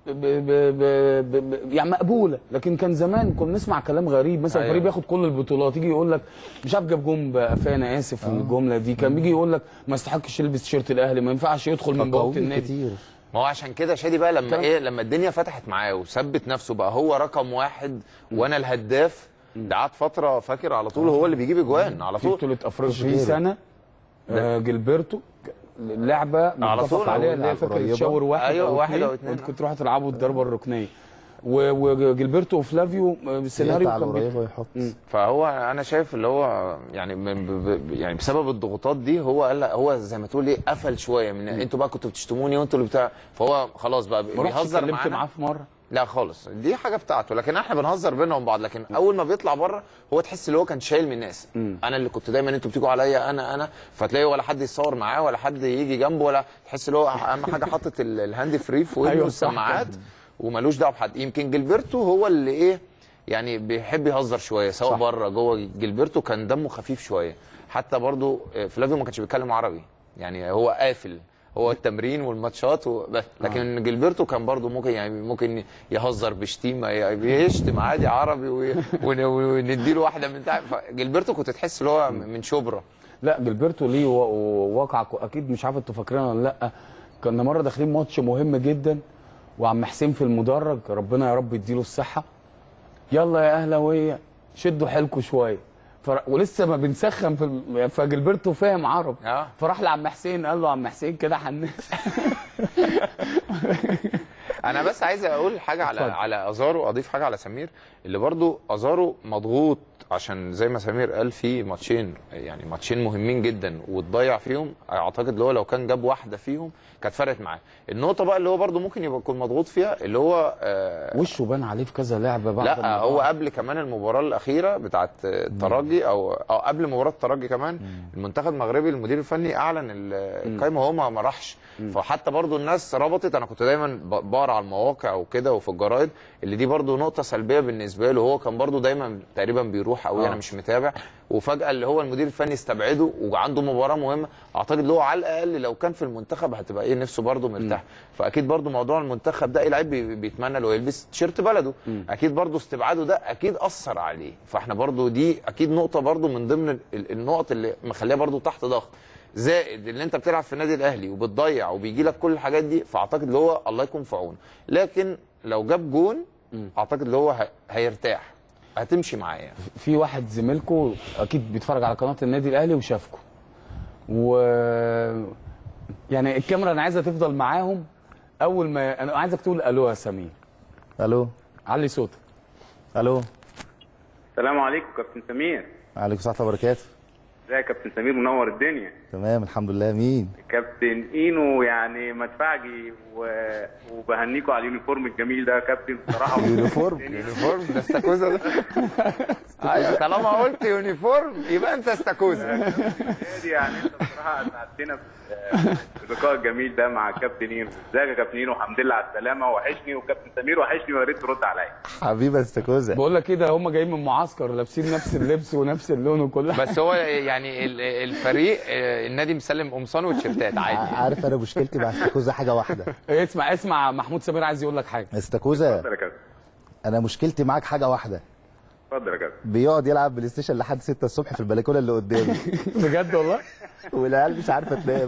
[SPEAKER 1] ب ب ب ب ب يعني مقبوله لكن كان زمان كنا نسمع كلام غريب مثلا
[SPEAKER 2] أيوة.
[SPEAKER 1] فريق بياخد كل البطولات يجي يقول لك مش عارف جاب جون بقفاه انا اسف في الجمله دي كان بيجي يقول لك ما يستحقش يلبس تيشيرت الاهلي ما ينفعش يدخل من بوابه النادي
[SPEAKER 17] ما هو عشان كده شادي بقى لما
[SPEAKER 1] كلام-
[SPEAKER 17] ايه لما الدنيا فتحت معاه وثبت نفسه بقى هو رقم واحد وانا الهداف ده قعد فتره فاكر على طول هو اللي بيجيب اجوان على
[SPEAKER 1] في
[SPEAKER 17] طول
[SPEAKER 1] بطوله افريقيا في
[SPEAKER 17] غيره.
[SPEAKER 1] سنه آه، جilberto لعبه
[SPEAKER 17] على
[SPEAKER 1] متفق
[SPEAKER 17] طول
[SPEAKER 1] عليها
[SPEAKER 17] هو
[SPEAKER 1] اللي هي
[SPEAKER 17] لعب
[SPEAKER 1] فاكر
[SPEAKER 17] قريبة.
[SPEAKER 1] تشاور واحد
[SPEAKER 17] أيوة،
[SPEAKER 1] أو
[SPEAKER 17] واحد
[SPEAKER 1] اتنين،
[SPEAKER 17] أو اتنين.
[SPEAKER 1] وانت كنت تروحوا تلعبوا الضربه الركنيه و- وجilberto وفلافيو آه، السيناريو
[SPEAKER 16] يقطع
[SPEAKER 1] كان
[SPEAKER 16] القريبة
[SPEAKER 1] بي-
[SPEAKER 16] ويحط
[SPEAKER 17] فهو انا شايف اللي هو يعني من ب- ب- يعني بسبب الضغوطات دي هو قال لا هو زي ما تقول ايه قفل شويه من انتوا بقى كنتوا بتشتموني وانتوا اللي بتاع فهو خلاص بقى
[SPEAKER 1] ما رحتش
[SPEAKER 17] بيهزر
[SPEAKER 1] اتكلمت
[SPEAKER 17] معانا
[SPEAKER 1] معاه في مره
[SPEAKER 17] لا خالص دي حاجه بتاعته لكن احنا بنهزر بينا وبين بعض لكن اول ما بيطلع بره هو تحس ان هو كان شايل من الناس انا اللي كنت دايما انتوا بتيجوا عليا انا انا فتلاقي ولا حد يتصور معاه ولا حد يجي جنبه ولا تحس ان هو اهم حاجه حاطط ال- الهاند فري في ودنه
[SPEAKER 1] أيوة،
[SPEAKER 17] والسماعات
[SPEAKER 1] صح.
[SPEAKER 17] وملوش دعوه بحد يمكن جilberto هو اللي ايه يعني بيحب يهزر شويه سواء بره جوه جilberto كان دمه خفيف شويه حتى برضو آه، فلافيو ما كانش بيتكلم عربي يعني هو قافل هو التمرين والماتشات وبس لكن جilberto كان برضو ممكن يعني ممكن يهزر بشتيمه ي- بيشتم عادي عربي وي- ون- ونديله واحده من تحت جilberto كنت تحس ان هو من شبرا
[SPEAKER 1] لا جilberto ليه و- و- واقع اكيد مش عارف انتوا فاكرينها ولا لا كنا مره داخلين ماتش مهم جدا وعم حسين في المدرج ربنا يا رب يديله الصحه يلا يا اهلاويه شدوا حيلكم شويه فر... ولسه ما بنسخن في ال... فجilberto فاهم عربي
[SPEAKER 17] اه
[SPEAKER 1] فراح لعم حسين قال له عم حسين كده حنس
[SPEAKER 17] انا بس عايز اقول حاجه على
[SPEAKER 1] اتفضل.
[SPEAKER 17] على ازارو اضيف حاجه على سمير اللي برضو ازارو مضغوط عشان زي ما سمير قال في ماتشين يعني ماتشين مهمين جدا وتضيع فيهم اعتقد اللي هو لو كان جاب واحده فيهم كانت فرقت معاه النقطه بقى اللي هو برضو ممكن يبقى يكون مضغوط فيها اللي هو آه
[SPEAKER 1] وشه بان عليه في كذا لعبه بعد
[SPEAKER 17] لا
[SPEAKER 1] المباراة.
[SPEAKER 17] هو قبل كمان المباراه الاخيره بتاعت الترجي او او قبل مباراه الترجي كمان المنتخب المغربي المدير الفني اعلن ال- القايمه وهو ما ما راحش فحتى برضو الناس ربطت انا كنت دايما ب- بقرا على المواقع وكده وفي الجرايد اللي دي برضو نقطه سلبيه بالنسبه له هو كان برضو دايما تقريبا بيروح قوي
[SPEAKER 1] آه.
[SPEAKER 17] انا مش متابع وفجاه اللي هو المدير الفني استبعده وعنده مباراه مهمه اعتقد اللي هو على الاقل لو كان في المنتخب هتبقى ايه نفسه برضو مرتاح فاكيد برضو موضوع المنتخب ده اي لعيب بي- بيتمنى لو يلبس تيشيرت بلده اكيد برضو استبعاده ده اكيد اثر عليه فاحنا برضو دي اكيد نقطه برضو من ضمن ال- النقط اللي مخليها برضو تحت ضغط زائد اللي انت بتلعب في النادي الاهلي وبتضيع وبيجي لك كل الحاجات دي فاعتقد اللي هو الله يكون في عونه لكن لو جاب جون اعتقد اللي هو ه- هيرتاح هتمشي معاه يعني
[SPEAKER 1] في واحد زميلكم اكيد بيتفرج على قناه النادي الاهلي وشافكم و يعني الكاميرا انا عايزها تفضل معاهم اول ما انا عايزك تقول الو يا سمير
[SPEAKER 16] الو
[SPEAKER 1] علي صوتك
[SPEAKER 16] الو
[SPEAKER 18] السلام عليكم كابتن سمير
[SPEAKER 16] عليكم السلام ورحمه الله وبركاته
[SPEAKER 18] ازيك يا كابتن سمير منور الدنيا
[SPEAKER 16] تمام الحمد لله مين
[SPEAKER 18] كابتن اينو يعني مدفعجي و... وبهنيكوا على اليونيفورم الجميل ده يا كابتن بصراحه
[SPEAKER 17] يونيفورم يونيفورم ده استاكوزا ده أيوة، طالما قلت يونيفورم يبقى انت استاكوزا
[SPEAKER 18] دي يعني انت بصراحه اسعدتنا في اللقاء الجميل ده مع كابتن اينو ازيك يا كابتن اينو الحمد لله على السلامه وحشني وكابتن سمير وحشني ويا ريت ترد عليا
[SPEAKER 16] حبيبي استاكوزا
[SPEAKER 1] بقول لك كده هم جايين من معسكر لابسين نفس اللبس ونفس اللون وكل حاجه
[SPEAKER 17] بس هو يعني ال- الفريق آه، النادي مسلم قمصان وتيشيرتات عادي
[SPEAKER 16] عارف انا مشكلتي مع استاكوزا حاجه واحده
[SPEAKER 1] اسمع اسمع محمود سمير عايز يقول لك حاجه
[SPEAKER 16] استاكوزا
[SPEAKER 18] اتفضل يا كابتن
[SPEAKER 16] انا مشكلتي معاك حاجه واحده
[SPEAKER 18] اتفضل يا كابتن
[SPEAKER 16] بيقعد يلعب بلاي ستيشن لحد 6 الصبح في البلكونه اللي قدامي
[SPEAKER 1] بجد والله
[SPEAKER 16] والعيال مش عارفه تنام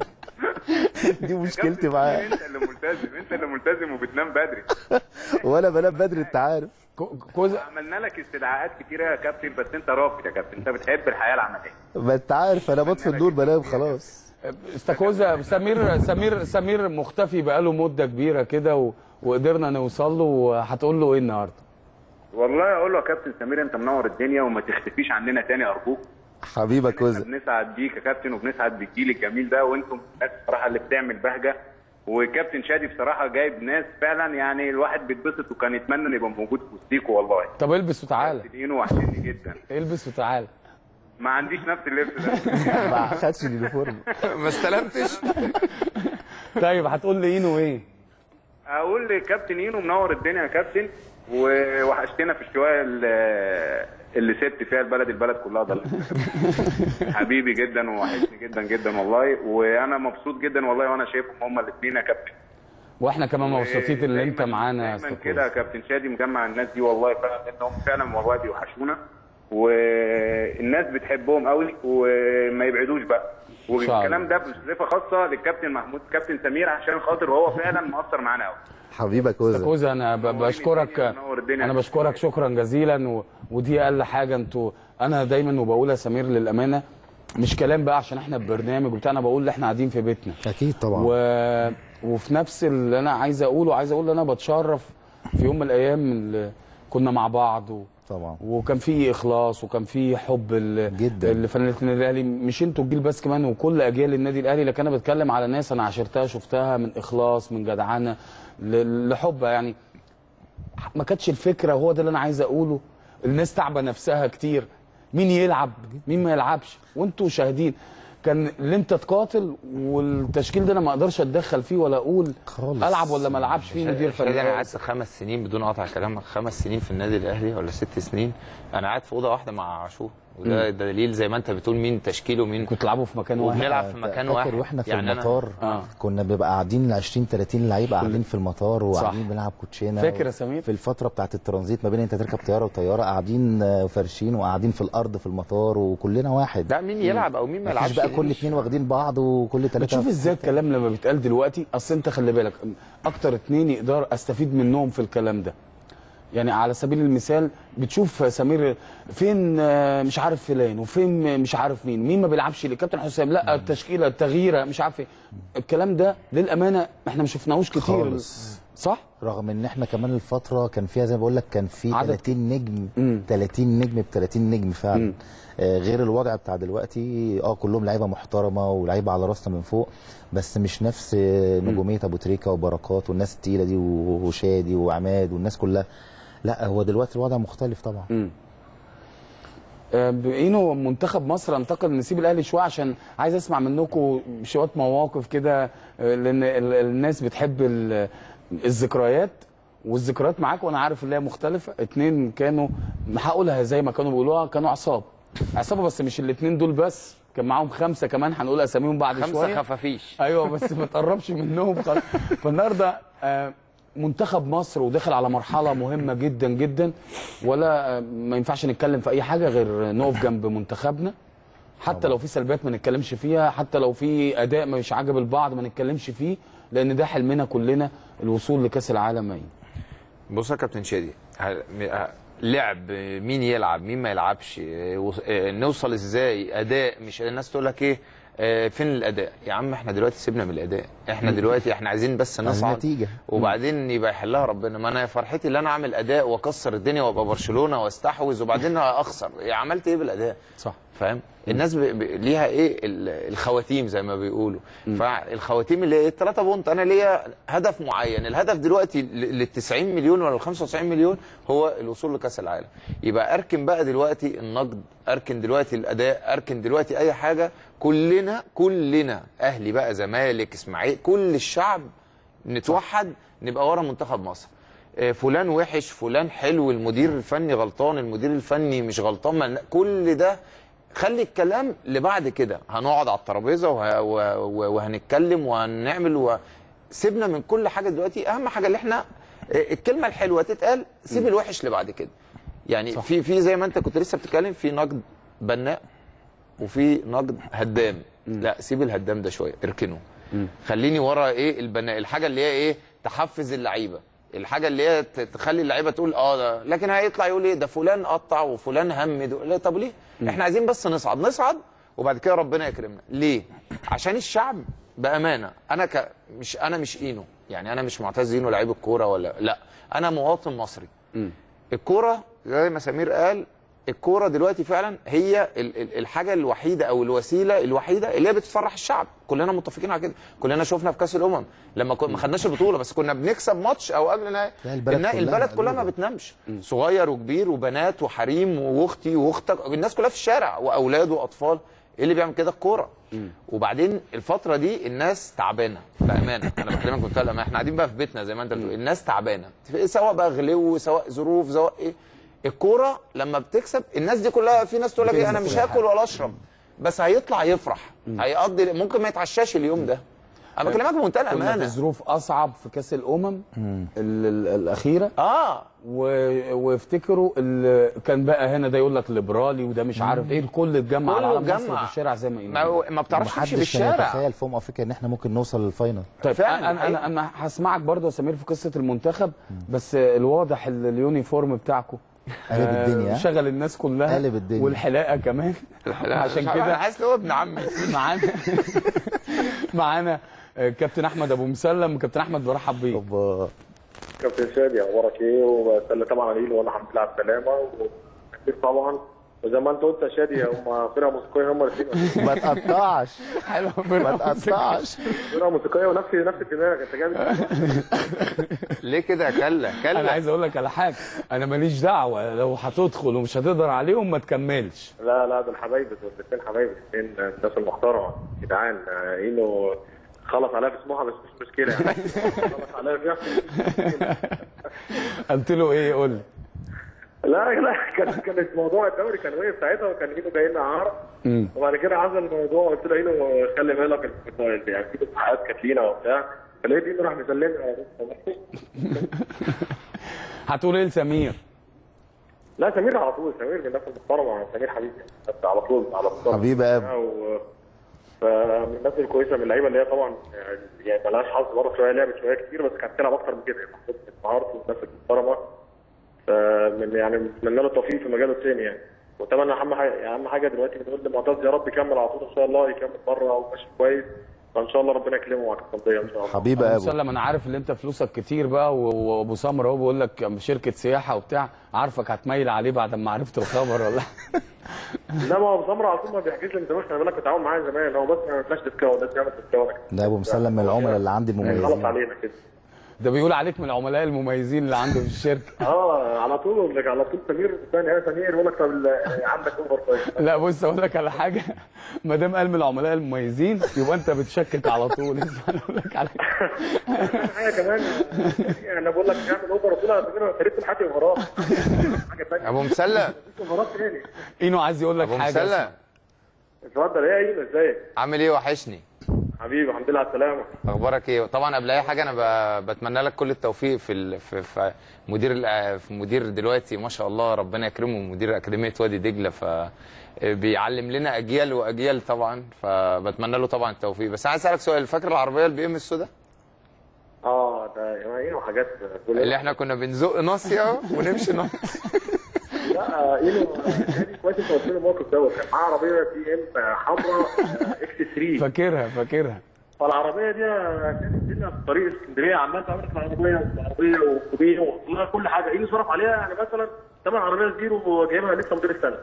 [SPEAKER 16] دي مشكلتي معاه
[SPEAKER 18] انت اللي ملتزم انت اللي ملتزم وبتنام بدري
[SPEAKER 16] وانا بنام بدري انت عارف
[SPEAKER 1] كوزا
[SPEAKER 18] عملنا لك استدعاءات كتيره يا كابتن بس انت رافض يا كابتن انت بتحب الحياه العمليه
[SPEAKER 16] ما انت عارف انا بطفي النور بنام خلاص
[SPEAKER 1] استاكوزا سمير سمير سمير مختفي بقاله مده كبيره كده و... وقدرنا نوصل له وهتقول له ايه النهارده
[SPEAKER 18] والله اقول له يا كابتن سمير انت منور الدنيا وما تختفيش عننا تاني ارجوك
[SPEAKER 16] حبيبك كوزا
[SPEAKER 18] بنسعد بيك يا كابتن وبنسعد بالجيل الجميل ده وانتم الناس بصراحه اللي بتعمل بهجه وكابتن شادي بصراحه جايب ناس فعلا يعني الواحد بيتبسط وكان يتمنى انه يبقى موجود في وسطيكوا والله
[SPEAKER 1] طب البس وتعالى
[SPEAKER 18] دينه وحشني جدا
[SPEAKER 1] البس وتعالى
[SPEAKER 18] ما عنديش نفس اللبس ده
[SPEAKER 16] ما خدش اليونيفورم
[SPEAKER 17] ما استلمتش
[SPEAKER 1] طيب هتقول لي اينو ايه
[SPEAKER 18] اقول لكابتن اينو منور الدنيا يا كابتن ووحشتنا في الشويه اللي اللي سبت فيها البلد البلد كلها ضلت حبيبي جدا ووحشني جدا جدا والله وانا مبسوط جدا والله وانا شايفهم هما الاثنين يا كابتن
[SPEAKER 1] واحنا كمان مبسوطين اللي انت
[SPEAKER 18] ودايماً-
[SPEAKER 1] معانا يا
[SPEAKER 18] دايما
[SPEAKER 1] أستاذ
[SPEAKER 18] كده يا كابتن شادي مجمع الناس دي والله فعلا لانهم فعلا والله بيوحشونا والناس بتحبهم قوي وما يبعدوش بقى
[SPEAKER 1] شاء الله.
[SPEAKER 18] والكلام ده بصفه خاصه للكابتن محمود كابتن سمير عشان خاطر هو فعلا مؤثر معانا قوي
[SPEAKER 16] حبيبك
[SPEAKER 1] استاذ كوزا انا ب- بشكرك
[SPEAKER 18] الدنيا.
[SPEAKER 1] انا بشكرك شكرا جزيلا و... ودي اقل حاجه انتوا انا دايما وبقول يا سمير للامانه مش كلام بقى عشان احنا ببرنامج وبتاع انا بقول احنا قاعدين في بيتنا
[SPEAKER 16] اكيد طبعا
[SPEAKER 1] و... وفي نفس اللي انا عايز اقوله عايز اقول ان انا بتشرف في يوم من الايام اللي كنا مع بعض و...
[SPEAKER 16] طبعا
[SPEAKER 1] وكان في اخلاص وكان في حب ال...
[SPEAKER 16] جدا.
[SPEAKER 1] اللي فنانة النادي الاهلي مش انتوا الجيل بس كمان وكل اجيال النادي الاهلي لكن انا بتكلم على ناس انا عاشرتها شفتها من اخلاص من جدعنه ل... لحب يعني ما كانتش الفكره هو ده اللي انا عايز اقوله الناس تعبى نفسها كتير مين يلعب مين ما يلعبش وانتوا شاهدين كان اللي انت تقاتل والتشكيل ده انا ما اقدرش اتدخل فيه ولا اقول
[SPEAKER 17] خالص.
[SPEAKER 1] العب ولا ما العبش فيه مدير
[SPEAKER 17] شادي انا
[SPEAKER 1] فني
[SPEAKER 17] قعدت خمس سنين بدون قطع كلامك خمس سنين في النادي الاهلي ولا ست سنين انا قاعد في اوضه واحده مع عاشور وده
[SPEAKER 1] مم.
[SPEAKER 17] دليل زي ما انت بتقول مين تشكيله مين
[SPEAKER 1] كنت تلعبوا في مكان واحد
[SPEAKER 17] وبنلعب في مكان
[SPEAKER 16] فاكر
[SPEAKER 17] واحد
[SPEAKER 16] واحنا في
[SPEAKER 17] يعني أنا-
[SPEAKER 16] المطار
[SPEAKER 1] آه.
[SPEAKER 16] كنا بنبقى قاعدين 20 30 لعيبه قاعدين في المطار وقاعدين
[SPEAKER 1] صح.
[SPEAKER 16] بنلعب كوتشينه
[SPEAKER 1] فاكر يا سمير؟
[SPEAKER 16] في الفتره بتاعت الترانزيت ما بين انت تركب طياره وطياره قاعدين آه، فارشين وقاعدين في الارض في المطار وكلنا واحد
[SPEAKER 17] لا مين يلعب او مين ما
[SPEAKER 16] مفيش
[SPEAKER 17] يلعبش
[SPEAKER 16] بقى
[SPEAKER 17] دي
[SPEAKER 16] كل
[SPEAKER 17] مش-
[SPEAKER 16] اتنين واخدين بعض وكل ثلاثه
[SPEAKER 1] بتشوف ازاي الكلام لما بيتقال دلوقتي اصل انت خلي بالك اكتر اتنين يقدر استفيد منهم في الكلام ده يعني على سبيل المثال بتشوف سمير فين آه، مش عارف فلان وفين مش عارف مين مين ما بيلعبش ليه كابتن حسام لا التشكيله التغييره مش عارف ايه الكلام ده للامانه احنا ما شفناهوش كتير
[SPEAKER 16] خالص.
[SPEAKER 1] صح
[SPEAKER 16] رغم ان احنا كمان الفتره كان فيها زي ما بقول لك كان في
[SPEAKER 1] عدد.
[SPEAKER 16] 30 نجم 30 نجم ب 30 نجم فعلا آه غير الوضع بتاع دلوقتي اه كلهم لعيبه محترمه ولعيبه على راسنا من فوق بس مش نفس آه، نجوميه ابو تريكه وبركات والناس التقيله دي وشادي وعماد والناس كلها لا هو دلوقتي الوضع مختلف طبعا
[SPEAKER 1] مم. آه، بإنه منتخب مصر انتقل نسيب الاهلي شويه عشان عايز اسمع منكم شويه مواقف كده آه، لان ال- الناس بتحب ال- الذكريات والذكريات معاك وانا عارف ان هي مختلفه اتنين كانوا هقولها زي ما كانوا بيقولوها كانوا عصاب عصابه بس مش الاتنين دول بس كان معاهم خمسه كمان هنقول اساميهم بعد
[SPEAKER 17] خمسة
[SPEAKER 1] شويه
[SPEAKER 17] خفافيش
[SPEAKER 1] ايوه بس ما تقربش منهم خالص فالنهارده آه، منتخب مصر وداخل على مرحله مهمه جدا جدا ولا آه، ما ينفعش نتكلم في اي حاجه غير نقف جنب منتخبنا حتى لو في سلبيات ما نتكلمش فيها حتى لو في اداء مش عاجب البعض ما نتكلمش فيه لان ده حلمنا كلنا الوصول لكاس العالم أي.
[SPEAKER 17] بص يا كابتن شادي ه- م- ه- لعب مين يلعب مين ما يلعبش آه، وص- آه، نوصل ازاي اداء مش الناس تقول لك ايه آه، فين الاداء يا عم احنا دلوقتي سيبنا من الاداء احنا
[SPEAKER 16] مم.
[SPEAKER 17] دلوقتي احنا عايزين بس
[SPEAKER 16] عايزين
[SPEAKER 17] نصعد
[SPEAKER 16] نتيجة.
[SPEAKER 17] وبعدين يبقى يحلها ربنا ما انا فرحتي اللي انا اعمل اداء واكسر الدنيا وابقى برشلونه واستحوذ وبعدين اخسر يا عملت ايه بالاداء
[SPEAKER 1] صح
[SPEAKER 17] فاهم الناس ب... ب... ليها ايه ال- الخواتيم زي ما بيقولوا فالخواتيم اللي هي الثلاثه بونت انا ليا هدف معين الهدف دلوقتي لل 90 مليون ولا ال 95 مليون هو الوصول لكاس العالم يبقى اركن بقى دلوقتي النقد اركن دلوقتي الاداء اركن دلوقتي اي حاجه كلنا كلنا اهلي بقى زمالك اسماعيل كل الشعب نتوحد نبقى ورا منتخب مصر آه، فلان وحش فلان حلو المدير الفني غلطان المدير الفني مش غلطان ما- كل ده خلي الكلام لبعد كده هنقعد على الترابيزه وه... و... و... وهنتكلم وهنعمل و... سيبنا من كل حاجه دلوقتي اهم حاجه اللي احنا آه، الكلمه الحلوه تتقال سيب الوحش لبعد كده يعني
[SPEAKER 1] صح.
[SPEAKER 17] في في زي ما انت كنت لسه بتتكلم في نقد بناء وفي نقد هدام لا سيب الهدام ده شويه اركنه خليني ورا ايه البناء الحاجه اللي هي ايه تحفز اللعيبه الحاجه اللي هي ت- تخلي اللعيبه تقول اه ده لكن هيطلع يقول ايه ده فلان قطع وفلان همد لا طب ليه احنا عايزين بس نصعد نصعد وبعد كده ربنا يكرمنا ليه عشان الشعب بامانه انا ك مش انا مش اينو يعني انا مش معتز اينو لعيب الكوره ولا لا انا مواطن مصري الكوره زي ما سمير قال الكوره دلوقتي فعلا هي ال- ال- الحاجه الوحيده او الوسيله الوحيده اللي هي بتفرح الشعب كلنا متفقين على كده كلنا شفنا في كاس الامم لما كنا ما خدناش البطوله بس كنا بنكسب ماتش او قبل النهائي
[SPEAKER 16] لا، البلد
[SPEAKER 17] النا-
[SPEAKER 16] كلها
[SPEAKER 17] البلد كلها ما
[SPEAKER 16] مقلوبة.
[SPEAKER 17] بتنامش صغير وكبير وبنات وحريم واختي واختك الناس كلها في الشارع واولاد واطفال ايه اللي بيعمل كده الكوره وبعدين الفتره دي الناس تعبانه بامانه انا بكلمك بمنتهى الامانه احنا قاعدين بقى في بيتنا زي ما انت بتقول الناس تعبانه سواء بقى غلو سواء ظروف سواء ايه الكوره لما بتكسب الناس دي كلها في ناس تقول لك ايه انا مش هاكل ولا اشرب بس هيطلع يفرح هيقضي ممكن ما يتعشاش اليوم ده
[SPEAKER 19] انا بكلمك بمنتهى
[SPEAKER 1] كنا في
[SPEAKER 19] الامانه
[SPEAKER 1] ظروف اصعب في كاس الامم ال ال الاخيره
[SPEAKER 19] اه
[SPEAKER 1] و... وافتكروا ال... كان بقى هنا ده يقول لك ليبرالي وده مش عارف ايه الكل اتجمع على
[SPEAKER 19] كله
[SPEAKER 1] علم مصر
[SPEAKER 19] اتجمع.
[SPEAKER 1] في الشارع زي ما
[SPEAKER 19] ما, هو- ما بتعرفش تمشي
[SPEAKER 16] محدش كان
[SPEAKER 19] بالشارع
[SPEAKER 16] يتخيل في ام افريقيا ان احنا ممكن نوصل للفاينل
[SPEAKER 1] طيب
[SPEAKER 19] فعلا،
[SPEAKER 1] انا انا انا هسمعك برضه يا سمير في قصه المنتخب بس الواضح ال- اليونيفورم بتاعكم
[SPEAKER 16] قلب
[SPEAKER 1] آه،
[SPEAKER 16] الدنيا.
[SPEAKER 1] شغل الناس كلها
[SPEAKER 16] قلب الدنيا.
[SPEAKER 1] والحلاقه كمان
[SPEAKER 19] الحلاقة.
[SPEAKER 1] عشان
[SPEAKER 19] مش عارف،
[SPEAKER 1] كده
[SPEAKER 19] انا حاسس ان هو ابن عمي
[SPEAKER 1] معانا معانا آه، كابتن احمد ابو مسلم كابتن احمد برحب بيك
[SPEAKER 20] كابتن شادي اخبارك ايه وبسال طبعا عليه وانا الحمد لله على السلامه وكتير طبعا وزي ما انت قلت يا شادي هم فرقه موسيقيه هم الاثنين
[SPEAKER 16] ما تقطعش
[SPEAKER 1] حلو
[SPEAKER 16] ما تقطعش
[SPEAKER 20] فرقه موسيقيه ونفس نفس الدماغ انت جامد
[SPEAKER 19] ليه كده يا كلا كلا
[SPEAKER 1] انا عايز اقول لك على حاجه انا ماليش دعوه لو هتدخل ومش هتقدر عليهم ما تكملش
[SPEAKER 20] لا لا دول حبايبي دول الاثنين حبايبي الاثنين الناس المحترمه جدعان آه، اينو خلص عليها في سموحه بس مش مشكله يعني خلص عليها فيها
[SPEAKER 1] قلت له ايه قول لي
[SPEAKER 20] لا لا كان كان موضوع الدوري كان وقف ساعتها وكان اينو جاي لنا عرض
[SPEAKER 1] مم.
[SPEAKER 20] وبعد كده حصل الموضوع قلت له اينو خلي بالك ال- يعني في امتحانات كانت لينا وبتاع فلقيت اينو راح مسلمها
[SPEAKER 1] هتقول ايه لسمير
[SPEAKER 20] لا سمير على طول سمير من الناس المحترمه سمير حبيبي بس على طول على طول
[SPEAKER 16] حبيبي يا أبو.
[SPEAKER 20] و... فمن الناس الكويسه من اللعيبه اللي هي طبعا يعني مالهاش حظ برضه شويه لعبت شويه كتير بس كانت بتلعب اكتر من كده يعني مهارته والناس المحترمه فمن يعني نتمنى له التوفيق في مجاله الثاني يعني واتمنى اهم حاجه اهم حاجه دلوقتي بنقول لمعتز يا رب يكمل على طول ان شاء الله يكمل بره وماشي كويس فان شاء الله ربنا يكرمه مع القضيه ان شاء الله
[SPEAKER 16] حبيبي يا
[SPEAKER 1] ابو
[SPEAKER 16] ابو
[SPEAKER 1] مسلم انا عارف ان انت فلوسك كتير بقى و- وابو سمر اهو بيقول لك شركه سياحه وبتاع عارفك هتميل عليه بعد ما عرفت الخبر ولا
[SPEAKER 20] لا ما هو ابو سمره على طول ما بيحكيش لي من زمان انا بقول لك بتعاون معايا زمان هو بس ما عملناش ديسكاونت لازم يعمل ديسكاونت
[SPEAKER 16] ده ابو مسلم من العملاء اللي عندي
[SPEAKER 20] خلص
[SPEAKER 16] المميزين
[SPEAKER 20] علينا كده
[SPEAKER 1] ده بيقول عليك من العملاء المميزين اللي عنده في الشركه
[SPEAKER 20] اه على طول يقول لك على طول سمير ثاني يا سمير يقول لك طب ال- عندك اوفر كويس
[SPEAKER 1] لا بص اقول لك على حاجه ما دام قال من العملاء المميزين يبقى انت بتشكك على طول اسمع اقول لك على
[SPEAKER 20] حاجه كمان يعني انا بقول لك اعمل اوفر قلت له يا سمير انا فريق الحاتي اوفرات حاجه ثانيه
[SPEAKER 19] ابو مسلم
[SPEAKER 20] اوفرات تاني
[SPEAKER 1] اينو عايز يقول لك
[SPEAKER 19] ابو
[SPEAKER 1] حاجه
[SPEAKER 19] مسلم
[SPEAKER 20] اتفضل ايه يا ايمن ازيك
[SPEAKER 19] عامل ايه وحشني
[SPEAKER 20] حبيبي الحمد لله على السلامه
[SPEAKER 19] اخبارك ايه طبعا قبل اي حاجه انا ب... بتمنى لك كل التوفيق في ال... في, في مدير ال... في مدير دلوقتي ما شاء الله ربنا يكرمه مدير اكاديميه وادي دجله ف بيعلم لنا اجيال واجيال طبعا فبتمنى له طبعا التوفيق بس عايز اسالك سؤال فاكر العربيه البي ام السوداء
[SPEAKER 20] اه ده يعني ايه وحاجات
[SPEAKER 19] اللي احنا كنا بنزق ناصيه ونمشي نط
[SPEAKER 20] لا اينو يعني كويس انت قلت لي الموقف دوت كان معاه عربيه بي ام حمراء اكس 3
[SPEAKER 1] فاكرها فاكرها
[SPEAKER 20] فالعربيه دي كانت الدنيا في طريق اسكندريه عمال تعمل في العربيه والعربيه وكوبيه وكلها كل حاجه ايه صرف عليها يعني مثلا ثمن عربيه زيرو جايبها لسه مدير السنه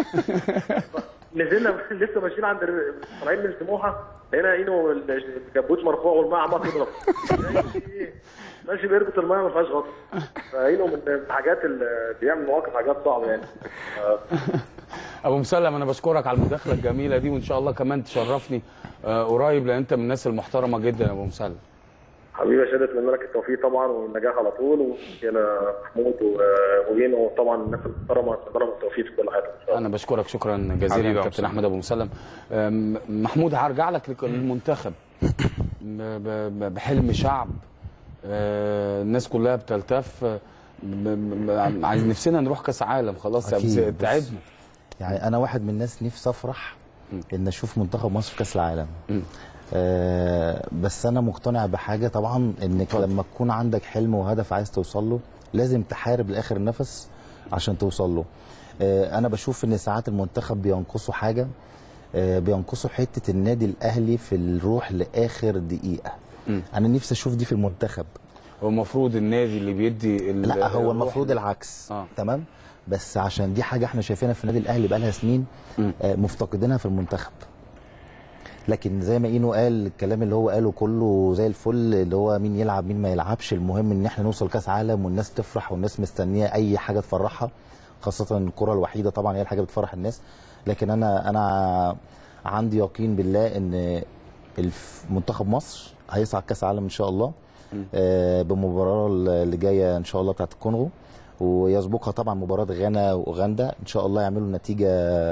[SPEAKER 20] نزلنا لسه ماشيين عند الر- طالعين من سموحه لقينا اينو الكبوت مرفوع والماء عمال تضرب ماشي بيربط الماء ما فيهاش غطا فاينو من الحاجات اللي بيعمل مواقف حاجات صعبه يعني آه،
[SPEAKER 1] ابو مسلم انا بشكرك على المداخله الجميله دي وان شاء الله كمان تشرفني آه، قريب لان انت من الناس المحترمه جدا يا ابو مسلم
[SPEAKER 20] حبيبي يا شادي اتمنى لك التوفيق طبعا والنجاح على طول وهنا محمود و- وهينو طبعا الناس المحترمه اتمنى لهم التوفيق في كل حاجه ان شاء الله
[SPEAKER 1] انا بشكرك شكرا
[SPEAKER 19] حبيبي
[SPEAKER 1] جزيلا
[SPEAKER 19] يا
[SPEAKER 1] كابتن
[SPEAKER 19] مسلم.
[SPEAKER 1] احمد ابو مسلم أم، محمود هرجع لك لك- للمنتخب ب- ب- بحلم شعب آه، الناس كلها بتلتف آه، ب- ب- عايز نفسنا نروح كاس عالم خلاص يا
[SPEAKER 16] أكيد،
[SPEAKER 1] أبو-
[SPEAKER 16] بص.
[SPEAKER 1] تعبنا
[SPEAKER 16] يعني انا واحد من الناس نفسي افرح ان اشوف منتخب مصر في كاس العالم آه بس انا مقتنع بحاجه طبعا انك لما تكون عندك حلم وهدف عايز توصل له لازم تحارب لاخر نفس عشان توصل له آه انا بشوف ان ساعات المنتخب بينقصوا حاجه آه بينقصوا حته النادي الاهلي في الروح لاخر دقيقه انا نفسي اشوف دي في المنتخب
[SPEAKER 1] هو المفروض النادي اللي بيدي ال-
[SPEAKER 16] لا هو
[SPEAKER 1] الروح
[SPEAKER 16] المفروض
[SPEAKER 1] ل-
[SPEAKER 16] العكس
[SPEAKER 1] آه.
[SPEAKER 16] تمام بس عشان دي حاجه احنا شايفينها في النادي الاهلي بقالها سنين آه مفتقدينها في المنتخب لكن زي ما اينو قال الكلام اللي هو قاله كله زي الفل اللي هو مين يلعب مين ما يلعبش المهم ان احنا نوصل كاس عالم والناس تفرح والناس مستنيه اي حاجه تفرحها خاصه الكره الوحيده طبعا هي الحاجه بتفرح الناس لكن انا انا عندي يقين بالله ان الف- منتخب مصر هيصعد كاس عالم ان شاء الله آه، بمباراه اللي جايه ان شاء الله بتاعت الكونغو ويسبقها طبعا مباراه غانا واوغندا ان شاء الله يعملوا نتيجه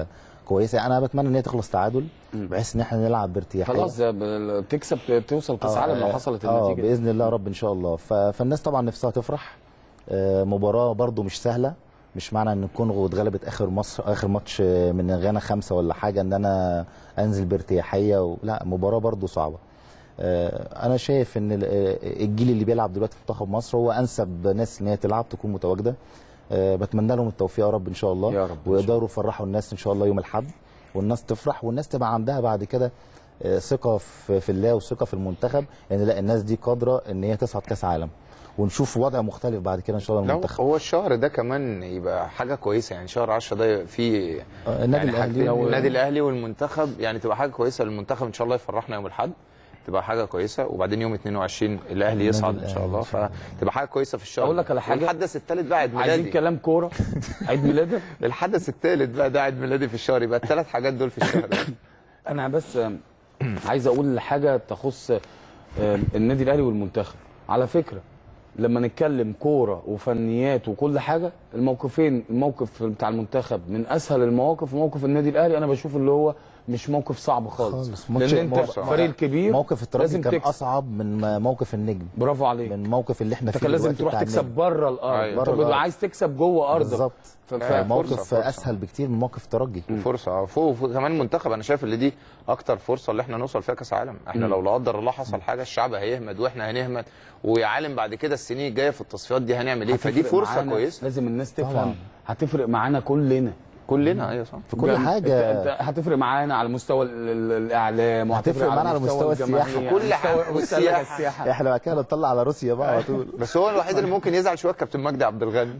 [SPEAKER 16] كويسه انا بتمنى ان هي تخلص تعادل بحيث ان احنا نلعب بارتياحيه
[SPEAKER 1] خلاص ده ب- تكسب توصل كاس عالم لو حصلت
[SPEAKER 16] اه
[SPEAKER 1] النتيجه دي.
[SPEAKER 16] باذن الله رب ان شاء الله ف... فالناس طبعا نفسها تفرح آه مباراه برضو مش سهله مش معنى ان الكونغو اتغلبت اخر مصر اخر ماتش آه، من غانا خمسه ولا حاجه ان انا انزل بارتياحيه و... لا مباراه برضو صعبه آه، انا شايف ان ال- آه، الجيل اللي بيلعب دلوقتي في منتخب مصر هو انسب ناس ان هي تلعب تكون متواجده آه، بتمنى لهم التوفيق يا رب ان شاء الله
[SPEAKER 1] يا رب.
[SPEAKER 16] ويقدروا يفرحوا الناس ان شاء الله يوم الاحد والناس تفرح والناس تبقى عندها بعد كده آه، ثقه في في الله وثقه في المنتخب ان لا الناس دي قادره ان هي تصعد كاس عالم ونشوف وضع مختلف بعد كده ان شاء الله
[SPEAKER 19] لا
[SPEAKER 16] المنتخب
[SPEAKER 19] هو الشهر ده كمان يبقى حاجه كويسه يعني شهر 10 ده يبقى فيه
[SPEAKER 16] آه، النادي
[SPEAKER 19] يعني
[SPEAKER 16] الأهلي
[SPEAKER 19] حاجتين،
[SPEAKER 16] و-
[SPEAKER 19] النادي الاهلي والمنتخب يعني تبقى حاجه كويسه للمنتخب ان شاء الله يفرحنا يوم الاحد تبقى حاجه كويسه وبعدين يوم 22 الاهلي يصعد ان شاء الله فتبقى حاجه كويسه في الشهر
[SPEAKER 1] أقول لك على حاجة؟
[SPEAKER 19] والحدث الثالث بقى عيد ميلادي
[SPEAKER 1] عايزين كلام كوره عيد ميلادك
[SPEAKER 19] الحدث الثالث بقى ده عيد ميلادي في الشهر يبقى الثلاث حاجات دول في الشهر ده
[SPEAKER 1] انا بس آم، عايز اقول حاجه تخص آم، النادي الاهلي والمنتخب على فكره لما نتكلم كوره وفنيات وكل حاجه الموقفين الموقف بتاع المنتخب من اسهل المواقف وموقف النادي الاهلي انا بشوف اللي هو مش موقف صعب خالص,
[SPEAKER 16] خالص.
[SPEAKER 1] لان
[SPEAKER 16] ماتش-
[SPEAKER 1] انت
[SPEAKER 16] ماتش-
[SPEAKER 1] فريق كبير
[SPEAKER 16] موقف الترجي
[SPEAKER 1] لازم
[SPEAKER 16] كان
[SPEAKER 1] تكسب.
[SPEAKER 16] اصعب من موقف النجم
[SPEAKER 1] برافو عليك
[SPEAKER 16] من الموقف اللي احنا
[SPEAKER 1] انت
[SPEAKER 16] فيه
[SPEAKER 1] كان لازم
[SPEAKER 16] دلوقتي
[SPEAKER 1] تروح
[SPEAKER 16] بتاع
[SPEAKER 1] تكسب
[SPEAKER 16] النجم.
[SPEAKER 1] بره الارض
[SPEAKER 16] أيوة.
[SPEAKER 1] انت
[SPEAKER 16] بره
[SPEAKER 1] بتبقى
[SPEAKER 16] الأرض.
[SPEAKER 1] عايز تكسب جوه ارضك
[SPEAKER 16] بالظبط
[SPEAKER 1] ف- ف-
[SPEAKER 16] موقف
[SPEAKER 19] فرصة- فرصة.
[SPEAKER 16] اسهل بكتير من موقف الترجي
[SPEAKER 19] فرصه فوق فوق كمان المنتخب انا شايف ان دي اكتر فرصه اللي احنا نوصل فيها كاس عالم احنا
[SPEAKER 1] مم.
[SPEAKER 19] لو لا قدر الله حصل حاجه الشعب هيهمد واحنا هنهمد ويا عالم بعد كده السنين الجايه في التصفيات دي هنعمل ايه فدي
[SPEAKER 1] هتفرق
[SPEAKER 19] فرصه
[SPEAKER 1] معانا.
[SPEAKER 19] كويسه
[SPEAKER 1] لازم الناس تفهم
[SPEAKER 19] طبعاً.
[SPEAKER 1] هتفرق معانا كلنا
[SPEAKER 19] كلنا ايوه صح
[SPEAKER 16] في كل
[SPEAKER 1] ده-
[SPEAKER 16] حاجة.
[SPEAKER 1] انت- انت هتفرق معانا على مستوى ال- ال- الاعلام
[SPEAKER 16] هتفرق معانا على مستوى السياحه
[SPEAKER 1] الجماهير، على مستوى
[SPEAKER 19] والسياحة.
[SPEAKER 1] السياحه
[SPEAKER 16] احنا بقى كده نطلع على روسيا بقى على طول
[SPEAKER 19] بس هو الوحيد اللي ممكن يزعل شويه كابتن مجدي عبد الغني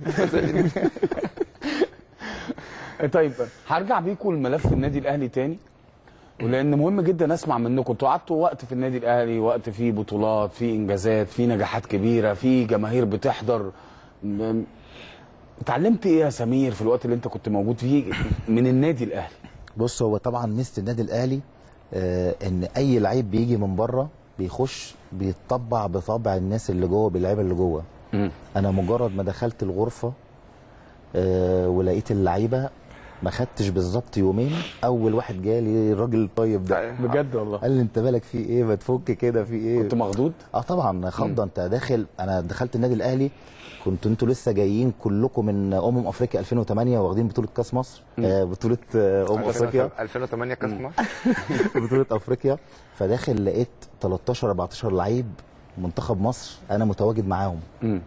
[SPEAKER 1] طيب هرجع بيكم لملف النادي الاهلي تاني ولان مهم جدا اسمع منكم انتوا قعدتوا وقت في النادي الاهلي وقت فيه بطولات فيه انجازات فيه نجاحات كبيره فيه جماهير بتحضر م- اتعلمت ايه يا سمير في الوقت اللي انت كنت موجود فيه من النادي الاهلي
[SPEAKER 16] بص هو طبعا ميزه النادي الاهلي آه ان اي لعيب بيجي من بره بيخش بيتطبع بطبع الناس اللي جوه باللعيبه اللي جوه انا مجرد ما دخلت الغرفه آه ولقيت اللعيبه ما خدتش بالظبط يومين اول واحد جالي الراجل الطيب ده
[SPEAKER 1] بجد والله
[SPEAKER 16] قال لي انت بالك في ايه ما تفك كده في ايه
[SPEAKER 1] كنت مخضوض
[SPEAKER 16] اه طبعا خضه انت داخل انا دخلت النادي الاهلي كنتوا انتوا لسه جايين كلكم من امم افريقيا 2008 واخدين بطوله كاس مصر آه بطوله آه امم افريقيا
[SPEAKER 19] 2008 كاس مصر
[SPEAKER 16] بطوله افريقيا فداخل لقيت 13 14 لعيب منتخب مصر انا متواجد معاهم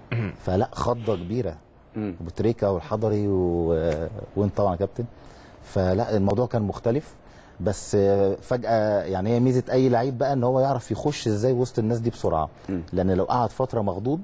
[SPEAKER 16] فلا خضه كبيره ابو تريكه والحضري و... وانت طبعا يا كابتن فلا الموضوع كان مختلف بس آه، فجاه يعني هي ميزه اي لعيب بقى ان هو يعرف يخش ازاي وسط الناس دي بسرعه لان لو قعد فتره مخضوض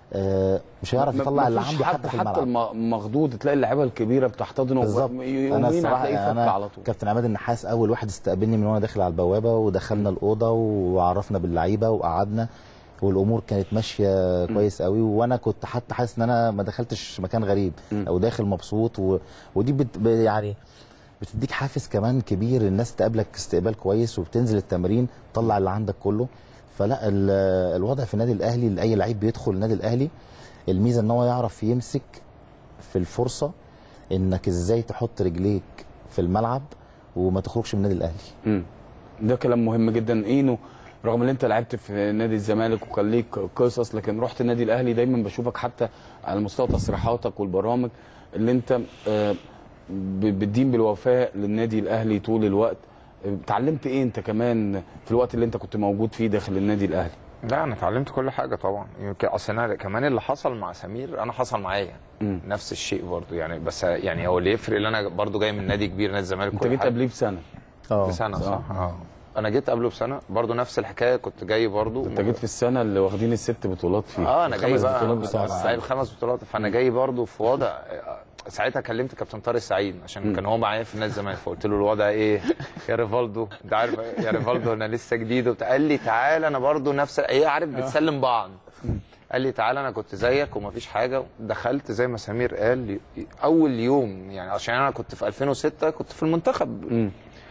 [SPEAKER 16] آه، مش هيعرف
[SPEAKER 1] ما-
[SPEAKER 16] يطلع
[SPEAKER 1] ما
[SPEAKER 16] اللي
[SPEAKER 1] فيش
[SPEAKER 16] عنده
[SPEAKER 1] حد
[SPEAKER 16] حتى في
[SPEAKER 1] حتى
[SPEAKER 16] الملعب
[SPEAKER 1] المخضوض تلاقي اللعيبه الكبيره بتحتضنه
[SPEAKER 16] بالظبط انا
[SPEAKER 1] يومين
[SPEAKER 16] الصراحه
[SPEAKER 1] هتلاقيه فك
[SPEAKER 16] انا
[SPEAKER 1] على طول
[SPEAKER 16] كابتن عماد النحاس اول واحد استقبلني من وانا داخل على البوابه ودخلنا الاوضه وعرفنا باللعيبه وقعدنا والامور كانت ماشيه كويس قوي وانا كنت حتى حاسس ان انا ما دخلتش مكان غريب او داخل مبسوط و... ودي بت... ب- يعني بتديك حافز كمان كبير الناس تقابلك استقبال كويس وبتنزل التمرين تطلع اللي عندك كله فلا ال... الوضع في النادي الاهلي لاي لعيب بيدخل النادي الاهلي الميزه ان هو يعرف يمسك في الفرصه انك ازاي تحط رجليك في الملعب وما تخرجش من النادي الاهلي
[SPEAKER 1] مم. ده كلام مهم جدا اينو رغم ان انت لعبت في نادي الزمالك وكان ليك قصص لكن رحت النادي الاهلي دايما بشوفك حتى على مستوى تصريحاتك والبرامج اللي انت آه، ب- بتدين بالوفاء للنادي الاهلي طول الوقت آه، اتعلمت ايه انت كمان في الوقت اللي انت كنت موجود فيه داخل النادي الاهلي
[SPEAKER 19] لا انا اتعلمت كل حاجه طبعا يمكن اصل انا كمان اللي حصل مع سمير انا حصل معايا نفس الشيء برضو يعني بس يعني هو اللي يفرق ان انا برضو جاي من نادي كبير نادي الزمالك
[SPEAKER 1] انت
[SPEAKER 19] كل
[SPEAKER 1] جيت
[SPEAKER 19] حاجة.
[SPEAKER 1] قبليه بسنه
[SPEAKER 19] بسنه صح اه انا جيت قبله بسنه برضو نفس الحكايه كنت جاي برضو
[SPEAKER 1] انت جيت في السنه اللي واخدين الست بطولات فيها
[SPEAKER 19] اه انا جاي
[SPEAKER 1] الخمس
[SPEAKER 19] بقى
[SPEAKER 1] بطولات بتوع
[SPEAKER 19] آه،
[SPEAKER 1] السنة.
[SPEAKER 19] خمس بطولات فانا جاي برضو في وضع آه، ساعتها كلمت كابتن طارق السعيد عشان كان هو معايا في نادي الزمالك فقلت له الوضع ايه يا ريفالدو انت عارف يا ريفالدو انا لسه جديد وبتاع قال لي تعالى انا برضو نفس ايه عارف بتسلم بعض قال لي تعالى انا كنت زيك ومفيش حاجه دخلت زي ما سمير قال اول يوم يعني عشان انا كنت في 2006 كنت في المنتخب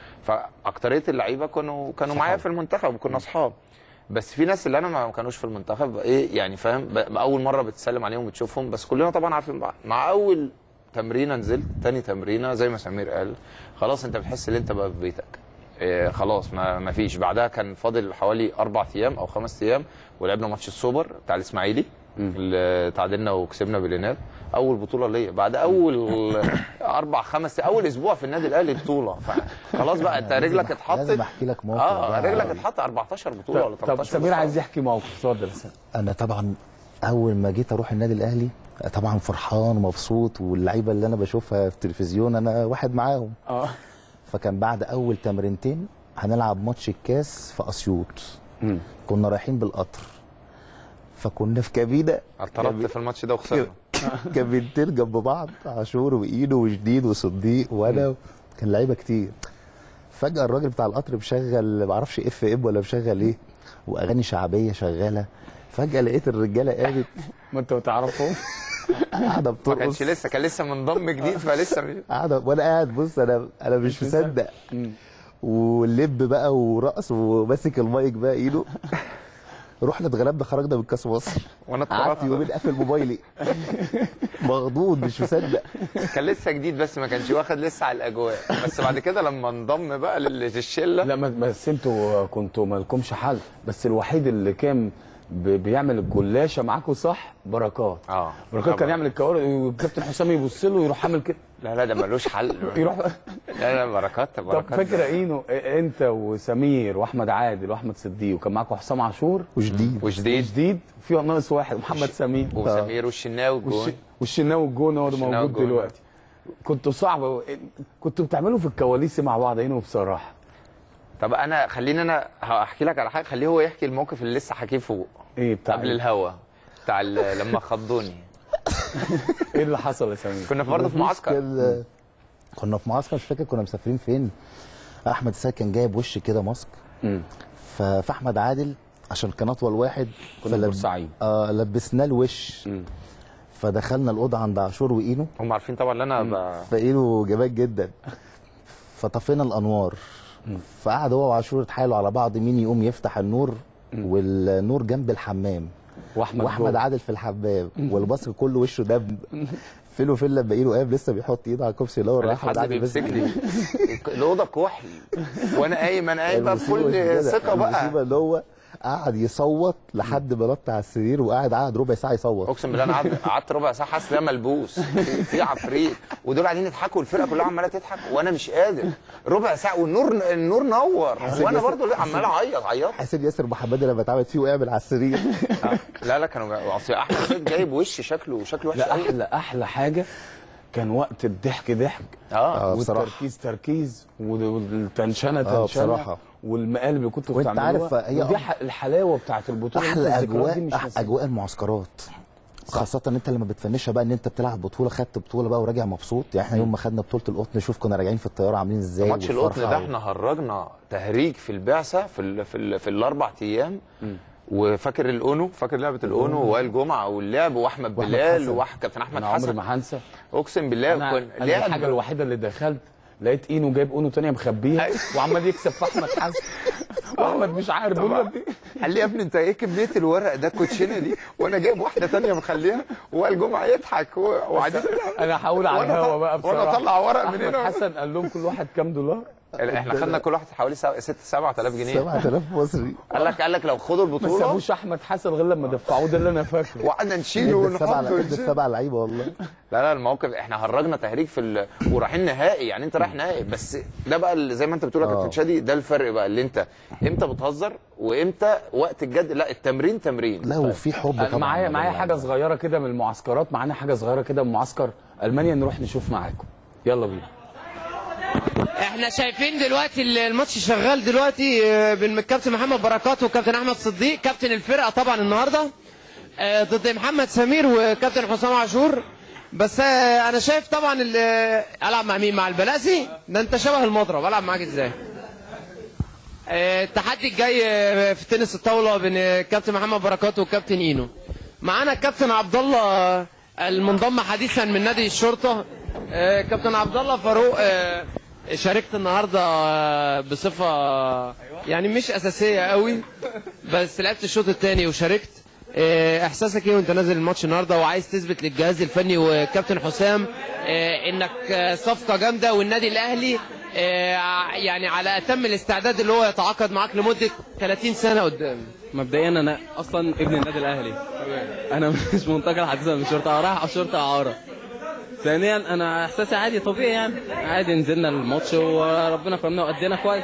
[SPEAKER 19] فاكتريه اللعيبه كانوا كانوا معايا في المنتخب وكنا اصحاب بس في ناس اللي انا ما كانوش في المنتخب ايه يعني فاهم ب- اول مره بتسلم عليهم وبتشوفهم بس كلنا طبعا عارفين بعض مع اول تمرينه نزلت تاني تمرينه زي ما سمير قال خلاص انت بتحس ان انت بقى في بيتك إيه خلاص ما, ما فيش بعدها كان فاضل حوالي اربع ايام او خمس ايام ولعبنا ماتش السوبر بتاع الاسماعيلي اللي تعادلنا وكسبنا بالينات اول بطوله ليا بعد اول اربع خمس اول اسبوع في النادي الاهلي بطوله خلاص بقى انت
[SPEAKER 16] لازم
[SPEAKER 19] رجلك
[SPEAKER 16] أح-
[SPEAKER 19] اتحطت
[SPEAKER 16] لازم أحكي لك موقف
[SPEAKER 19] اه
[SPEAKER 16] بقى.
[SPEAKER 19] رجلك اتحط 14 بطوله ولا
[SPEAKER 1] طب
[SPEAKER 19] 13
[SPEAKER 1] سمير
[SPEAKER 19] بطولة.
[SPEAKER 1] عايز يحكي موقف اتفضل
[SPEAKER 16] انا طبعا اول ما جيت اروح النادي الاهلي طبعا فرحان ومبسوط واللعيبه اللي انا بشوفها في التلفزيون انا واحد معاهم
[SPEAKER 1] اه
[SPEAKER 16] فكان بعد اول تمرينتين هنلعب ماتش الكاس في اسيوط كنا رايحين بالقطر فكنا في كابينه
[SPEAKER 19] اتطردت في الماتش ده وخسرنا
[SPEAKER 16] كابينتين جنب بعض عاشور وايده وجديد وصديق وانا كان لعيبه كتير فجاه الراجل بتاع القطر مشغل معرفش اف ام ولا مشغل ايه واغاني شعبيه شغاله فجاه لقيت الرجاله قامت
[SPEAKER 1] ما انت ما تعرفهم
[SPEAKER 16] قاعده
[SPEAKER 19] ما
[SPEAKER 16] بترقص
[SPEAKER 19] كانش لسه كان لسه منضم جديد فلسه مش-
[SPEAKER 16] قاعده وانا قاعد بص انا انا مش مصدق واللب بقى ورقص وماسك المايك بقى ايده رحنا اتغلبنا خرجنا من كاس مصر
[SPEAKER 19] وانا
[SPEAKER 16] قعدت
[SPEAKER 19] اتطردت
[SPEAKER 16] يومين قافل موبايلي مخضوض مش مصدق
[SPEAKER 19] كان لسه جديد بس ما كانش واخد لسه على الاجواء بس بعد كده لما انضم بقى لل- للشله
[SPEAKER 1] لا ما- بس انتوا كنتوا مالكمش حل بس الوحيد اللي كان ب- بيعمل الجلاشه معاكم صح بركات
[SPEAKER 19] اه
[SPEAKER 1] بركات كان يعمل الكوارث والكابتن حسام يبص له ويروح عامل كده
[SPEAKER 19] لا لا ده ملوش حل
[SPEAKER 1] يروح
[SPEAKER 19] لا لا بركات
[SPEAKER 1] طب
[SPEAKER 19] بركات
[SPEAKER 1] فاكر اينو انت وسمير واحمد عادل واحمد صديق وكان معاكم حسام عاشور
[SPEAKER 16] وجديد
[SPEAKER 19] وجديد
[SPEAKER 1] جديد في ناقص واحد محمد سمير
[SPEAKER 19] وسمير والشناوي والجون
[SPEAKER 1] والش- والشناوي الجون هو ده
[SPEAKER 19] والشناوي
[SPEAKER 1] موجود
[SPEAKER 19] الجون.
[SPEAKER 1] دلوقتي كنتوا صعب كنتوا بتعملوا في الكواليس مع بعض اينو بصراحه
[SPEAKER 19] طب انا خليني انا هحكي لك على حاجه خليه هو يحكي الموقف اللي لسه حكيه فوق
[SPEAKER 1] ايه بتاع
[SPEAKER 19] قبل
[SPEAKER 1] إيه؟
[SPEAKER 19] الهوا بتاع ال- لما خضوني
[SPEAKER 1] ايه اللي حصل يا سمير
[SPEAKER 19] كنا برضه في معسكر
[SPEAKER 16] كان- كنا في معسكر مش فاكر كنا مسافرين فين احمد السيد كان جايب وش كده ماسك ف- فاحمد عادل عشان كان اطول واحد
[SPEAKER 1] كنا في
[SPEAKER 16] فلب-
[SPEAKER 1] بورسعيد.
[SPEAKER 16] اه لبسناه الوش فدخلنا الاوضه عند عاشور واينو
[SPEAKER 19] هم عارفين طبعا ان انا ب...
[SPEAKER 16] فاينو جمال جدا فطفينا الانوار فقعد هو وعاشور يتحايلوا على بعض مين يقوم يفتح النور والنور جنب الحمام
[SPEAKER 1] واحمد
[SPEAKER 16] واحمد
[SPEAKER 1] جوه.
[SPEAKER 16] عادل في الحمام والبصر كله وشه دم فين وفين لما ايده قام لسه بيحط ايده على الكرسي اللي هو راح
[SPEAKER 19] حد بيمسكني الاوضه كحل وانا قايم انا قايم بقى
[SPEAKER 16] المصيبة مش
[SPEAKER 19] بكل
[SPEAKER 16] كده.
[SPEAKER 19] ثقه بقى
[SPEAKER 16] المصيبه اللي هو قعد يصوت لحد ما نط على السرير وقعد قعد ربع ساعه يصوت
[SPEAKER 19] اقسم بالله انا قعدت قعدت ربع ساعه حاسس ان انا ملبوس في, في عفريت ودول قاعدين يضحكوا والفرقه كلها عماله تضحك وانا مش قادر ربع ساعه والنور النور نور
[SPEAKER 16] حسين
[SPEAKER 19] وانا
[SPEAKER 16] ياسر-
[SPEAKER 19] برضو عمال اعيط عيط
[SPEAKER 16] حسين ياسر محمد لما اتعمل فيه وقع من على السرير
[SPEAKER 19] لا لا كانوا اصل احمد سيد جايب وش شكله شكله وحش
[SPEAKER 1] لا
[SPEAKER 19] قوي
[SPEAKER 1] احلى احلى حاجه كان وقت الضحك ضحك
[SPEAKER 19] اه
[SPEAKER 16] بصراحة.
[SPEAKER 1] والتركيز تركيز والتنشنه
[SPEAKER 16] آه،
[SPEAKER 1] تنشنه
[SPEAKER 16] بصراحة.
[SPEAKER 1] والمقالب اللي كنتوا
[SPEAKER 16] وانت
[SPEAKER 1] بتعملوها
[SPEAKER 16] عارف هي-
[SPEAKER 1] ودي ح- الحلاوه بتاعت البطوله
[SPEAKER 16] احلى
[SPEAKER 1] إنت الذكريات دي
[SPEAKER 16] اجواء
[SPEAKER 1] مش
[SPEAKER 16] أح-
[SPEAKER 1] ناسيها.
[SPEAKER 16] اجواء المعسكرات خاصة ان انت لما بتفنشها بقى ان انت بتلعب بطولة خدت بطولة بقى وراجع مبسوط يعني احنا يوم ما خدنا بطولة القطن شوف كنا راجعين في الطيارة عاملين ازاي
[SPEAKER 19] ماتش القطن
[SPEAKER 16] والفرحة
[SPEAKER 19] ده
[SPEAKER 16] و-
[SPEAKER 19] احنا هرجنا تهريج في البعثه في ال في, ال في الاربع ايام وفاكر الاونو فاكر لعبه الاونو ووائل جمعه واللعب واحمد
[SPEAKER 1] وأحمد
[SPEAKER 19] بلال
[SPEAKER 1] حسن.
[SPEAKER 19] وواحد كابتن احمد
[SPEAKER 1] انا عمري
[SPEAKER 19] حسن
[SPEAKER 1] ما هنسى
[SPEAKER 19] اقسم بالله
[SPEAKER 1] انا,
[SPEAKER 19] كن
[SPEAKER 1] أنا
[SPEAKER 19] لعب
[SPEAKER 1] الحاجه الوحيده اللي دخلت لقيت اينو جايب اونو تانية مخبيها وعمال يكسب في احمد حسن واحمد مش عارف بيقول له يا ابني
[SPEAKER 19] قال لي يا ابني انت ايه كميه الورق ده الكوتشينه دي وانا جايب واحده تانية مخليها ووائل جمعه يضحك و- وقاعدين
[SPEAKER 1] انا هحاول على
[SPEAKER 19] وأنا
[SPEAKER 1] الهوا
[SPEAKER 19] طل-
[SPEAKER 1] بقى بصراحه
[SPEAKER 19] وانا اطلع ورق من
[SPEAKER 1] احمد
[SPEAKER 19] هنا
[SPEAKER 1] حسن قال لهم كل واحد كام دولار
[SPEAKER 19] احنا خدنا كل واحد حوالي 6 7000 جنيه
[SPEAKER 16] 7000 مصري
[SPEAKER 19] قال لك قال لك لو خدوا
[SPEAKER 1] ما
[SPEAKER 19] البطوله
[SPEAKER 1] سابوش احمد حسن غير لما دفعوه ده اللي انا فاكره
[SPEAKER 19] وقعدنا نشيله
[SPEAKER 16] ادى السبع
[SPEAKER 19] ونحطه
[SPEAKER 16] ادى
[SPEAKER 19] ونشيله.
[SPEAKER 16] السبع لعيبة والله
[SPEAKER 19] لا لا الموقف احنا هرجنا تهريج في ال... ورايحين نهائي يعني انت رايح نهائي بس ده بقى اللي زي ما انت بتقول يا
[SPEAKER 16] آه.
[SPEAKER 19] كابتن شادي ده الفرق بقى اللي انت امتى بتهزر وامتى وقت الجد لا التمرين تمرين
[SPEAKER 16] لا وفي حب
[SPEAKER 1] أنا
[SPEAKER 16] طبعا
[SPEAKER 1] معايا
[SPEAKER 16] ما
[SPEAKER 1] معايا
[SPEAKER 16] بين
[SPEAKER 1] حاجه
[SPEAKER 16] اللعيبة.
[SPEAKER 1] صغيره كده من المعسكرات معانا حاجه صغيره كده من معسكر المانيا نروح نشوف معاكم يلا بينا
[SPEAKER 21] احنا شايفين دلوقتي الماتش شغال دلوقتي آه، بين الكابتن محمد بركات والكابتن احمد صديق كابتن الفرقه طبعا النهارده آه، ضد محمد سمير وكابتن حسام عاشور بس آه، انا شايف طبعا ال- آه، العب مع مين مع البلاسي ده انت شبه المضرب العب معاك ازاي آه، التحدي الجاي آه، في تنس الطاوله بين آه، كابتن محمد بركات والكابتن اينو معانا الكابتن عبد الله آه، المنضم حديثا من نادي الشرطه آه، كابتن عبد الله فاروق آه، شاركت النهارده آه، بصفه يعني مش اساسيه قوي بس لعبت الشوط الثاني وشاركت آه، احساسك ايه وانت نازل الماتش النهارده وعايز تثبت للجهاز الفني وكابتن حسام آه، انك آه، صفقه جامده والنادي الاهلي آه، ع- يعني على اتم الاستعداد اللي هو يتعاقد معاك لمده 30 سنه قدام
[SPEAKER 4] مبدئيا انا اصلا ابن النادي الاهلي انا مش منتقل حديثا من شرطه رايح على شرطه اعاره ثانيا انا احساسي عادي طبيعي يعني عادي نزلنا الماتش وربنا كرمنا وادينا كويس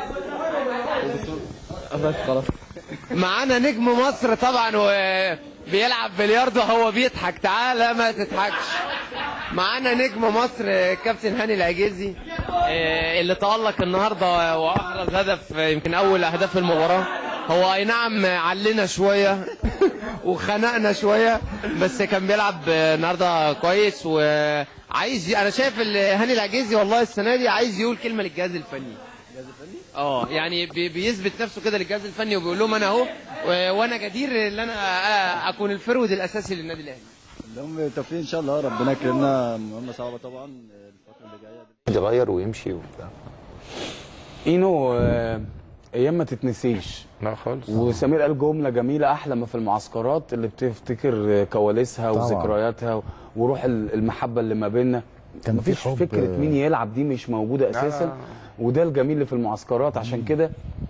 [SPEAKER 4] وبس خلاص
[SPEAKER 21] معانا نجم مصر طبعا وبيلعب بلياردو هو بيضحك تعالى ما تضحكش معانا نجم مصر آه، كابتن هاني العجيزي آه، اللي تألق النهارده واحرز هدف آه، يمكن اول اهداف المباراه هو اي نعم علينا شويه وخنقنا شويه بس كان بيلعب آه، النهارده كويس وعايز انا شايف ال- هاني العجيزي والله السنه دي عايز يقول كلمه للجهاز الفني اه يعني بي- بيثبت نفسه كده للجهاز الفني وبيقول لهم انا اهو و- وانا جدير ان انا آه، اكون الفرود الاساسي للنادي الاهلي
[SPEAKER 22] لهم بالتوفيق ان شاء الله ربنا يكرمنا مهمه صعبه طبعا الفتره اللي جايه
[SPEAKER 17] يتغير ويمشي وبتاع
[SPEAKER 1] اينو آه، ايام ما تتنسيش
[SPEAKER 17] لا خالص
[SPEAKER 1] وسمير قال جمله جميله احلى ما في المعسكرات اللي بتفتكر كواليسها
[SPEAKER 16] طبعاً.
[SPEAKER 1] وذكرياتها وروح ال- المحبه اللي ما بيننا
[SPEAKER 16] كان في
[SPEAKER 1] مفيش
[SPEAKER 16] حب.
[SPEAKER 1] فكره مين يلعب دي مش موجوده
[SPEAKER 16] لا،
[SPEAKER 1] اساسا
[SPEAKER 16] لا.
[SPEAKER 1] وده الجميل اللي في المعسكرات عشان كده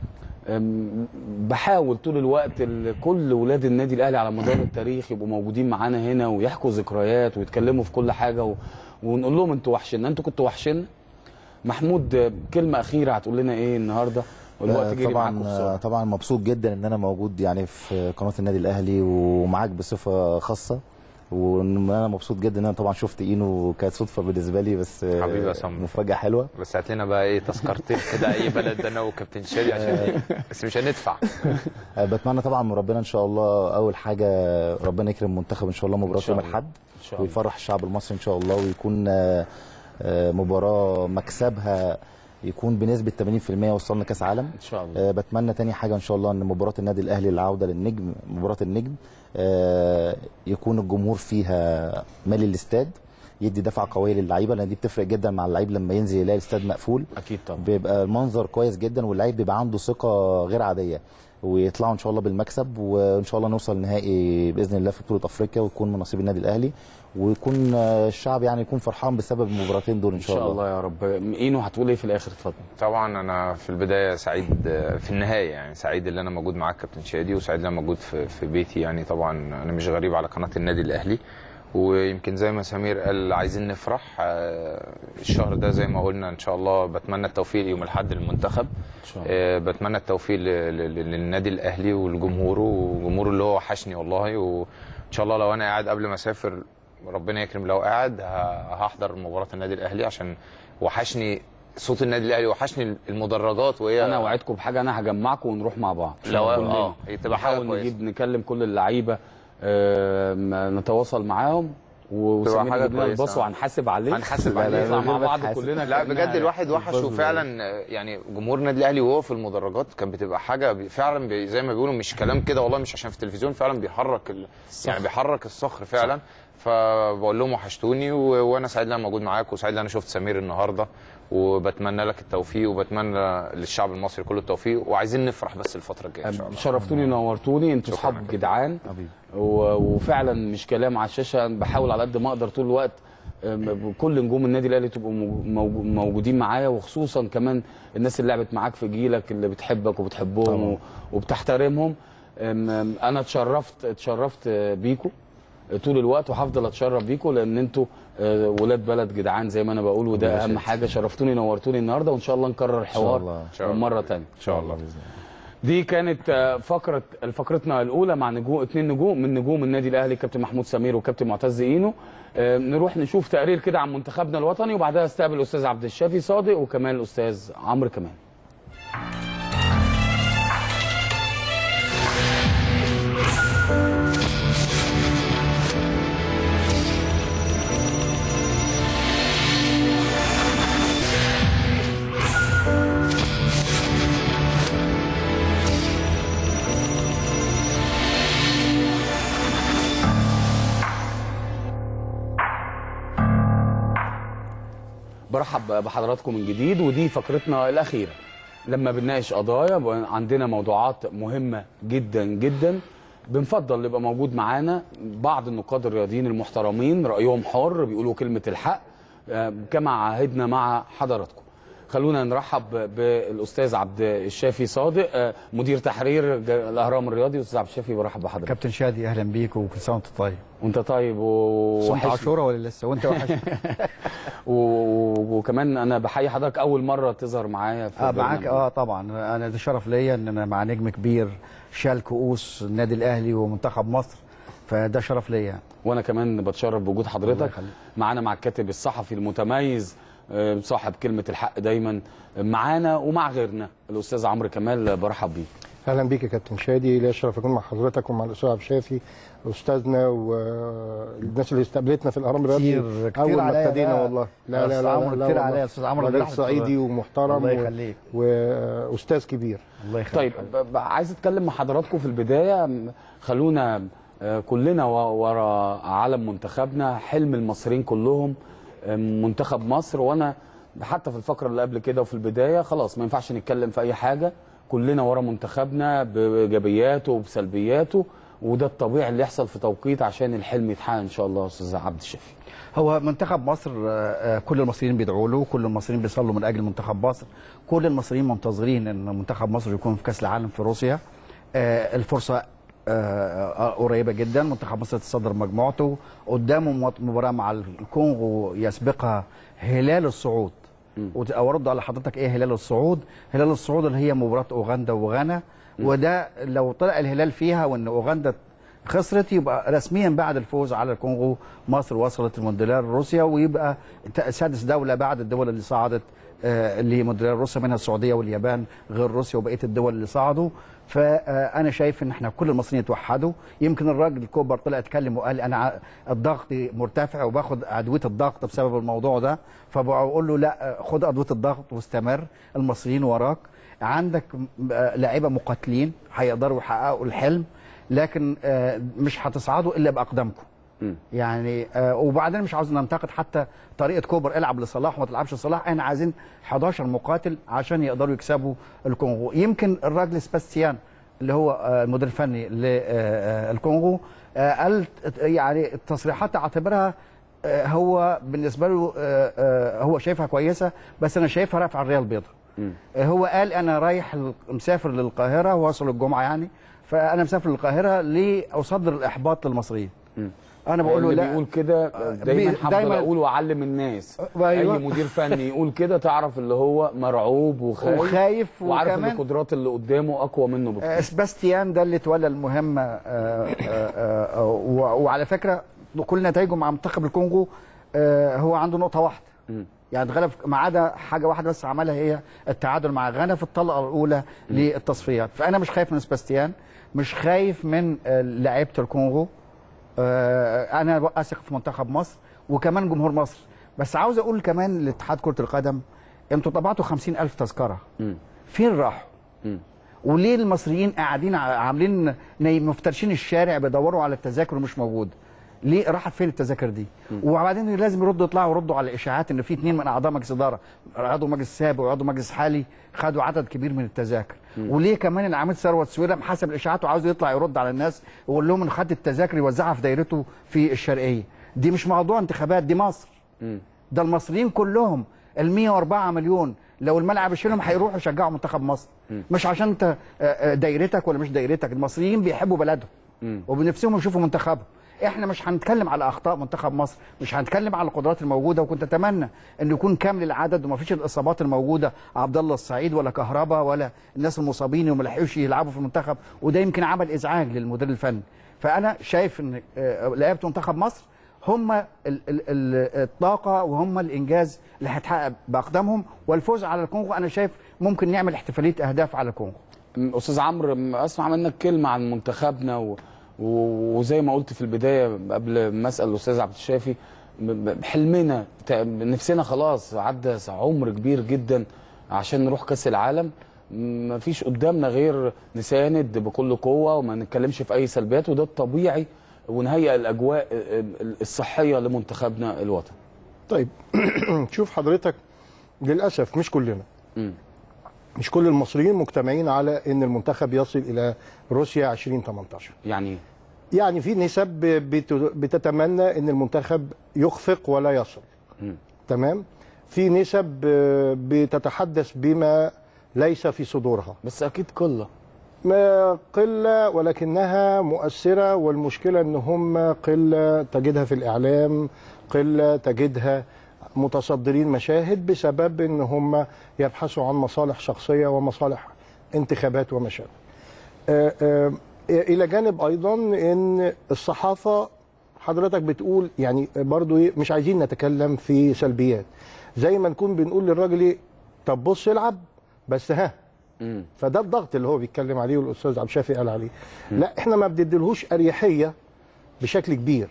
[SPEAKER 1] أم، بحاول طول الوقت ال- كل ولاد النادي الاهلي على مدار التاريخ يبقوا موجودين معانا هنا ويحكوا ذكريات ويتكلموا في كل حاجه و... ونقول لهم انتوا وحشنا انتوا كنتوا وحشنا محمود آه، كلمه اخيره هتقول لنا ايه النهارده والوقت
[SPEAKER 16] آه،
[SPEAKER 1] جري معاكم
[SPEAKER 16] طبعا
[SPEAKER 1] بسرعه
[SPEAKER 16] آه، طبعا مبسوط جدا ان انا موجود يعني في قناه النادي الاهلي ومعاك بصفه خاصه وان انا مبسوط جدا ان انا طبعا شفت اينو كانت صدفه بالنسبه لي بس آه،
[SPEAKER 17] حبيبي يا سمر.
[SPEAKER 16] مفاجاه حلوه
[SPEAKER 17] بس هات لنا بقى ايه تذكرتين كده اي بلد انا وكابتن شادي عشان ايه بس مش هندفع
[SPEAKER 16] آه، بتمنى طبعا من ربنا ان شاء الله اول حاجه ربنا يكرم المنتخب ان شاء الله مباراه
[SPEAKER 1] إن شاء
[SPEAKER 16] يوم
[SPEAKER 1] الله.
[SPEAKER 16] الاحد
[SPEAKER 1] إن شاء الله.
[SPEAKER 16] ويفرح الشعب المصري ان شاء الله ويكون آه، آه، مباراه مكسبها يكون بنسبه 80% وصلنا كاس عالم
[SPEAKER 1] ان شاء الله
[SPEAKER 16] آه، بتمنى تاني حاجه ان شاء الله ان مباراه النادي الاهلي العوده للنجم مباراه النجم آه، يكون الجمهور فيها مالي الاستاد يدي دفعه قويه للعيبه لان دي بتفرق جدا مع اللعيب لما ينزل يلاقي الاستاد مقفول
[SPEAKER 1] اكيد طبعا
[SPEAKER 16] بيبقى المنظر كويس جدا واللعيب بيبقى عنده ثقه غير عاديه ويطلعوا ان شاء الله بالمكسب وان شاء الله نوصل نهائي باذن الله في بطوله افريقيا ويكون من نصيب النادي الاهلي ويكون آه، الشعب يعني يكون فرحان بسبب المباراتين دول ان
[SPEAKER 1] ان
[SPEAKER 16] شاء,
[SPEAKER 1] شاء الله يا رب اينو هتقول ايه في الاخر اتفضل
[SPEAKER 17] طبعا انا في البدايه سعيد في النهايه يعني سعيد ان انا موجود معاك كابتن شادي وسعيد ان انا موجود في, في بيتي يعني طبعا انا مش غريب على قناه النادي الاهلي ويمكن زي ما سمير قال عايزين نفرح آه، الشهر ده زي ما قلنا ان شاء الله بتمنى التوفيق يوم الاحد للمنتخب
[SPEAKER 1] شاء
[SPEAKER 17] آه، بتمنى التوفيق ل- ل- ل- للنادي الاهلي ولجمهوره وجمهوره اللي هو وحشني والله وان شاء الله لو انا قاعد قبل ما اسافر ربنا يكرم لو قاعد ه- هحضر مباراه النادي الاهلي عشان وحشني صوت النادي الاهلي وحشني المدرجات وهي
[SPEAKER 1] انا اوعدكم بحاجه انا هجمعكم ونروح مع بعض
[SPEAKER 17] لو-
[SPEAKER 1] كلنا.
[SPEAKER 17] آه، هي تبقى حاجة
[SPEAKER 1] نحاول
[SPEAKER 17] كويسة.
[SPEAKER 1] نجيب نكلم كل اللعيبه آم، نتواصل معاهم وسمير
[SPEAKER 17] حاجة
[SPEAKER 1] يجيب لنا
[SPEAKER 17] كويسة.
[SPEAKER 1] الباص وهنحاسب عليه
[SPEAKER 17] هنحاسب
[SPEAKER 1] لا،
[SPEAKER 17] عليه
[SPEAKER 1] لا، نطلع مع بعض كلنا
[SPEAKER 17] لا
[SPEAKER 1] كأننا
[SPEAKER 17] بجد الواحد وحشه
[SPEAKER 1] البازل
[SPEAKER 17] فعلا آه، يعني جمهور النادي الاهلي وهو في المدرجات كان بتبقى حاجه بي- فعلا بي زي ما بيقولوا مش كلام كده والله مش عشان في التلفزيون فعلا بيحرك ال... يعني بيحرك الصخر فعلا فبقول لهم وحشتوني و... وانا سعيد ان انا موجود معاك وسعيد ان انا شفت سمير النهارده وبتمنى لك التوفيق وبتمنى للشعب المصري كله التوفيق وعايزين نفرح بس الفتره الجايه ان شاء الله
[SPEAKER 1] شرفتوني ونورتوني انتوا صحاب جدعان و- وفعلا مش كلام على الشاشه بحاول على قد ما اقدر طول الوقت أم، كل نجوم النادي الاهلي تبقوا مو- مو- موجودين معايا وخصوصا كمان الناس اللي لعبت معاك في جيلك اللي بتحبك وبتحبهم و- وبتحترمهم أم، أم، انا اتشرفت اتشرفت بيكوا طول الوقت وهفضل اتشرف بيكوا لان انتوا آه، ولاد بلد جدعان زي ما انا بقول وده
[SPEAKER 16] ربنا
[SPEAKER 1] اهم
[SPEAKER 16] يخليك.
[SPEAKER 1] حاجه شرفتوني نورتوني النهارده وان شاء الله نكرر
[SPEAKER 16] الله.
[SPEAKER 1] الحوار
[SPEAKER 16] إن شاء الله.
[SPEAKER 1] مره ثانيه
[SPEAKER 17] ان شاء الله
[SPEAKER 1] دي كانت آه، فقرة فقرتنا الأولى مع نجوم اتنين نجوم من نجوم النادي الأهلي كابتن محمود سمير وكابتن معتز إينو آه، نروح نشوف تقرير كده عن منتخبنا الوطني وبعدها استقبل الأستاذ عبد الشافي صادق وكمان الأستاذ عمرو كمان برحب بحضراتكم من جديد ودي فقرتنا الأخيرة لما بنناقش قضايا ب- عندنا موضوعات مهمة جدا جدا بنفضل اللي يبقى موجود معانا بعض النقاد الرياضيين المحترمين رايهم حر بيقولوا كلمه الحق آه، كما عاهدنا مع حضراتكم خلونا نرحب بالاستاذ عبد الشافي صادق آه، مدير تحرير ج- الاهرام الرياضي استاذ عبد الشافي برحب بحضرتك
[SPEAKER 3] كابتن شادي اهلا بيك وكل سنه وانت طيب
[SPEAKER 1] وانت طيب و...
[SPEAKER 3] صمت
[SPEAKER 1] وحشني.
[SPEAKER 3] عاشوره ولا لسه وانت وحشني
[SPEAKER 1] و... و- وكمان انا بحيي حضرتك اول مره تظهر معايا في
[SPEAKER 3] اه معاك
[SPEAKER 1] البرنامج.
[SPEAKER 3] اه طبعا انا ده شرف ليا ان انا مع نجم كبير شال كؤوس النادي الاهلي ومنتخب مصر فده شرف ليا
[SPEAKER 1] وانا كمان بتشرف بوجود
[SPEAKER 3] الله
[SPEAKER 1] حضرتك
[SPEAKER 3] يخليك.
[SPEAKER 1] معانا مع الكاتب الصحفي المتميز آه، صاحب كلمه الحق دايما معانا ومع غيرنا الاستاذ عمرو كمال برحب بيك
[SPEAKER 5] اهلا بيك يا كابتن شادي ليا الشرف اكون مع حضرتك ومع الاستاذ عبد الشافي استاذنا والناس اللي استقبلتنا في الاهرام الرياضي
[SPEAKER 3] كتير- كتير
[SPEAKER 5] اول ما
[SPEAKER 3] عليا
[SPEAKER 5] ابتدينا
[SPEAKER 3] بقى.
[SPEAKER 5] والله
[SPEAKER 3] يا أستاذ عمرو كتير عليا يا أستاذ عمرو
[SPEAKER 5] راجل
[SPEAKER 3] بالعكس.
[SPEAKER 5] صعيدي ومحترم
[SPEAKER 3] الله
[SPEAKER 5] و-
[SPEAKER 3] يخليك.
[SPEAKER 5] واستاذ كبير
[SPEAKER 3] الله يخليك
[SPEAKER 1] طيب ب- ب- عايز اتكلم مع حضراتكم في البدايه م- خلونا آه، كلنا و- ورا علم منتخبنا حلم المصريين كلهم آه، منتخب مصر وانا حتى في الفقره اللي قبل كده وفي البدايه خلاص ما ينفعش نتكلم في اي حاجه كلنا ورا منتخبنا بايجابياته وبسلبياته وده الطبيعي اللي يحصل في توقيت عشان الحلم يتحقق ان شاء الله يا استاذ عبد الشافي
[SPEAKER 3] هو منتخب مصر آه، آه، كل المصريين بيدعوا له كل المصريين بيصلوا من اجل منتخب مصر كل المصريين منتظرين ان منتخب مصر يكون في كاس العالم في روسيا آه، الفرصه آه، آه، قريبه جدا منتخب مصر يتصدر مجموعته قدامه مو- مباراه مع الكونغو يسبقها هلال الصعود وت- وارد على حضرتك ايه هلال الصعود هلال الصعود اللي هي مباراه اوغندا وغانا وده لو طلع الهلال فيها وان اوغندا خسرت يبقى رسميا بعد الفوز على الكونغو مصر وصلت المونديال روسيا ويبقى ت- سادس دوله بعد الدول اللي صعدت آه، اللي هي مونديال روسيا منها السعوديه واليابان غير روسيا وبقيه الدول اللي صعدوا فانا شايف ان احنا كل المصريين يتوحدوا يمكن الراجل كوبر طلع اتكلم وقال انا ع- الضغط مرتفع وباخد ادويه الضغط بسبب الموضوع ده فبقول له لا خد ادويه الضغط واستمر المصريين وراك عندك م- آه، لعيبه مقاتلين هيقدروا يحققوا الحلم لكن آه، مش هتصعدوا الا باقدامكم يعني آه وبعدين مش عاوز ننتقد حتى طريقه كوبر العب لصلاح وما تلعبش لصلاح احنا عايزين 11 مقاتل عشان يقدروا يكسبوا الكونغو يمكن الراجل سباستيان اللي هو آه المدير الفني للكونغو آه قال يعني التصريحات اعتبرها آه هو بالنسبه له آه آه هو شايفها كويسه بس انا شايفها رافعه الريال البيضاء آه هو قال انا رايح ال- مسافر للقاهره واصل الجمعه يعني فانا مسافر للقاهره لاصدر الاحباط للمصريين انا بقول له
[SPEAKER 1] اللي
[SPEAKER 3] لا
[SPEAKER 1] بيقول كده دايما
[SPEAKER 3] بي-
[SPEAKER 1] هفضل
[SPEAKER 3] دايماً-
[SPEAKER 1] اقول واعلم الناس
[SPEAKER 3] أيوة.
[SPEAKER 1] اي مدير فني يقول كده تعرف اللي هو مرعوب وخايف
[SPEAKER 3] وخايف
[SPEAKER 1] وعارف ان
[SPEAKER 3] وكمان-
[SPEAKER 1] القدرات اللي قدامه اقوى منه بكتير
[SPEAKER 3] آه، سباستيان ده اللي تولى المهمه آه، آه، آه، آه، و- وعلى فكره كل نتائجه مع منتخب الكونغو آه، هو عنده نقطه واحده يعني اتغلب ما عدا حاجه واحده بس عملها هي التعادل مع غانا في الطلقه الاولى للتصفيات فانا مش خايف من سباستيان مش خايف من آه، لعيبه الكونغو آه، انا اثق في منتخب مصر وكمان جمهور مصر بس عاوز اقول كمان لاتحاد كره القدم انتوا طبعتوا 50000 تذكره فين راحوا وليه المصريين قاعدين ع- عاملين نايم- مفترشين الشارع بيدوروا على التذاكر ومش موجوده ليه راحت فين التذاكر دي وبعدين لازم يردوا يطلعوا يردوا على الاشاعات ان في اثنين من اعضاء مجلس اداره عضو مجلس سابق وعضو مجلس حالي خدوا عدد كبير من التذاكر وليه كمان العميد ثروت سويرم حسب الاشاعات وعاوز يطلع يرد على الناس ويقول لهم ان خد التذاكر يوزعها في دايرته في الشرقيه دي مش موضوع انتخابات دي مصر ده المصريين كلهم ال 104 مليون لو الملعب يشيلهم هيروحوا يشجعوا منتخب مصر مش عشان انت آه، آه، دايرتك ولا مش دايرتك المصريين بيحبوا بلدهم وبنفسهم يشوفوا منتخبهم احنا مش هنتكلم على اخطاء منتخب مصر مش هنتكلم على القدرات الموجوده وكنت اتمنى ان يكون كامل العدد وما فيش الاصابات الموجوده عبد الله السعيد ولا كهربا ولا الناس المصابين وما لحقوش يلعبوا في المنتخب وده يمكن عمل ازعاج للمدير الفني فانا شايف ان آه، لعيبه منتخب مصر هم ال- ال- ال- الطاقه وهم الانجاز اللي هيتحقق باقدامهم والفوز على الكونغو انا شايف ممكن نعمل احتفاليه اهداف على الكونغو
[SPEAKER 1] م- استاذ عمرو م- اسمع منك كلمه عن منتخبنا و... و... وزي ما قلت في البدايه قبل ما اسال الاستاذ عبد الشافي م- م- حلمنا ت- نفسنا خلاص عدى عمر كبير جدا عشان نروح كاس العالم ما فيش قدامنا غير نساند بكل قوه وما نتكلمش في اي سلبيات وده الطبيعي ونهيئ الاجواء ال- الصحيه لمنتخبنا الوطني
[SPEAKER 5] طيب شوف حضرتك للاسف مش كلنا مش كل المصريين مجتمعين على ان المنتخب يصل الى روسيا 2018
[SPEAKER 1] يعني إيه؟
[SPEAKER 5] يعني في نسب بت- بتتمنى ان المنتخب يخفق ولا يصل
[SPEAKER 1] مم.
[SPEAKER 5] تمام في نسب آه، بتتحدث بما ليس في صدورها
[SPEAKER 1] بس اكيد قله
[SPEAKER 5] ما قله ولكنها مؤثره والمشكله ان هم قله تجدها في الاعلام قله تجدها متصدرين مشاهد بسبب ان هم يبحثوا عن مصالح شخصيه ومصالح انتخابات وما شابه. آه، آه، الى جانب ايضا ان الصحافه حضرتك بتقول يعني برضو إيه، مش عايزين نتكلم في سلبيات زي ما نكون بنقول للراجل ايه طب بص العب بس ها فده الضغط اللي هو بيتكلم عليه والاستاذ عبد الشافي قال عليه لا احنا ما بنديلهوش اريحيه بشكل كبير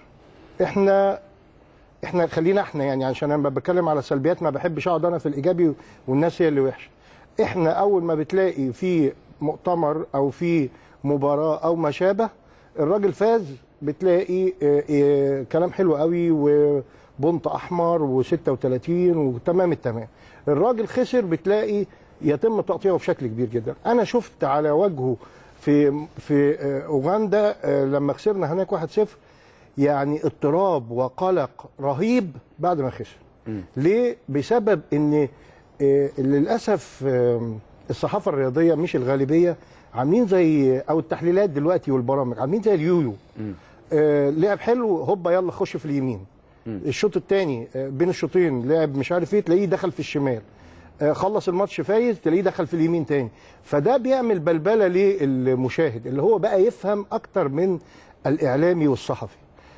[SPEAKER 5] احنا احنا خلينا احنا يعني عشان انا بتكلم على سلبيات ما بحبش اقعد انا في الايجابي والناس هي اللي وحشه احنا اول ما بتلاقي في مؤتمر او في مباراه او ما شابه الراجل فاز بتلاقي اه، اه، كلام حلو قوي وبنط احمر و36 وتمام التمام الراجل خسر بتلاقي يتم تقطيعه بشكل كبير جدا انا شفت على وجهه في في اه، اوغندا اه، لما خسرنا هناك 1-0 يعني اضطراب وقلق رهيب بعد ما خسر ليه بسبب ان آه، للاسف آم، الصحافه الرياضيه مش الغالبيه عاملين زي او التحليلات دلوقتي والبرامج عاملين زي اليويو آه، لعب حلو هوبا يلا خش في اليمين الشوط الثاني بين الشوطين لعب مش عارف ايه تلاقيه دخل في الشمال آه، خلص الماتش فايز تلاقيه دخل في اليمين تاني فده بيعمل بلبله للمشاهد اللي هو بقى يفهم اكتر من الاعلامي والصحفي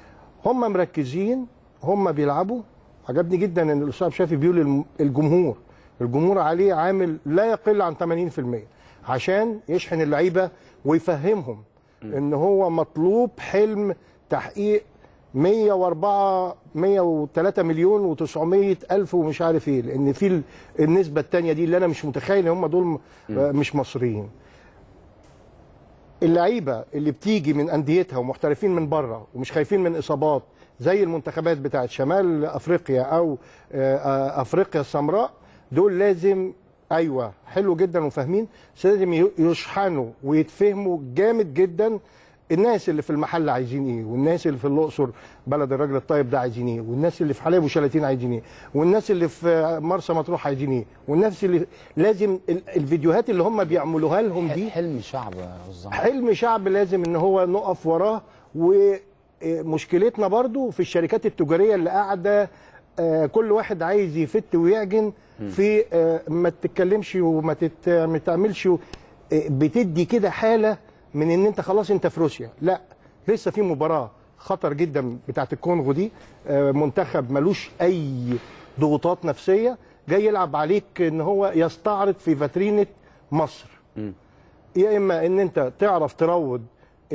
[SPEAKER 5] هم مركزين هم بيلعبوا عجبني جدا ان الاستاذ شافي بيقول الم- الجمهور الجمهور عليه عامل لا يقل عن 80% عشان يشحن اللعيبه ويفهمهم ان هو مطلوب حلم تحقيق 104 103 مليون و900 الف ومش عارف ايه لان في ال- النسبه الثانيه دي اللي انا مش متخيل ان هم دول م- مش مصريين اللعيبه اللي بتيجي من انديتها ومحترفين من بره ومش خايفين من اصابات زي المنتخبات بتاعت شمال افريقيا او آه، آه، افريقيا السمراء دول لازم ايوه حلو جدا وفاهمين بس لازم ي- يشحنوا ويتفهموا جامد جدا الناس اللي في المحل عايزين ايه والناس اللي في الاقصر بلد الراجل الطيب ده عايزين ايه والناس اللي في حلايب وشلاتين عايزين ايه والناس اللي في مرسى مطروح عايزين ايه والناس اللي لازم ال- الفيديوهات اللي هم بيعملوها لهم دي
[SPEAKER 1] حلم شعب يا أستاذ
[SPEAKER 5] حلم شعب لازم ان هو نقف وراه ومشكلتنا برضو في الشركات التجاريه اللي قاعده آه، كل واحد عايز يفت ويعجن في آه، ما تتكلمش وما تت- ما تعملش آه، بتدي كده حاله من ان انت خلاص انت في روسيا لا لسه في مباراه خطر جدا بتاعت الكونغو دي آه، منتخب ملوش اي ضغوطات نفسيه جاي يلعب عليك ان هو يستعرض في فاترينه مصر يا اما ان انت تعرف تروض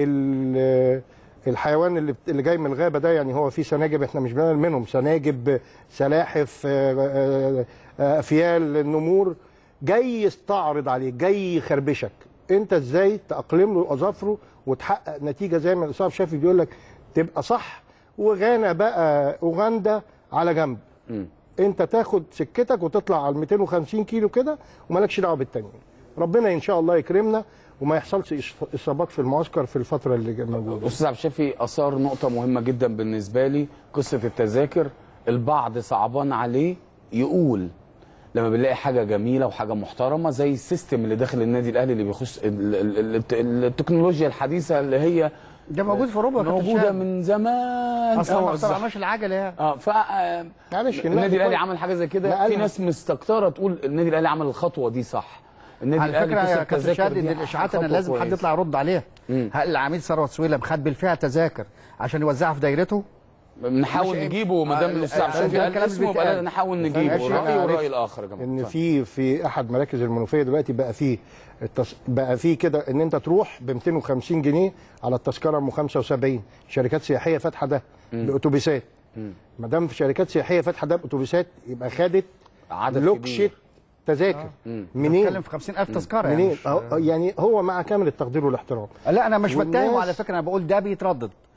[SPEAKER 5] ال- الحيوان اللي بت- اللي جاي من الغابه ده يعني هو في سناجب احنا مش بنعمل منهم سناجب سلاحف آه، آه، آه، افيال النمور جاي يستعرض عليك جاي يخربشك انت ازاي تاقلم له اظافره وتحقق نتيجه زي ما الاستاذ شافي بيقول لك تبقى صح وغانا بقى اوغندا على جنب انت تاخد سكتك وتطلع على 250 كيلو كده ومالكش دعوه بالتانيين ربنا ان شاء الله يكرمنا وما يحصلش إص- اصابات في المعسكر في الفتره اللي جاية موجوده
[SPEAKER 1] استاذ عبد الشافي اثار نقطه مهمه جدا بالنسبه لي قصه التذاكر البعض صعبان عليه يقول لما بنلاقي حاجه جميله وحاجه محترمه زي السيستم اللي داخل النادي الاهلي اللي بيخش ال- ال- ال- الت- التكنولوجيا الحديثه اللي هي
[SPEAKER 3] ده موجود في اوروبا يا كابتن
[SPEAKER 1] موجوده
[SPEAKER 3] شادي.
[SPEAKER 1] من زمان
[SPEAKER 3] اصلا ما
[SPEAKER 1] آه،
[SPEAKER 3] اخترعناش العجله يعني
[SPEAKER 1] اه ف
[SPEAKER 5] معلش
[SPEAKER 1] النادي الاهلي
[SPEAKER 5] طيب.
[SPEAKER 1] عمل حاجه زي
[SPEAKER 5] لا،
[SPEAKER 1] كده في
[SPEAKER 5] أنا-
[SPEAKER 1] ناس مستكتره تقول النادي الاهلي عمل الخطوه دي صح النادي
[SPEAKER 3] على
[SPEAKER 1] الاهلي
[SPEAKER 3] فكره
[SPEAKER 1] قصة
[SPEAKER 3] يا كابتن
[SPEAKER 1] التذاكر
[SPEAKER 3] شادي
[SPEAKER 1] دي
[SPEAKER 3] ان الاشاعات انا
[SPEAKER 1] خطوة
[SPEAKER 3] لازم حد
[SPEAKER 1] كويسة.
[SPEAKER 3] يطلع يرد عليها هل العميد ثروت سويلم خد بالفعل تذاكر عشان يوزعها في دايرته؟
[SPEAKER 1] نحاول
[SPEAKER 3] مش-
[SPEAKER 1] نجيبه ما دام
[SPEAKER 3] آه،
[SPEAKER 1] الاستاذ عبد
[SPEAKER 3] آه،
[SPEAKER 1] الشافي
[SPEAKER 3] ده
[SPEAKER 1] قال
[SPEAKER 3] الكلام
[SPEAKER 1] اسمه
[SPEAKER 3] اللي
[SPEAKER 1] يبقى
[SPEAKER 3] بيتقال.
[SPEAKER 1] نحاول نجيبه
[SPEAKER 5] ماشي،
[SPEAKER 1] رايي
[SPEAKER 5] أنا
[SPEAKER 1] وراي
[SPEAKER 5] عرفت
[SPEAKER 1] الاخر يا جماعه
[SPEAKER 5] ان في في احد مراكز المنوفيه دلوقتي بقى في التص... بقى في كده ان انت تروح ب 250 جنيه على التذكره ام 75 شركات سياحيه فاتحه ده باتوبيسات ما دام في شركات سياحيه فاتحه ده باتوبيسات يبقى خدت
[SPEAKER 1] عدد
[SPEAKER 5] لوكشه
[SPEAKER 1] كبير.
[SPEAKER 5] تذاكر
[SPEAKER 3] بنتكلم
[SPEAKER 5] منين؟
[SPEAKER 3] في 50000 تذكره
[SPEAKER 5] منين؟
[SPEAKER 3] يعني مش-
[SPEAKER 5] أهو- يعني هو مع كامل التقدير والاحترام
[SPEAKER 3] لا انا مش
[SPEAKER 5] والناس-
[SPEAKER 3] بتهم على فكره انا بقول ده بيتردد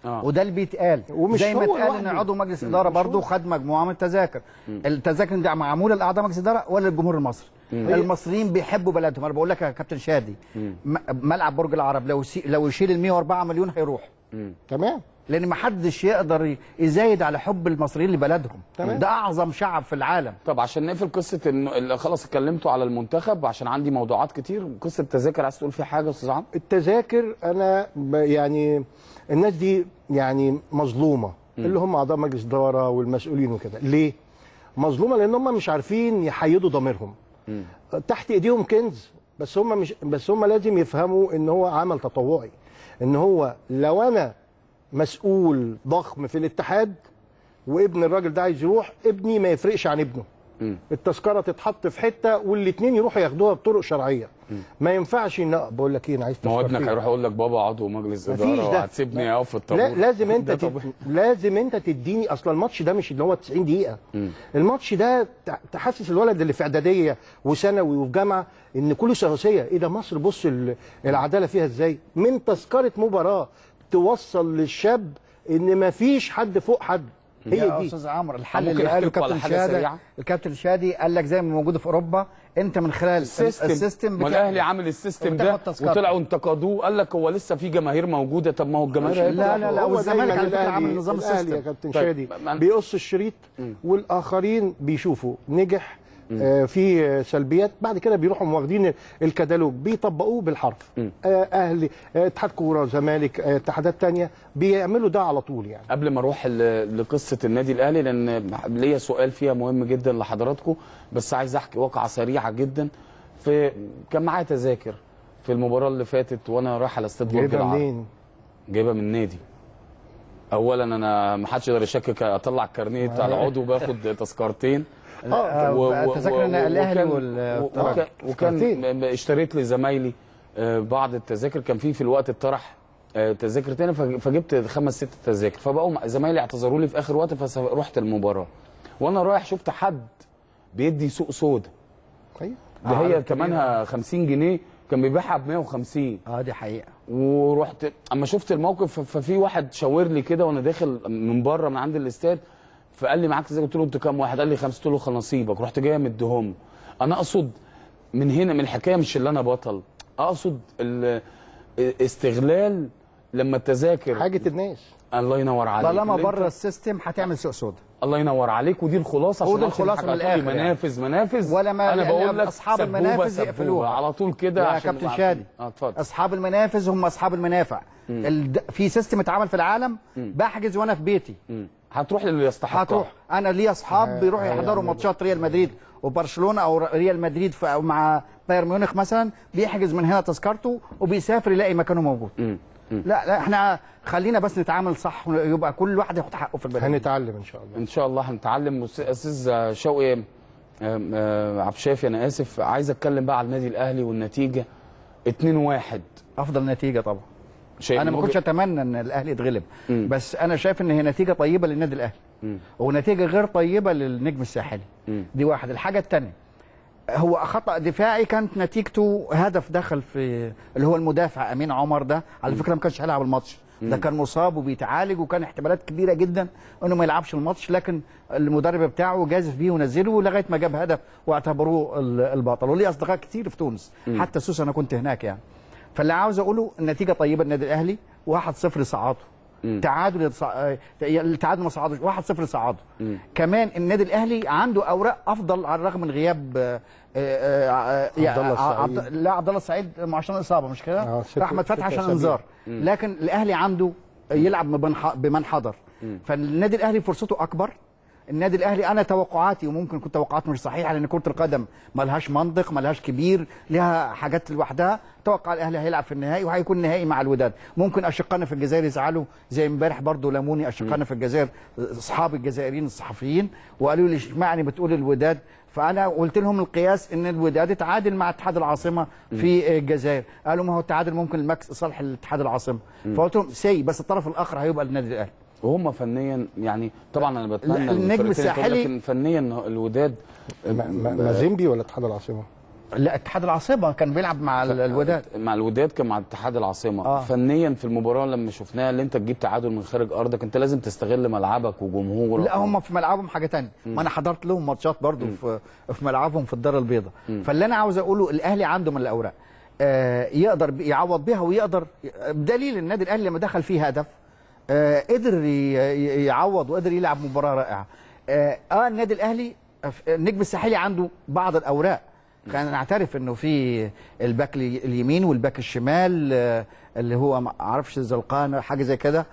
[SPEAKER 1] آه.
[SPEAKER 3] وده اللي بيتقال
[SPEAKER 5] ومش
[SPEAKER 3] زي ما
[SPEAKER 5] هو
[SPEAKER 3] اتقال ان
[SPEAKER 5] لوحده.
[SPEAKER 3] عضو مجلس
[SPEAKER 5] م-
[SPEAKER 3] اداره
[SPEAKER 5] مش
[SPEAKER 3] برضه
[SPEAKER 5] هو.
[SPEAKER 3] خد مجموعه من التذاكر التذاكر دي معموله لاعضاء مجلس اداره ولا للجمهور المصري
[SPEAKER 5] مم.
[SPEAKER 3] المصريين بيحبوا بلدهم انا بقول لك يا كابتن شادي م- ملعب برج العرب لو سي... لو يشيل ال 104 مليون هيروح
[SPEAKER 5] تمام
[SPEAKER 3] لان ما حدش يقدر ي- يزايد على حب المصريين لبلدهم
[SPEAKER 1] تمام.
[SPEAKER 3] ده اعظم شعب في العالم
[SPEAKER 1] طب عشان نقفل قصه انه اللي خلاص اتكلمتوا على المنتخب عشان عندي موضوعات كتير قصه التذاكر عايز تقول فيها حاجه يا استاذ عمرو
[SPEAKER 5] التذاكر انا ب- يعني الناس دي يعني مظلومه اللي هم اعضاء مجلس اداره والمسؤولين وكده ليه مظلومه لان هم مش عارفين يحيدوا ضميرهم تحت ايديهم كنز بس هم مش بس هم لازم يفهموا ان هو عمل تطوعي ان هو لو انا مسؤول ضخم في الاتحاد وابن الراجل ده عايز يروح ابني ما يفرقش عن ابنه التذكره تتحط في حته والاثنين يروحوا ياخدوها بطرق شرعيه ما ينفعش ان بقول لك ايه انا عايز
[SPEAKER 1] ما هو
[SPEAKER 5] تذكرتين.
[SPEAKER 1] ابنك هيروح يقول لك بابا عضو مجلس
[SPEAKER 5] مفيش
[SPEAKER 1] اداره
[SPEAKER 5] ده.
[SPEAKER 1] وهتسيبني اقف في الطابور
[SPEAKER 5] لا لازم انت
[SPEAKER 1] ده
[SPEAKER 5] تد...
[SPEAKER 1] طبيعي.
[SPEAKER 5] لازم انت تديني اصلا الماتش ده مش اللي هو 90 دقيقه الماتش ده ت- تحسس الولد اللي في اعداديه وثانوي وفي جامعه ان كله سواسيه ايه ده مصر بص ال- العداله فيها ازاي من تذكره مباراه توصل للشاب ان ما فيش حد فوق حد هي
[SPEAKER 3] يا
[SPEAKER 5] دي
[SPEAKER 3] استاذ عمرو الحل
[SPEAKER 1] ممكن
[SPEAKER 3] اللي
[SPEAKER 1] أحكي
[SPEAKER 3] قاله
[SPEAKER 1] لكم على
[SPEAKER 3] كابتن
[SPEAKER 1] حاجة
[SPEAKER 3] شادي
[SPEAKER 1] سريعة؟
[SPEAKER 3] الكابتن شادي قال لك زي ما موجود في اوروبا انت من خلال
[SPEAKER 1] السيستم
[SPEAKER 3] السيستم
[SPEAKER 1] ما
[SPEAKER 3] بتاع-
[SPEAKER 1] الاهلي عامل السيستم ده
[SPEAKER 3] وتاخد تذكرة.
[SPEAKER 1] وطلعوا انتقدوه قال لك هو لسه في جماهير موجوده طب ما هو الجماهير هي
[SPEAKER 3] لا لا لا
[SPEAKER 5] هو
[SPEAKER 3] والزمالك
[SPEAKER 5] دايماً
[SPEAKER 3] على فكره
[SPEAKER 5] الأهلي-
[SPEAKER 3] عامل نظام
[SPEAKER 5] الاهلي
[SPEAKER 3] السيستم
[SPEAKER 5] يا كابتن
[SPEAKER 1] طيب،
[SPEAKER 5] شادي
[SPEAKER 1] ما-
[SPEAKER 5] بيقص الشريط والاخرين بيشوفوا نجح آه في آه، سلبيات بعد كده بيروحوا واخدين الكتالوج بيطبقوه بالحرف آه اهلي آه اتحاد كوره زمالك آه اتحادات تانية بيعملوا ده على طول يعني
[SPEAKER 1] قبل ما اروح ل- لقصه النادي الاهلي لان ليا سؤال فيها مهم جدا لحضراتكم بس عايز احكي واقعه سريعه جدا في كان معايا تذاكر في المباراه اللي فاتت وانا رايح على استاد برج
[SPEAKER 5] جايبها
[SPEAKER 1] العرب
[SPEAKER 5] منين؟
[SPEAKER 1] جايبها من النادي اولا انا ما حدش يقدر يشكك اطلع الكارنيه بتاع العضو باخد تذكرتين
[SPEAKER 3] آه،
[SPEAKER 1] و- و-
[SPEAKER 3] تذاكر إن
[SPEAKER 1] و-
[SPEAKER 3] الأهلي
[SPEAKER 1] وكان-
[SPEAKER 3] وال-
[SPEAKER 1] وكان, وكان م- اشتريت لزمايلي آه، بعض التذاكر كان في في الوقت الطرح آه، تذاكر تاني فج- فجبت خمس ست تذاكر فبقوا زمايلي اعتذروا لي في اخر وقت فرحت المباراه وانا رايح شفت حد بيدي سوق سودا
[SPEAKER 5] ايوه
[SPEAKER 1] ده هي ثمنها 50 جنيه كان بيبيعها ب 150
[SPEAKER 3] اه دي حقيقه
[SPEAKER 1] ورحت اما شفت الموقف ف- ففي واحد شاور لي كده وانا داخل من بره من عند الاستاد فقال لي معاك تذاكر قلت له انت كام واحد قال لي خمسه قلت له خلاص نصيبك رحت جاي مديهم انا اقصد من هنا من الحكايه مش اللي انا بطل اقصد ال- استغلال لما التذاكر
[SPEAKER 5] حاجه الناس
[SPEAKER 1] الله ينور عليك
[SPEAKER 3] طالما
[SPEAKER 1] اللي
[SPEAKER 3] بره
[SPEAKER 1] انت-
[SPEAKER 3] السيستم هتعمل سوق سودا
[SPEAKER 1] الله ينور عليك ودي الخلاصه
[SPEAKER 3] هو
[SPEAKER 1] عشان
[SPEAKER 3] ده
[SPEAKER 1] عشان
[SPEAKER 3] الخلاصه
[SPEAKER 1] حاجة
[SPEAKER 3] من
[SPEAKER 1] هتقولي
[SPEAKER 3] الآخر يعني.
[SPEAKER 1] منافذ منافذ
[SPEAKER 3] ولا ما
[SPEAKER 1] انا بقول لك
[SPEAKER 3] اصحاب
[SPEAKER 1] سبوبة
[SPEAKER 3] المنافذ
[SPEAKER 1] سبوبة.
[SPEAKER 3] يقفلوها
[SPEAKER 1] على طول كده
[SPEAKER 3] يا
[SPEAKER 1] عشان
[SPEAKER 3] كابتن
[SPEAKER 1] نبقى
[SPEAKER 3] شادي
[SPEAKER 1] عارفين. اه اتفضل
[SPEAKER 3] اصحاب المنافذ هم اصحاب المنافع الد... في سيستم اتعمل في العالم بحجز وانا في بيتي
[SPEAKER 1] هتروح للي يستحقها
[SPEAKER 3] هتروح انا لي اصحاب بيروحوا يحضروا ماتشات ريال مدريد وبرشلونه او ريال مدريد في أو مع بايرن ميونخ مثلا بيحجز من هنا تذكرته وبيسافر يلاقي مكانه موجود لا لا احنا خلينا بس نتعامل صح ويبقى كل واحد ياخد حقه في البلد
[SPEAKER 5] هنتعلم ان شاء الله
[SPEAKER 1] ان شاء الله هنتعلم أستاذ- استاذ شوقي آم، آه، عبد الشافي انا اسف عايز اتكلم بقى على النادي الاهلي والنتيجه 2-1
[SPEAKER 3] افضل نتيجه طبعا
[SPEAKER 1] شايف
[SPEAKER 3] انا ما
[SPEAKER 1] من
[SPEAKER 3] كنتش
[SPEAKER 1] وجه-
[SPEAKER 3] اتمنى ان الاهلي يتغلب بس انا شايف ان هي نتيجه طيبه للنادي الاهلي ونتيجه غير طيبه للنجم الساحلي دي واحد الحاجه الثانيه هو خطا دفاعي كانت نتيجته هدف دخل في اللي هو المدافع امين عمر ده على فكره ما كانش هيلعب الماتش ده كان مصاب وبيتعالج وكان احتمالات كبيره جدا انه ما يلعبش الماتش لكن المدرب بتاعه جازف بيه ونزله لغايه ما جاب هدف واعتبروه ال- البطل وليه اصدقاء كتير في تونس
[SPEAKER 1] مم.
[SPEAKER 3] حتى سوسه انا كنت هناك يعني فاللي عاوز اقوله النتيجه طيبه للنادي الاهلي 1-0 صعاده تعادل يتص- آه، التعادل ما صعدوش 1-0 صعاده كمان النادي الاهلي عنده اوراق افضل على الرغم من غياب آه، آه، آه،
[SPEAKER 5] عبد الله
[SPEAKER 3] آه،
[SPEAKER 5] السعيد.
[SPEAKER 3] عبد- لا عبد الله السعيد ما عشان اصابه مش كده؟
[SPEAKER 5] آه، ست-
[SPEAKER 3] احمد فتحي
[SPEAKER 5] ست
[SPEAKER 3] عشان
[SPEAKER 5] أسابيع.
[SPEAKER 3] انذار
[SPEAKER 5] مم.
[SPEAKER 3] لكن الاهلي عنده يلعب بمن ح- بمن حضر فالنادي الاهلي فرصته اكبر النادي الاهلي انا توقعاتي وممكن كنت توقعات مش صحيحه لان كره القدم ملهاش منطق ملهاش كبير لها حاجات لوحدها توقع الاهلي هيلعب في النهائي وهيكون نهائي مع الوداد ممكن اشقائنا في الجزائر يزعلوا زي امبارح برضو لاموني اشقائنا في الجزائر اصحاب الجزائريين الصحفيين وقالوا لي اشمعنى بتقول الوداد فانا قلت لهم القياس ان الوداد اتعادل مع اتحاد العاصمه في الجزائر قالوا ما هو التعادل ممكن المكس صالح الاتحاد العاصمه
[SPEAKER 1] مم.
[SPEAKER 3] فقلت لهم سي بس الطرف الاخر هيبقى النادي الاهلي
[SPEAKER 1] وهم فنيا يعني طبعا انا بتمنى
[SPEAKER 3] لا، النجم
[SPEAKER 1] الفرقتين يكونوا،
[SPEAKER 3] الساحلي-
[SPEAKER 1] لكن فنيا الوداد
[SPEAKER 5] ما- ما- مازيمبي ولا اتحاد العاصمه؟
[SPEAKER 3] لا اتحاد العاصمه كان بيلعب مع ال- الوداد
[SPEAKER 1] مع الوداد كان مع اتحاد العاصمه
[SPEAKER 3] آه.
[SPEAKER 1] آه. فنيا في المباراه لما شفناها اللي انت تجيب تعادل من خارج ارضك انت لازم تستغل ملعبك وجمهورك
[SPEAKER 3] لا هم في ملعبهم حاجه تانية ما انا حضرت لهم ماتشات برضو في في ملعبهم في الدار البيضاء فاللي انا عاوز اقوله الاهلي عنده من الاوراق آه يقدر بي- يعوض بيها ويقدر بدليل النادي الاهلي لما دخل فيه هدف آه قدر ي- ي- يعوض وقدر يلعب مباراه رائعه اه, آه النادي الاهلي آه، النجم الساحلي عنده بعض الاوراق خلينا نعترف انه في الباك الي- اليمين والباك الشمال آه، اللي هو ما اعرفش زلقان حاجه زي كده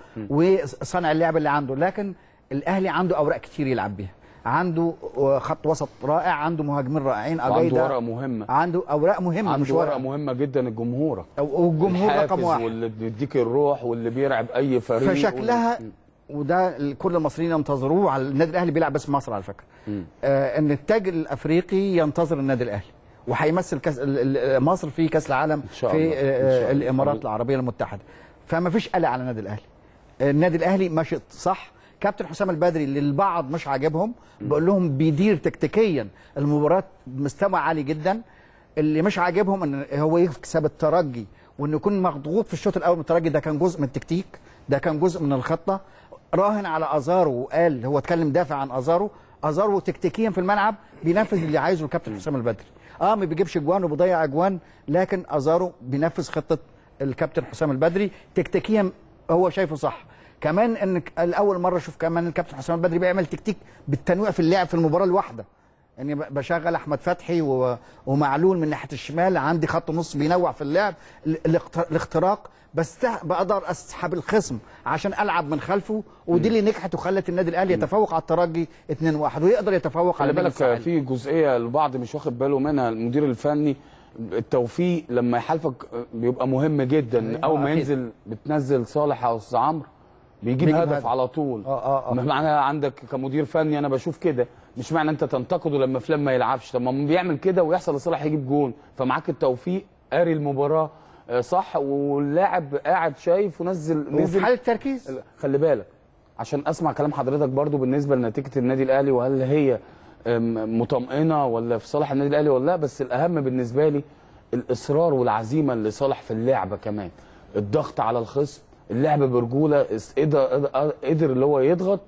[SPEAKER 3] وصانع اللعب اللي عنده لكن الاهلي عنده اوراق كتير يلعب بيها عنده آه، خط وسط رائع عنده مهاجمين رائعين
[SPEAKER 1] وعنده
[SPEAKER 3] أجايدا
[SPEAKER 1] ورقه مهمه
[SPEAKER 3] عنده اوراق مهمه مش
[SPEAKER 1] عنده ورقه
[SPEAKER 3] ورقه
[SPEAKER 1] مهمه جدا الجمهور
[SPEAKER 3] والجمهور رقم
[SPEAKER 1] الحافز
[SPEAKER 3] واحد
[SPEAKER 1] واللي بيديك الروح واللي بيرعب اي فريق
[SPEAKER 3] فشكلها وده ال- كل المصريين ينتظروه على النادي الاهلي بيلعب باسم مصر على فكره آه ان التاج الافريقي ينتظر النادي الاهلي وهيمثل كاس ال- ال- مصر في كاس العالم
[SPEAKER 1] شاء
[SPEAKER 3] في
[SPEAKER 1] الله. إن شاء
[SPEAKER 3] آه
[SPEAKER 1] الله.
[SPEAKER 3] الامارات العربيه المتحده فما فيش قلق على النادي الاهلي النادي الاهلي ماشي صح كابتن حسام البدري اللي البعض مش عاجبهم بقول لهم بيدير تكتيكيا المباراه بمستوى عالي جدا اللي مش عاجبهم ان هو يكسب الترجي وانه يكون مضغوط في الشوط الاول من الترجي ده كان جزء من التكتيك ده كان جزء من الخطه راهن على ازارو وقال هو اتكلم دافع عن ازارو ازارو تكتيكيا في الملعب بينفذ اللي عايزه الكابتن حسام البدري اه ما بيجيبش اجوان وبيضيع اجوان لكن ازارو بينفذ خطه الكابتن حسام البدري تكتيكيا هو شايفه صح كمان ان الاول مره اشوف كمان الكابتن حسام البدري بيعمل تكتيك بالتنويع في اللعب في المباراه الواحده اني ب- بشغل احمد فتحي و... ومعلول من ناحيه الشمال عندي خط نص بينوع في اللعب ال- الاقت- الاختراق بس تع- بقدر اسحب الخصم عشان العب من خلفه ودي اللي نجحت وخلت النادي الاهلي يتفوق على الترجي 2-1 ويقدر يتفوق
[SPEAKER 1] خلي
[SPEAKER 3] على
[SPEAKER 1] بالك
[SPEAKER 3] النجم الساحلي.
[SPEAKER 1] في جزئيه البعض مش واخد باله منها المدير الفني التوفيق لما يحالفك بيبقى مهم جدا
[SPEAKER 3] أيوة،
[SPEAKER 1] اول ما
[SPEAKER 3] أكيد.
[SPEAKER 1] ينزل بتنزل صالح او استاذ عمرو بيجيب
[SPEAKER 3] بيجيب
[SPEAKER 1] هدف
[SPEAKER 3] هدف.
[SPEAKER 1] على طول
[SPEAKER 3] اه اه اه
[SPEAKER 1] مش معنى عندك كمدير فني انا بشوف كده مش معنى انت تنتقده لما فلان ما يلعبش طب ما بيعمل كده ويحصل لصالح يجيب جون فمعاك التوفيق قاري المباراه آه، صح واللاعب قاعد شايف ونزل
[SPEAKER 3] وفي
[SPEAKER 1] نزل
[SPEAKER 3] حاله تركيز
[SPEAKER 1] خلي بالك عشان اسمع كلام حضرتك برضو بالنسبه لنتيجه النادي الاهلي وهل هي أم، مطمئنه ولا في صالح النادي الاهلي ولا لا بس الاهم بالنسبه لي الاصرار والعزيمه اللي صالح في اللعبه كمان الضغط على الخصم اللعب برجوله اس- قدر قدر- قدر اللي هو يضغط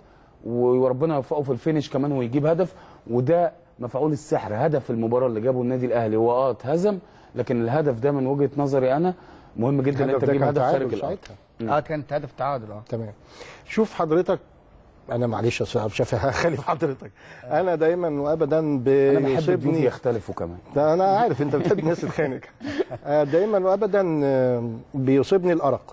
[SPEAKER 1] وربنا يوفقه في الفينش كمان ويجيب هدف وده مفعول السحر هدف المباراه اللي جابه النادي الاهلي هو اه اتهزم لكن الهدف ده من وجهه نظري انا مهم جدا ان
[SPEAKER 5] الهدف
[SPEAKER 1] انت
[SPEAKER 5] ده
[SPEAKER 1] تجيب
[SPEAKER 5] كان
[SPEAKER 1] هدف
[SPEAKER 5] تعادل
[SPEAKER 1] خارج الارض
[SPEAKER 5] ساعتها.
[SPEAKER 3] اه كانت هدف تعادل اه
[SPEAKER 5] تمام شوف حضرتك انا معلش يا استاذ عبد الشافي هخالف حضرتك انا دايما وابدا
[SPEAKER 1] انا بحب الضيوف
[SPEAKER 5] بيصيبني
[SPEAKER 1] يختلفوا كمان
[SPEAKER 5] ده انا عارف انت بتحب الناس تتخانق آه، دايما وابدا آه، بيصيبني الارق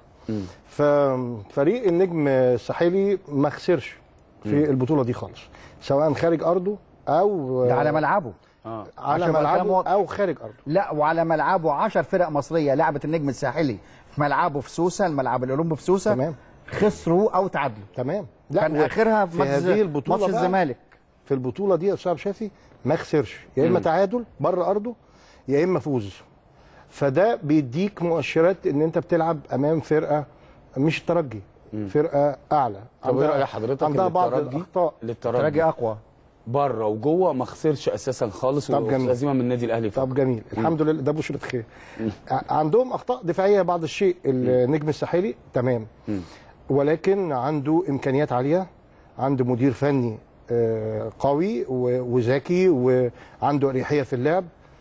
[SPEAKER 5] ففريق النجم الساحلي ما خسرش في البطوله دي خالص سواء خارج ارضه او
[SPEAKER 3] ده على ملعبه
[SPEAKER 1] اه
[SPEAKER 5] على
[SPEAKER 3] عشان يبقى الكلام
[SPEAKER 5] ملعبه
[SPEAKER 3] واضح.
[SPEAKER 5] او خارج ارضه
[SPEAKER 3] لا وعلى ملعبه 10 فرق مصريه لعبت النجم الساحلي في ملعبه في سوسه الملعب الاولمبي في سوسه
[SPEAKER 5] تمام
[SPEAKER 3] خسروا او تعادلوا
[SPEAKER 5] تمام
[SPEAKER 3] كان
[SPEAKER 5] و-
[SPEAKER 3] اخرها في
[SPEAKER 5] في
[SPEAKER 3] ماتش
[SPEAKER 5] هذه البطوله
[SPEAKER 3] ماتش
[SPEAKER 5] بقى،
[SPEAKER 3] الزمالك
[SPEAKER 5] في البطوله دي يا استاذ عبد الشافي ما خسرش يا اما تعادل بره ارضه يا اما فوز فده بيديك مؤشرات ان انت بتلعب امام فرقه مش الترجي فرقه اعلى
[SPEAKER 1] طب ايه
[SPEAKER 5] عندها-
[SPEAKER 1] راي حضرتك
[SPEAKER 5] عندها
[SPEAKER 1] إن
[SPEAKER 5] بعض
[SPEAKER 1] الترجي-
[SPEAKER 5] الاخطاء
[SPEAKER 1] للترجي
[SPEAKER 3] تراجي اقوى
[SPEAKER 1] بره وجوه ما خسرش اساسا خالص
[SPEAKER 5] طب جميل.
[SPEAKER 1] وهزيمه من النادي الاهلي
[SPEAKER 5] طب جميل الحمد لله ده بشرة خير ع- عندهم اخطاء دفاعيه بعض الشيء النجم الساحلي تمام ولكن عنده امكانيات عاليه عنده مدير فني آه، قوي و- وذكي وعنده اريحيه في اللعب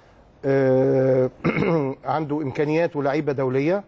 [SPEAKER 5] آه، عنده امكانيات ولاعيبه دوليه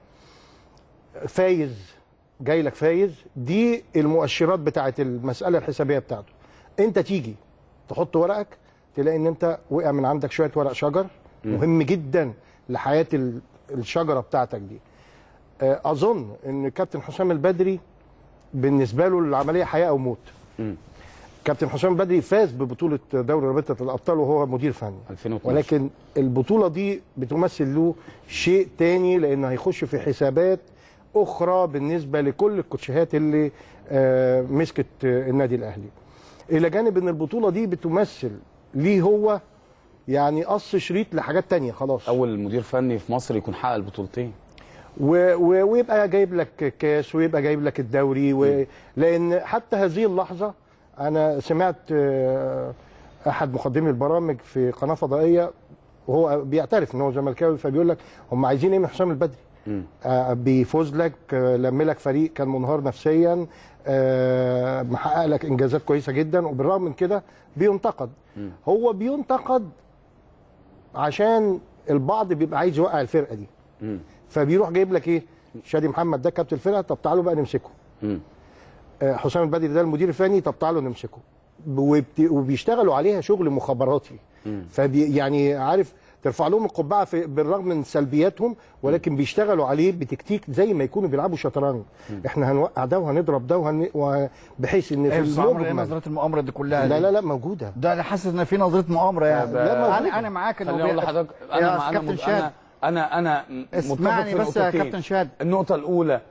[SPEAKER 5] فايز جاي لك فايز دي المؤشرات بتاعت المساله الحسابيه بتاعته انت تيجي تحط ورقك تلاقي ان انت وقع من عندك شويه ورق شجر مهم جدا لحياه ال- الشجره بتاعتك دي آه، اظن ان كابتن حسام البدري بالنسبه له العمليه حياه او موت كابتن حسام البدري فاز ببطوله دوري رابطه الابطال وهو مدير فني
[SPEAKER 1] 2012
[SPEAKER 5] ولكن البطوله دي بتمثل له شيء تاني لانه هيخش في حسابات اخرى بالنسبه لكل الكوتشيهات اللي آه، مسكت آه، النادي الاهلي الى جانب ان البطوله دي بتمثل ليه هو يعني قص شريط لحاجات تانية خلاص
[SPEAKER 1] اول مدير فني في مصر يكون حقق البطولتين
[SPEAKER 5] و... و... ويبقى جايب لك كاس ويبقى جايب لك الدوري و... لان حتى هذه اللحظه انا سمعت آه، احد مقدمي البرامج في قناه فضائيه وهو بيعترف ان هو زملكاوي فبيقول لك هم عايزين ايه من حسام البدري آه بيفوز لك آه لم لك فريق كان منهار نفسيا آه محقق لك انجازات كويسه جدا وبالرغم من كده بينتقد هو بينتقد عشان البعض بيبقى عايز يوقع الفرقه دي فبيروح جايب لك ايه شادي محمد ده كابتن الفرقه طب تعالوا بقى نمسكه آه، حسام البدري ده المدير الفني طب تعالوا نمسكه وبت- وبيشتغلوا عليها شغل مخابراتي فبي يعني عارف ترفع لهم القبعه في بالرغم من سلبياتهم ولكن بيشتغلوا عليه بتكتيك زي ما يكونوا بيلعبوا شطرنج احنا هنوقع ده وهنضرب ده وهن... و- بحيث ان في
[SPEAKER 3] ايه بس عمرو ايه
[SPEAKER 5] المجمل
[SPEAKER 3] نظريه المؤامره دي كلها
[SPEAKER 5] لا
[SPEAKER 3] دي؟
[SPEAKER 5] لا لا موجوده
[SPEAKER 3] ده انا حاسس ان في نظريه مؤامره يعني
[SPEAKER 5] لا، موجودة.
[SPEAKER 3] انا انا معاك
[SPEAKER 1] خليني اقول لحضرتك
[SPEAKER 3] يا
[SPEAKER 1] انا انا
[SPEAKER 3] كابتن
[SPEAKER 1] مت-
[SPEAKER 3] شاد
[SPEAKER 1] انا انا انا
[SPEAKER 3] اسمعني
[SPEAKER 1] متفق في
[SPEAKER 3] بس يا
[SPEAKER 1] نقطتين.
[SPEAKER 3] كابتن شاد.
[SPEAKER 1] النقطه الاولى ال-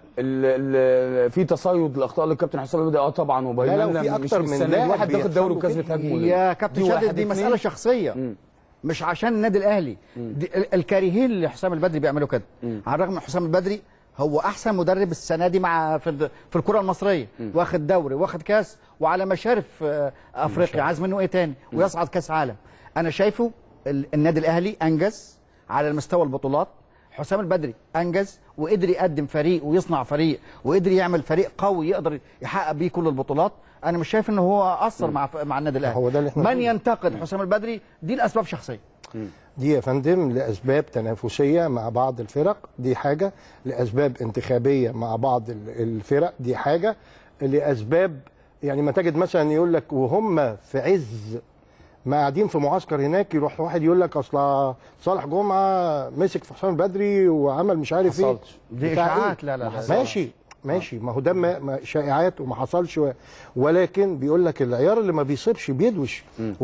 [SPEAKER 1] ال- في تصيد لاخطاء للكابتن حسام البدري اه طبعا وبينا
[SPEAKER 5] لا، لا،
[SPEAKER 1] لنا
[SPEAKER 5] وفي
[SPEAKER 1] مش
[SPEAKER 5] أكتر
[SPEAKER 1] من
[SPEAKER 5] من
[SPEAKER 1] السنه
[SPEAKER 5] لاعب
[SPEAKER 1] واحد واخد دوري
[SPEAKER 5] بيحصل له
[SPEAKER 1] وكاس
[SPEAKER 5] كده.
[SPEAKER 1] بتهاجمه
[SPEAKER 3] يا كابتن
[SPEAKER 1] دي
[SPEAKER 3] شادد
[SPEAKER 1] واحد،
[SPEAKER 3] دي
[SPEAKER 1] اتنين.
[SPEAKER 3] مساله شخصيه مش عشان النادي الاهلي دي ال- الكارهين لحسام البدري بيعملوا كده على الرغم من حسام البدري هو احسن مدرب السنه دي مع في, الد- في الكره المصريه واخد دوري واخد كاس وعلى مشارف آه، افريقيا عايز منه ايه تاني ويصعد كاس عالم انا شايفه ال- النادي الاهلي انجز على المستوى البطولات حسام البدري انجز وقدر يقدم فريق ويصنع فريق وقدر يعمل فريق قوي يقدر يحقق بيه كل البطولات انا مش شايف ان هو اثر مع مع النادي الاهلي
[SPEAKER 5] هو ده اللي احنا
[SPEAKER 3] من
[SPEAKER 5] بنقوله.
[SPEAKER 3] ينتقد حسام البدري دي الاسباب شخصيه
[SPEAKER 5] دي يا فندم لاسباب تنافسيه مع بعض الفرق دي حاجه لاسباب انتخابيه مع بعض ال- الفرق دي حاجه لاسباب يعني ما تجد مثلا يقول لك وهم في عز ما قاعدين في معسكر هناك يروح واحد يقول لك اصل صالح جمعه مسك في حسام البدري وعمل مش عارف ايه
[SPEAKER 3] حصلش. دي
[SPEAKER 5] بتاع إيه؟
[SPEAKER 3] إشاعات. لا، لا، لا.
[SPEAKER 5] ماشي ماشي ما هو ده ما- ما- شائعات وما حصلش و- ولكن بيقول لك العيار اللي ما بيصيبش بيدوش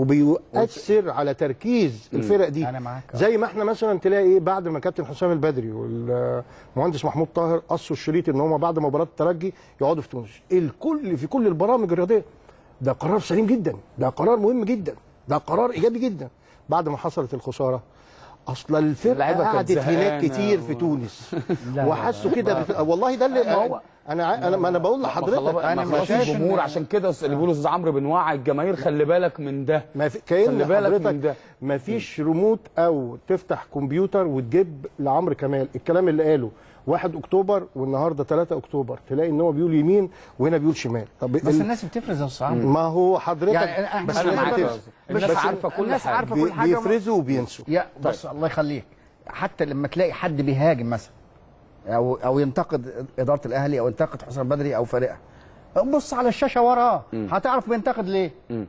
[SPEAKER 5] وبيؤثر على تركيز الفرق دي
[SPEAKER 3] أنا معاك.
[SPEAKER 5] زي ما احنا مثلا تلاقي ايه بعد ما كابتن حسام البدري والمهندس محمود طاهر قصوا الشريط ان هم بعد مباراه الترجي يقعدوا في تونس الكل في كل البرامج الرياضيه ده قرار سليم جدا ده قرار مهم جدا ده قرار ايجابي جدا بعد ما حصلت الخساره اصل الفرقه
[SPEAKER 1] اللعيبة كانت
[SPEAKER 5] قعدت هناك
[SPEAKER 1] زهقانة
[SPEAKER 5] كتير في تونس وحسوا كده بت... والله ده اللي ما هو انا ع- انا ما انا بقول لحضرتك
[SPEAKER 1] انا مش الجمهور عشان كده اللي بيقولوا استاذ عمرو بنوعي الجماهير خلي بالك من ده
[SPEAKER 5] ما في كأن
[SPEAKER 1] خلي بالك من
[SPEAKER 5] حضرتك
[SPEAKER 1] ده
[SPEAKER 5] ما فيش ريموت او تفتح كمبيوتر وتجيب لعمرو كمال الكلام اللي قاله 1 اكتوبر والنهارده 3 اكتوبر تلاقي ان هو بيقول يمين وهنا بيقول شمال طب
[SPEAKER 3] بس
[SPEAKER 5] ال-
[SPEAKER 3] الناس بتفرز يا استاذ عمرو
[SPEAKER 5] ما هو حضرتك
[SPEAKER 3] يعني أنا-
[SPEAKER 5] بس
[SPEAKER 3] أنا
[SPEAKER 5] الناس
[SPEAKER 3] معاك.
[SPEAKER 5] بتفرز.
[SPEAKER 3] الناس
[SPEAKER 5] بس
[SPEAKER 3] عارفة كل
[SPEAKER 5] الناس
[SPEAKER 3] حاجة.
[SPEAKER 5] عارفه
[SPEAKER 3] بي-
[SPEAKER 5] كل حاجه بيفرزوا وبينسوا
[SPEAKER 3] يا بس الله يخليك حتى لما تلاقي حد بيهاجم مثلا او او ينتقد اداره الاهلي او ينتقد حسام بدري او فريقها بص على الشاشه وراه هتعرف بينتقد ليه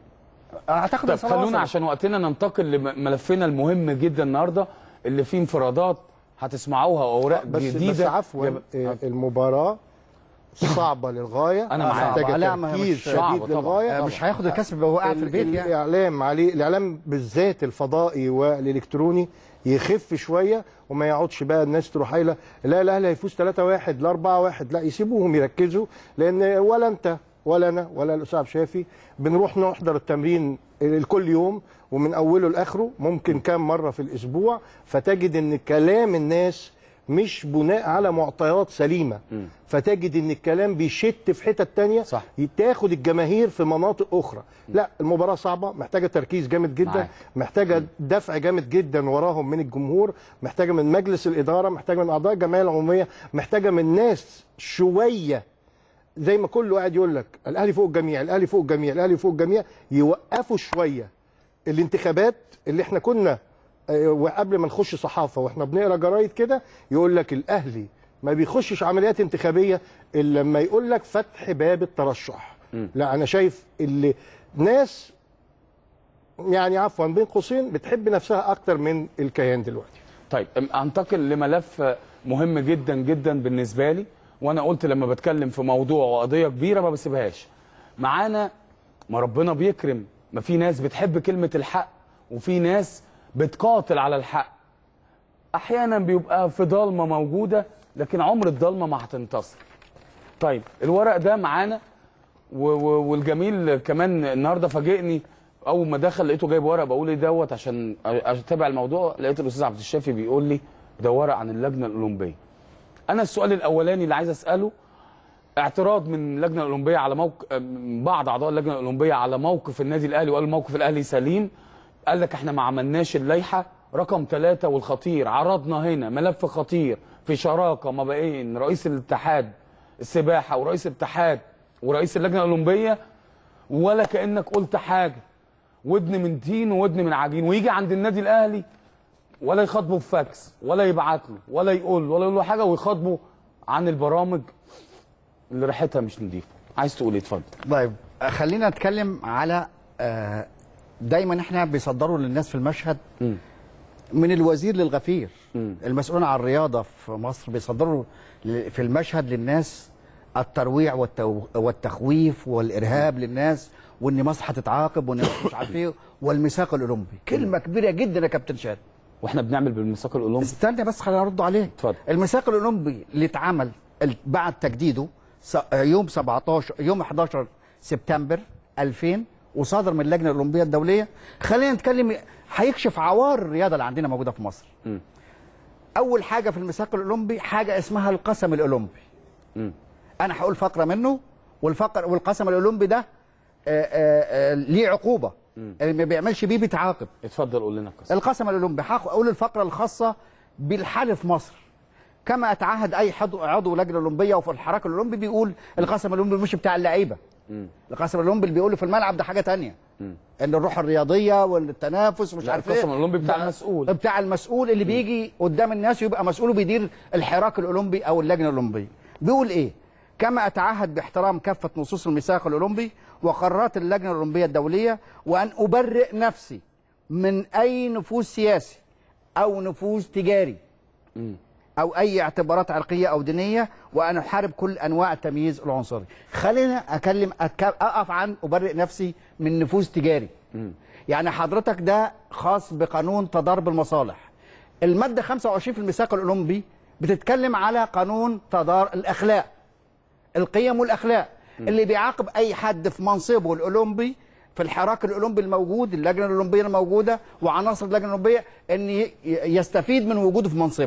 [SPEAKER 3] اعتقد
[SPEAKER 1] طب
[SPEAKER 3] الصلاة
[SPEAKER 1] خلونا
[SPEAKER 3] وصلت.
[SPEAKER 1] عشان وقتنا ننتقل لملفنا المهم جدا النهارده اللي فيه انفرادات هتسمعوها واوراق
[SPEAKER 5] بس
[SPEAKER 1] جديده
[SPEAKER 5] بس عفوا آه، المباراه صعبه للغايه
[SPEAKER 1] أنا معاك.
[SPEAKER 5] محتاجه
[SPEAKER 3] لا، ما هي
[SPEAKER 5] تركيز
[SPEAKER 3] مش
[SPEAKER 5] شديد
[SPEAKER 3] صعبة طبعاً.
[SPEAKER 5] للغايه
[SPEAKER 3] آه، مش هياخد الكسب وهو قاعد في البيت يعني.
[SPEAKER 5] الاعلام عليه الاعلام بالذات الفضائي والالكتروني يخف شويه وما يقعدش بقى الناس تروح قايله لا الاهلي هيفوز 3 1 لا 4 1 لا يسيبوهم يركزوا لان ولا انت ولا انا ولا الاستاذ عبد الشافي بنروح نحضر التمرين الكل يوم ومن اوله لاخره ممكن كام مره في الاسبوع فتجد ان كلام الناس مش بناء على معطيات سليمه فتجد ان الكلام بيشت في حتت تانية صح. تاخد الجماهير في مناطق اخرى لا المباراه صعبه محتاجه تركيز جامد جدا
[SPEAKER 1] معاك.
[SPEAKER 5] محتاجه دفع جامد جدا وراهم من الجمهور محتاجه من مجلس الاداره محتاجه من اعضاء الجمعيه العموميه محتاجه من ناس شويه زي ما كله قاعد يقول لك الاهلي فوق الجميع الاهلي فوق الجميع الاهلي فوق الجميع يوقفوا شويه الانتخابات اللي احنا كنا آه، وقبل ما نخش صحافه واحنا بنقرا جرايد كده يقول لك الاهلي ما بيخشش عمليات انتخابيه الا لما يقول لك فتح باب الترشح لا انا شايف اللي ناس يعني عفوا بين قوسين بتحب نفسها اكتر من الكيان دلوقتي
[SPEAKER 1] طيب أم- انتقل لملف مهم جدا جدا بالنسبه لي وانا قلت لما بتكلم في موضوع وقضيه كبيره ما بسيبهاش معانا ما ربنا بيكرم ما في ناس بتحب كلمه الحق وفي ناس بتقاتل على الحق احيانا بيبقى في ضلمه موجوده لكن عمر الضلمه ما هتنتصر طيب الورق ده معانا و- و- والجميل كمان النهارده فاجئني اول ما دخل لقيته جايب ورق بقول ايه دوت عشان اتابع الموضوع لقيت الاستاذ عبد الشافي بيقول لي ده ورق عن اللجنه الاولمبيه انا السؤال الاولاني اللي عايز اساله اعتراض من اللجنه الاولمبيه على موقف بعض اعضاء اللجنه الاولمبيه على موقف النادي الاهلي وقال موقف الاهلي سليم قال لك احنا ما عملناش اللائحه رقم ثلاثة والخطير عرضنا هنا ملف خطير في شراكة ما بين رئيس الاتحاد السباحة ورئيس الاتحاد ورئيس اللجنة الأولمبية ولا كأنك قلت حاجة ودن من تين وودن من عجين ويجي عند النادي الأهلي ولا يخاطبه بفاكس ولا يبعت له ولا يقول ولا يقول له حاجة ويخاطبه عن البرامج اللي ريحتها مش نظيفة عايز تقول ايه اتفضل
[SPEAKER 3] طيب خلينا نتكلم على آه، دايما احنا بيصدروا للناس في المشهد من الوزير للغفير المسؤول عن الرياضه في مصر بيصدروا ل- في المشهد للناس الترويع والتو- والتخويف والارهاب للناس وان مصر هتتعاقب وان مصر مش عارف ايه والميثاق الاولمبي كلمه كبيره جدا يا كابتن شاد
[SPEAKER 1] واحنا بنعمل بالميثاق الاولمبي
[SPEAKER 3] استنى بس خلينا نرد عليه
[SPEAKER 1] اتفضل
[SPEAKER 3] الميثاق الاولمبي اللي اتعمل ال- بعد تجديده س- يوم 17 يوم 11 سبتمبر 2000 وصادر من اللجنه الاولمبيه الدوليه خلينا نتكلم هيكشف عوار الرياضه اللي عندنا موجوده في مصر
[SPEAKER 1] م.
[SPEAKER 3] اول حاجه في الميثاق الاولمبي حاجه اسمها القسم الاولمبي
[SPEAKER 1] م.
[SPEAKER 3] انا هقول فقره منه والفقر والقسم الاولمبي ده آه، آه، آه، ليه عقوبه اللي ما بيعملش بيه بيتعاقب
[SPEAKER 1] اتفضل قول لنا القصه
[SPEAKER 3] القسم الاولمبي هقول الفقره الخاصه بالحل في مصر كما اتعهد اي حد- عضو لجنه اولمبيه وفي الحراك الاولمبي بيقول القسم الاولمبي مش بتاع اللعيبه القسم الاولمبي اللي بيقوله في الملعب ده حاجه تانية ان الروح الرياضيه والتنافس ومش
[SPEAKER 1] لا،
[SPEAKER 3] عارف ايه
[SPEAKER 1] القسم الأولمبي بتاع
[SPEAKER 3] ده
[SPEAKER 1] المسؤول.
[SPEAKER 3] بتاع المسؤول اللي بيجي قدام الناس ويبقى مسؤول وبيدير الحراك الاولمبي او اللجنه الاولمبيه بيقول ايه كما اتعهد باحترام كافه نصوص الميثاق الاولمبي وقرارات اللجنه الاولمبيه الدوليه وان ابرئ نفسي من اي نفوذ سياسي او نفوذ تجاري او اي اعتبارات عرقيه او دينيه وان احارب كل انواع التمييز العنصري خلينا اكلم أك- اقف عن ابرئ نفسي من نفوذ تجاري يعني حضرتك ده خاص بقانون تضارب المصالح الماده 25 في الميثاق الاولمبي بتتكلم على قانون تضار الاخلاق القيم والاخلاق اللي بيعاقب اي حد في منصبه الاولمبي في الحراك الاولمبي الموجود اللجنه الاولمبيه الموجوده وعناصر اللجنه الاولمبيه ان ي- يستفيد من وجوده في منصبه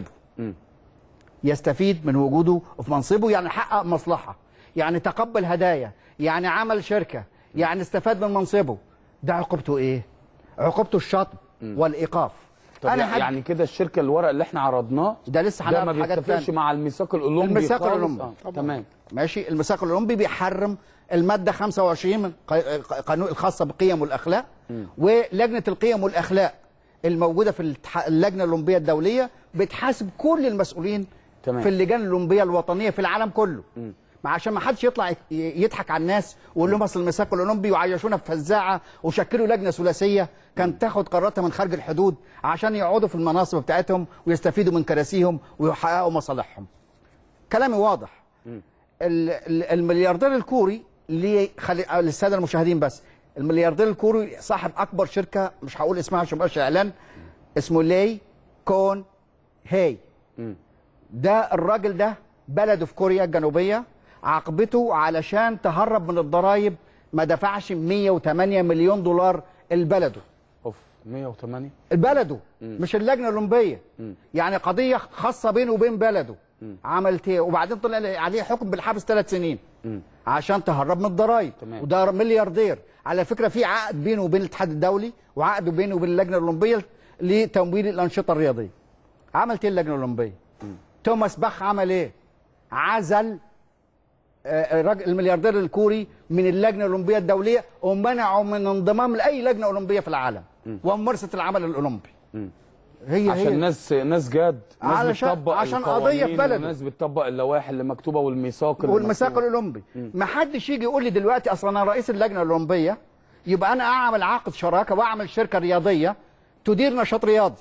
[SPEAKER 3] يستفيد من وجوده في منصبه يعني حقق مصلحه يعني تقبل هدايا يعني عمل شركه يعني استفاد من منصبه ده عقوبته ايه عقوبته الشطب والايقاف
[SPEAKER 1] طب
[SPEAKER 3] هد-
[SPEAKER 1] يعني كده الشركه الورق اللي احنا عرضناه
[SPEAKER 3] ده لسه
[SPEAKER 1] ده ما
[SPEAKER 3] هنعرف حاجات
[SPEAKER 1] بيتفقش
[SPEAKER 3] تانية.
[SPEAKER 1] مع الميثاق الاولمبي
[SPEAKER 3] الميثاق
[SPEAKER 1] خالص.
[SPEAKER 3] الاولمبي
[SPEAKER 1] آه. تمام
[SPEAKER 3] ماشي الميثاق الاولمبي بيحرم الماده 25 من ق- قانون الخاصه بالقيم والاخلاق ولجنه القيم والاخلاق الموجوده في الاتح- اللجنه الاولمبيه الدوليه بتحاسب كل المسؤولين
[SPEAKER 1] تمام.
[SPEAKER 3] في اللجان الاولمبيه الوطنيه في العالم كله ما عشان ما حدش يطلع يت- يضحك على الناس ويقول لهم اصل الميثاق الاولمبي وعيشونا في فزاعه وشكلوا لجنه ثلاثيه كانت تاخد قراراتها من خارج الحدود عشان يقعدوا في المناصب بتاعتهم ويستفيدوا من كراسيهم ويحققوا مصالحهم. كلامي واضح. ال- ال- الملياردير الكوري اللي خلي للساده المشاهدين بس الملياردير الكوري صاحب اكبر شركه مش هقول اسمها عشان ما يبقاش اعلان اسمه لي كون هي ده الراجل ده بلده في كوريا الجنوبيه عاقبته علشان تهرب من الضرايب ما دفعش 108 مليون دولار لبلده
[SPEAKER 1] اوف 108
[SPEAKER 3] بلده مش اللجنه الاولمبيه يعني قضيه خاصه بينه وبين بلده عملت ايه وبعدين طلع عليه حكم بالحبس ثلاث سنين عشان تهرب من الضرايب
[SPEAKER 1] تمام.
[SPEAKER 3] وده ملياردير على فكره في عقد بينه وبين الاتحاد الدولي وعقد بينه وبين اللجنه الاولمبيه لتمويل الانشطه الرياضيه عملت ايه اللجنه الاولمبيه توماس باخ عمل ايه عزل آه، الراجل الملياردير الكوري من اللجنه الاولمبيه الدوليه ومنعه من انضمام لاي لجنه اولمبيه في العالم وممارسه العمل الاولمبي هي
[SPEAKER 1] عشان
[SPEAKER 3] هي
[SPEAKER 1] ناس ناس جاد ناس
[SPEAKER 3] علشان-
[SPEAKER 1] بتطبق
[SPEAKER 3] عشان
[SPEAKER 1] القوانين
[SPEAKER 3] قضية في بلده.
[SPEAKER 1] وناس بتطبق اللوائح اللي مكتوبه والميثاق اللي
[SPEAKER 3] والميثاق
[SPEAKER 1] مكتوب.
[SPEAKER 3] الاولمبي ما حدش يجي يقول لي دلوقتي اصلا انا رئيس اللجنه الاولمبيه يبقى انا اعمل عقد شراكه واعمل شركه رياضيه تدير نشاط رياضي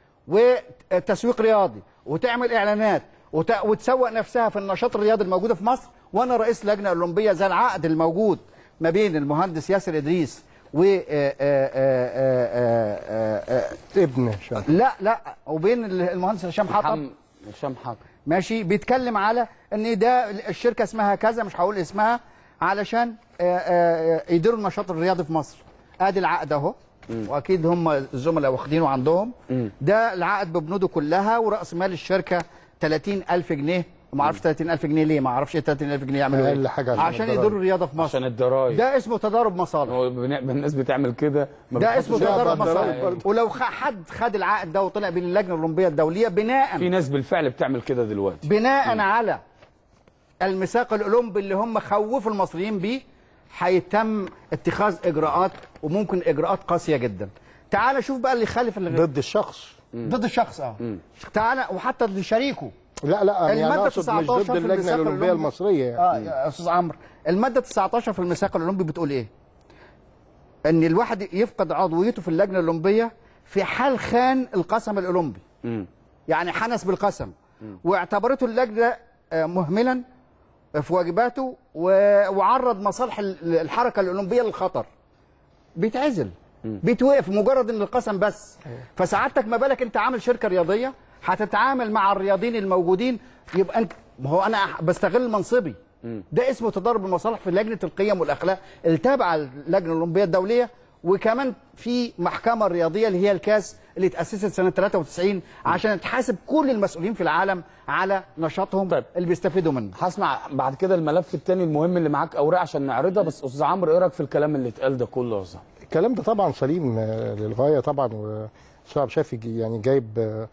[SPEAKER 3] وتسويق رياضي وتعمل اعلانات وت... وتسوق نفسها في النشاط الرياضي الموجود في مصر وانا رئيس لجنه اولمبيه زي العقد الموجود ما بين المهندس ياسر ادريس و آه، آه، آه، آه، آه، آه،
[SPEAKER 5] ابن شاب
[SPEAKER 3] لا لا وبين المهندس هشام حطب
[SPEAKER 1] محمد هشام حاطب
[SPEAKER 3] ماشي بيتكلم على ان ده الشركه اسمها كذا مش هقول اسمها علشان آه، آه، يديروا النشاط الرياضي في مصر ادي العقد اهو واكيد هم الزملاء واخدينه عندهم ده العقد ببنوده كلها وراس مال الشركه 30000 جنيه وما اعرفش 30000 جنيه ليه ما اعرفش ايه 30000 جنيه يعملوا
[SPEAKER 5] أقل
[SPEAKER 3] ايه
[SPEAKER 5] حاجة عشان
[SPEAKER 3] عشان
[SPEAKER 5] الضرايب.
[SPEAKER 3] يدوروا الرياضه في مصر
[SPEAKER 1] عشان الضرايب
[SPEAKER 3] ده اسمه تضارب مصالح
[SPEAKER 1] هو بن- الناس بتعمل كده ما
[SPEAKER 3] ده
[SPEAKER 1] بتحطش
[SPEAKER 3] اسمه
[SPEAKER 1] فيها
[SPEAKER 3] تضارب
[SPEAKER 1] الضرايب.
[SPEAKER 3] مصالح ولو خ- حد خد العقد ده وطلع بين اللجنه الاولمبيه الدوليه بناء
[SPEAKER 1] في ناس بالفعل بتعمل كده دلوقتي
[SPEAKER 3] بناء على الميثاق الاولمبي اللي هم خوفوا المصريين بيه هيتم اتخاذ اجراءات وممكن اجراءات قاسيه جدا تعال شوف بقى اللي خالف اللي
[SPEAKER 5] ضد الشخص
[SPEAKER 3] ضد الشخص اه تعال وحتى اللي شريكه
[SPEAKER 5] لا لا يعني
[SPEAKER 3] المادة
[SPEAKER 5] اقصد مش
[SPEAKER 3] 19
[SPEAKER 5] ضد
[SPEAKER 3] في
[SPEAKER 5] اللجنه
[SPEAKER 3] الميثاق
[SPEAKER 5] الاولمبيه
[SPEAKER 3] الأولمبي.
[SPEAKER 5] المصريه يعني.
[SPEAKER 3] اه يا استاذ عمرو الماده 19 في الميثاق الاولمبي بتقول ايه ان الواحد يفقد عضويته في اللجنه الاولمبيه في حال خان القسم الاولمبي يعني حنس بالقسم واعتبرته اللجنه آه، مهملا في واجباته و- وعرض مصالح ال- الحركه الاولمبيه للخطر بيتعزل بيتوقف مجرد ان القسم بس فسعادتك ما بالك انت عامل شركه رياضيه هتتعامل مع الرياضيين الموجودين يبقى انت ما هو انا بستغل منصبي ده اسمه تضارب المصالح في لجنه القيم والاخلاق التابعه للجنه الاولمبيه الدوليه وكمان في محكمه رياضيه اللي هي الكاس اللي اتاسست سنه 93 عشان تحاسب كل المسؤولين في العالم على نشاطهم طيب. اللي بيستفيدوا منه
[SPEAKER 1] هسمع بعد كده الملف التاني المهم اللي معاك اوراق عشان نعرضها بس استاذ عمرو ايه رايك في الكلام اللي اتقال ده كله يا أستاذ؟
[SPEAKER 5] الكلام ده طبعا سليم آه، للغايه طبعا وصعب شافي جي- يعني جايب آه،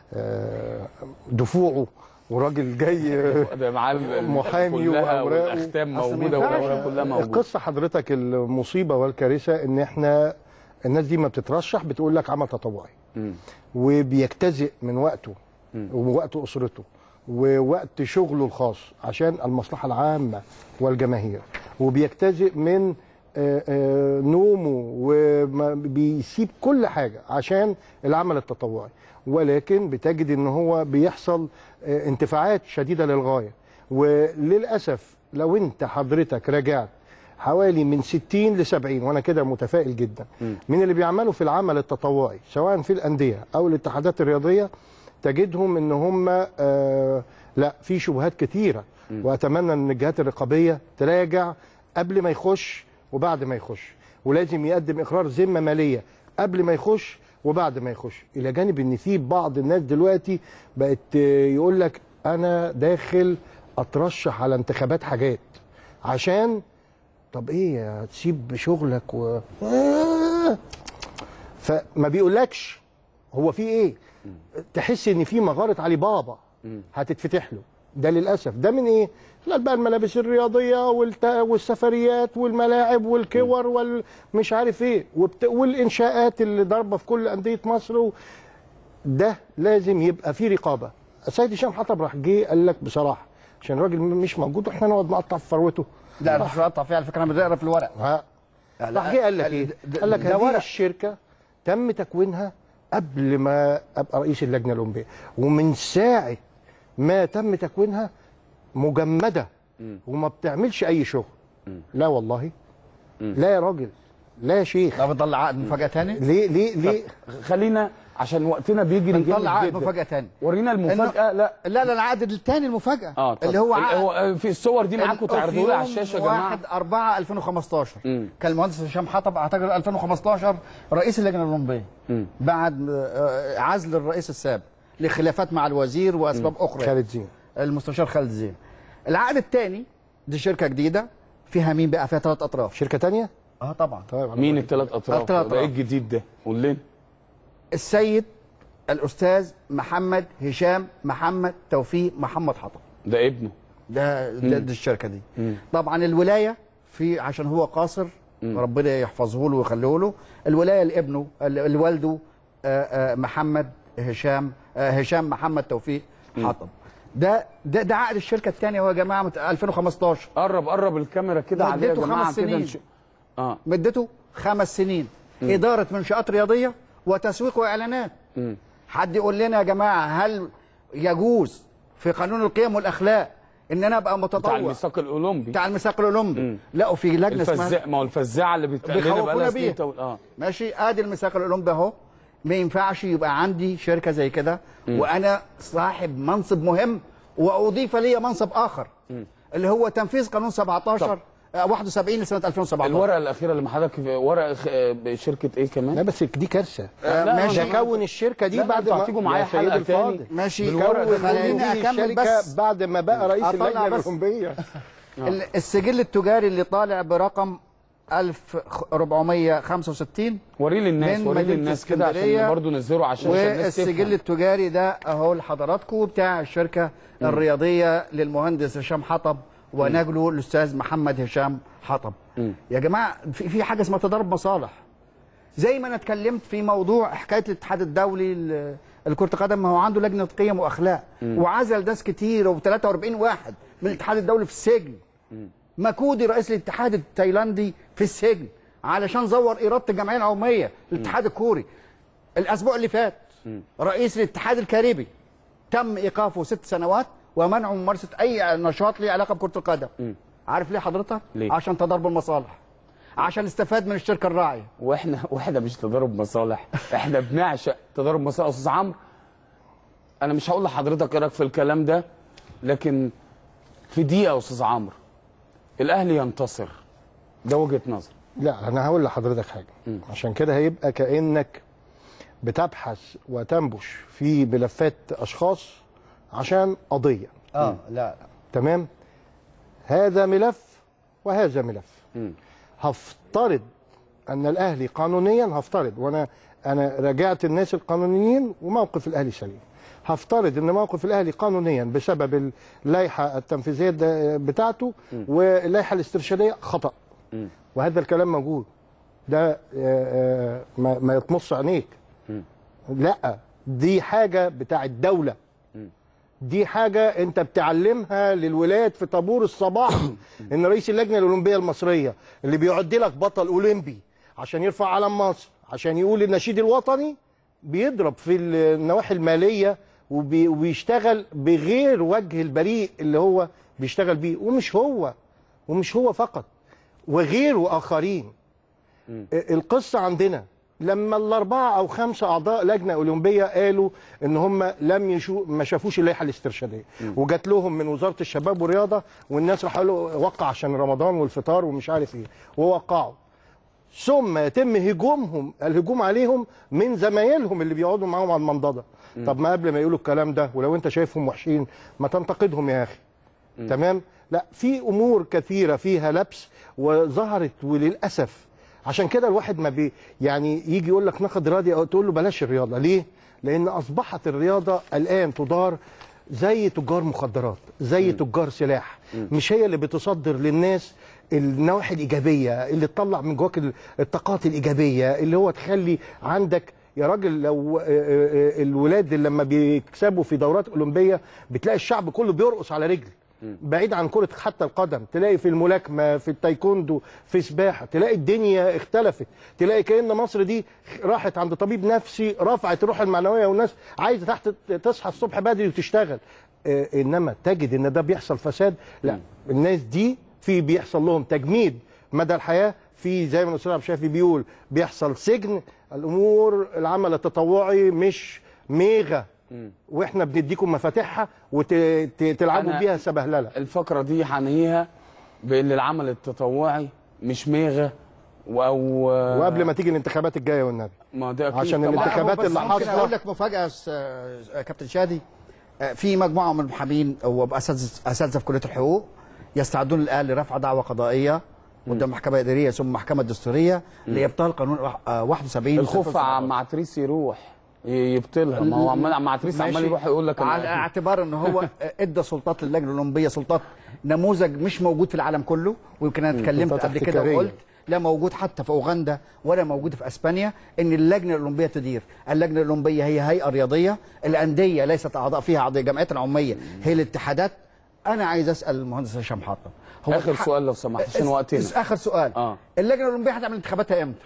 [SPEAKER 5] آه، دفوعه وراجل جاي آه،
[SPEAKER 1] ده معاه ال-
[SPEAKER 5] محامي
[SPEAKER 1] كلها
[SPEAKER 5] واوراقه
[SPEAKER 1] والاختام
[SPEAKER 5] أصل ما
[SPEAKER 1] موجوده
[SPEAKER 5] ينفعش.
[SPEAKER 1] والاوراق كلها موجوده
[SPEAKER 5] القصه حضرتك المصيبه والكارثه ان احنا الناس دي ما بتترشح بتقول لك عمل تطوعي وبيجتزئ من وقته ووقت اسرته ووقت شغله الخاص عشان المصلحه العامه والجماهير وبيجتزئ من آه، آه، نومه وبيسيب كل حاجه عشان العمل التطوعي ولكن بتجد ان هو بيحصل آه، انتفاعات شديده للغايه وللاسف لو انت حضرتك راجعت حوالي من 60 ل 70 وانا كده متفائل جدا من اللي بيعملوا في العمل التطوعي سواء في الانديه او الاتحادات الرياضيه تجدهم ان هم آه لا في شبهات كتيره واتمنى ان الجهات الرقابيه تراجع قبل ما يخش وبعد ما يخش ولازم يقدم اقرار ذمه ماليه قبل ما يخش وبعد ما يخش الى جانب ان في بعض الناس دلوقتي بقت آه، يقول لك انا داخل اترشح على انتخابات حاجات عشان طب ايه تسيب شغلك و آه. فما بيقولكش هو في ايه تحس ان في مغاره علي بابا هتتفتح له ده للاسف ده من ايه لا بقى الملابس الرياضيه والت... والسفريات والملاعب والكور والمش عارف ايه وبت... والانشاءات اللي ضاربه في كل انديه مصر و... ده لازم يبقى في رقابه السيد هشام حطب راح جه قال لك بصراحه عشان الراجل مش موجود واحنا نقعد نقطع في فروته
[SPEAKER 3] لا مش هقطع فيها على فكره انا بقرا في الورق
[SPEAKER 5] ها
[SPEAKER 3] لا،
[SPEAKER 5] راح جه قال لك ايه؟
[SPEAKER 3] ده-
[SPEAKER 5] قال لك
[SPEAKER 3] ده
[SPEAKER 5] هذه
[SPEAKER 3] ورق.
[SPEAKER 5] الشركه تم تكوينها قبل ما ابقى رئيس اللجنه الاولمبيه ومن ساعه ما تم تكوينها مجمده وما بتعملش اي شغل لا والله لا يا راجل لا يا شيخ
[SPEAKER 3] طب نطلع عقد مفاجاه تاني
[SPEAKER 5] ليه ليه ليه
[SPEAKER 1] خلينا عشان وقتنا بيجري جامد
[SPEAKER 3] نطلع عقد
[SPEAKER 1] جدا.
[SPEAKER 3] مفاجاه تاني
[SPEAKER 1] ورينا المفاجاه لا
[SPEAKER 3] لا لا العقد الثاني المفاجاه
[SPEAKER 1] اه طب.
[SPEAKER 3] اللي هو
[SPEAKER 1] ال-
[SPEAKER 3] عقد
[SPEAKER 1] هو في الصور دي معاكم تعرضوا لي على الشاشه يا جماعه
[SPEAKER 3] 1 4 2015 كان المهندس هشام حطب اعتقد 2015 رئيس اللجنه الاولمبيه بعد آه، عزل الرئيس السابق لخلافات مع الوزير واسباب اخرى
[SPEAKER 5] خالد زين
[SPEAKER 3] المستشار خالد زين العقد الثاني دي شركه جديده فيها مين بقى فيها ثلاث اطراف
[SPEAKER 5] شركه ثانيه
[SPEAKER 3] اه طبعا
[SPEAKER 1] مين الثلاث اطراف
[SPEAKER 3] الثلاث
[SPEAKER 1] ده ايه
[SPEAKER 3] أطراف.
[SPEAKER 1] الجديد ده قول لنا
[SPEAKER 3] السيد الاستاذ محمد هشام محمد توفيق محمد حطب
[SPEAKER 1] ده ابنه
[SPEAKER 3] ده ده, ده الشركه دي طبعا الولايه في عشان هو قاصر ربنا يحفظه له ويخليه له الولايه لابنه ال- لوالده آه، آه، محمد هشام آه، هشام محمد توفيق حطب ده ده ده عقد الشركه الثانيه هو يا جماعه مت- 2015
[SPEAKER 1] قرب قرب الكاميرا كده عليه يا
[SPEAKER 3] مدته
[SPEAKER 1] جماعه
[SPEAKER 3] خمس
[SPEAKER 1] كده
[SPEAKER 3] سنين
[SPEAKER 1] نش- اه
[SPEAKER 3] مدته خمس سنين اداره منشات رياضيه وتسويق واعلانات حد يقول لنا يا جماعه هل يجوز في قانون القيم والاخلاق ان انا ابقى متطوع
[SPEAKER 1] بتاع الميثاق الاولمبي
[SPEAKER 3] بتاع الميثاق الاولمبي لا وفي لجنه اسمها
[SPEAKER 1] الفزاعه ما هو الفزاعه اللي بتقال لنا
[SPEAKER 3] بيخوفونا
[SPEAKER 1] بقالها
[SPEAKER 3] بيها.
[SPEAKER 1] سنين طول- اه
[SPEAKER 3] ماشي ادي الميثاق الاولمبي اهو ما ينفعش يبقى عندي شركه زي كده وانا صاحب منصب مهم واضيف لي منصب اخر اللي هو تنفيذ قانون 17 آه، 71 لسنه 2017
[SPEAKER 1] الورقه الاخيره اللي مع حضرتك في ورقه خ- آه، شركه ايه كمان؟
[SPEAKER 5] لا بس دي كارثه
[SPEAKER 3] آه،
[SPEAKER 1] لا،
[SPEAKER 3] ماشي.
[SPEAKER 1] لا،
[SPEAKER 5] كون الشركه دي
[SPEAKER 1] لا،
[SPEAKER 5] بعد
[SPEAKER 1] انتوا
[SPEAKER 5] ما
[SPEAKER 1] هتيجوا معايا
[SPEAKER 5] يا سيدي
[SPEAKER 1] حلقة
[SPEAKER 5] الفاضل.
[SPEAKER 1] تاني.
[SPEAKER 3] ماشي
[SPEAKER 5] بالورقة
[SPEAKER 3] كون
[SPEAKER 5] دي
[SPEAKER 3] خليني اكمل
[SPEAKER 5] الشركة
[SPEAKER 3] بس
[SPEAKER 5] بعد ما بقى رئيس
[SPEAKER 3] أطلع
[SPEAKER 5] اللجنه
[SPEAKER 3] بس.
[SPEAKER 5] الاولمبيه
[SPEAKER 3] ال- السجل التجاري اللي طالع برقم 1465
[SPEAKER 1] وريه للناس
[SPEAKER 3] من
[SPEAKER 1] وريه
[SPEAKER 3] مدينة
[SPEAKER 1] للناس كده
[SPEAKER 3] اسكندرية.
[SPEAKER 1] عشان برضه نزله عشان عشان الناس
[SPEAKER 3] والسجل
[SPEAKER 1] تفهم.
[SPEAKER 3] التجاري ده اهو لحضراتكم بتاع الشركه الرياضيه للمهندس هشام حطب ونجله الاستاذ محمد هشام حطب يا جماعه في في حاجه اسمها تضارب مصالح زي ما انا اتكلمت في موضوع حكايه الاتحاد الدولي ل- لكره القدم ما هو عنده لجنه قيم واخلاق
[SPEAKER 6] مم.
[SPEAKER 3] وعزل ناس كتير و43 واحد من الاتحاد الدولي في السجن مكودي رئيس الاتحاد التايلاندي في السجن علشان زور اراده الجمعيه العموميه الاتحاد الكوري الاسبوع اللي فات رئيس الاتحاد الكاريبي تم ايقافه ست سنوات ومنعه من ممارسه اي نشاط له علاقه بكره القدم عارف ليه حضرتك
[SPEAKER 1] ليه؟
[SPEAKER 3] عشان تضارب المصالح عشان استفاد من الشركه الراعيه
[SPEAKER 1] واحنا واحنا مش تضارب مصالح احنا بنعشق تضارب مصالح استاذ عمرو انا مش هقول لحضرتك ايه رايك في الكلام ده لكن في دقيقه يا استاذ عمرو الاهلي ينتصر ده وجهه نظر
[SPEAKER 5] لا انا هقول لحضرتك حاجه عشان كده هيبقى كانك بتبحث وتنبش في ملفات اشخاص عشان قضيه
[SPEAKER 3] اه لا
[SPEAKER 5] تمام هذا ملف وهذا ملف هفترض ان الاهلي قانونيا هفترض وانا انا راجعت الناس القانونيين وموقف الاهلي سليم هفترض ان موقف الاهلي قانونيا بسبب اللائحه التنفيذيه ده- بتاعته واللائحه الاسترشاديه خطا وهذا الكلام موجود ده آه، آه، ما ما يطمس عينيك لا دي حاجه بتاع الدوله دي حاجة أنت بتعلمها للولاد في طابور الصباح إن رئيس اللجنة الأولمبية المصرية اللي بيعد لك بطل أولمبي عشان يرفع علم مصر عشان يقول النشيد الوطني بيضرب في النواحي المالية وبي وبيشتغل بغير وجه البريء اللي هو بيشتغل بيه ومش هو ومش هو فقط وغيره آخرين القصة عندنا لما الأربعة أو خمسة أعضاء لجنة أولمبية قالوا إن هم لم يشو ما شافوش اللائحة الاسترشادية وجات لهم من وزارة الشباب والرياضة والناس راحوا قالوا وقع عشان رمضان والفطار ومش عارف إيه ووقعوا ثم يتم هجومهم الهجوم عليهم من زمايلهم اللي بيقعدوا معاهم على المنضدة طب ما قبل ما يقولوا الكلام ده ولو أنت شايفهم وحشين ما تنتقدهم يا أخي تمام لا في امور كثيره فيها لبس وظهرت وللاسف عشان كده الواحد ما بي يعني يجي يقول لك نقد رياضي او تقول له بلاش الرياضه ليه لان اصبحت الرياضه الان تدار زي تجار مخدرات زي تجار سلاح مش هي اللي بتصدر للناس النواحي الايجابيه اللي تطلع من جواك ال- الطاقات الايجابيه اللي هو تخلي عندك يا راجل لو آه، آه، آه، الولاد اللي لما بيكسبوا في دورات اولمبيه بتلاقي الشعب كله بيرقص على رجل بعيد عن كرة حتى القدم تلاقي في الملاكمة في التايكوندو في سباحة تلاقي الدنيا اختلفت تلاقي كأن مصر دي راحت عند طبيب نفسي رفعت الروح المعنوية والناس عايزة تحت تصحى الصبح بدري وتشتغل آه إنما تجد إن ده بيحصل فساد لا الناس دي في بيحصل لهم تجميد مدى الحياة في زي ما الأستاذ عبد الشافي بيقول بيحصل سجن الأمور العمل التطوعي مش ميغا واحنا بنديكم مفاتيحها وتلعبوا
[SPEAKER 1] أنا
[SPEAKER 5] بيها سبهلله
[SPEAKER 1] الفقره دي هنهيها بان العمل التطوعي مش ميغه او
[SPEAKER 5] وقبل ما تيجي الانتخابات الجايه والنبي
[SPEAKER 1] ما ده أكيد
[SPEAKER 5] عشان
[SPEAKER 1] طبعاً.
[SPEAKER 5] الانتخابات
[SPEAKER 3] بس
[SPEAKER 5] اللي
[SPEAKER 3] ممكن اقول
[SPEAKER 5] حاصله
[SPEAKER 3] لك مفاجاه يا أستاذ- آه، كابتن شادي آه، في مجموعه من المحامين واساتذه اساتذه في كليه الحقوق يستعدون الان لرفع دعوى قضائيه قدام محكمه اداريه ثم محكمه دستوريه لابطال قانون واحد- آه، 71
[SPEAKER 1] الخوف عم عتريس يروح ي- يبطلها ما هو عمال عم عتريس عمال
[SPEAKER 3] ماشي.
[SPEAKER 1] يروح يقول لك أنا
[SPEAKER 3] على
[SPEAKER 1] أكيد.
[SPEAKER 3] اعتبار ان هو ادى سلطات للجنه الاولمبيه سلطات نموذج مش موجود في العالم كله ويمكن انا
[SPEAKER 5] مم،
[SPEAKER 3] اتكلمت
[SPEAKER 5] سلطات
[SPEAKER 3] قبل كده
[SPEAKER 5] احتكارية.
[SPEAKER 3] وقلت لا موجود حتى في اوغندا ولا موجود في اسبانيا ان اللجنه الاولمبيه تدير اللجنه الاولمبيه هي هيئه رياضيه الانديه ليست اعضاء فيها اعضاء الجمعيات العموميه هي الاتحادات انا عايز اسال المهندس هشام حاطه
[SPEAKER 1] آخر
[SPEAKER 3] الح-
[SPEAKER 1] سؤال لو سمحت، عشان
[SPEAKER 3] اس-
[SPEAKER 1] وقتنا.
[SPEAKER 3] اس- اخر سؤال
[SPEAKER 1] اه
[SPEAKER 3] اللجنه الاولمبيه هتعمل انتخاباتها امتى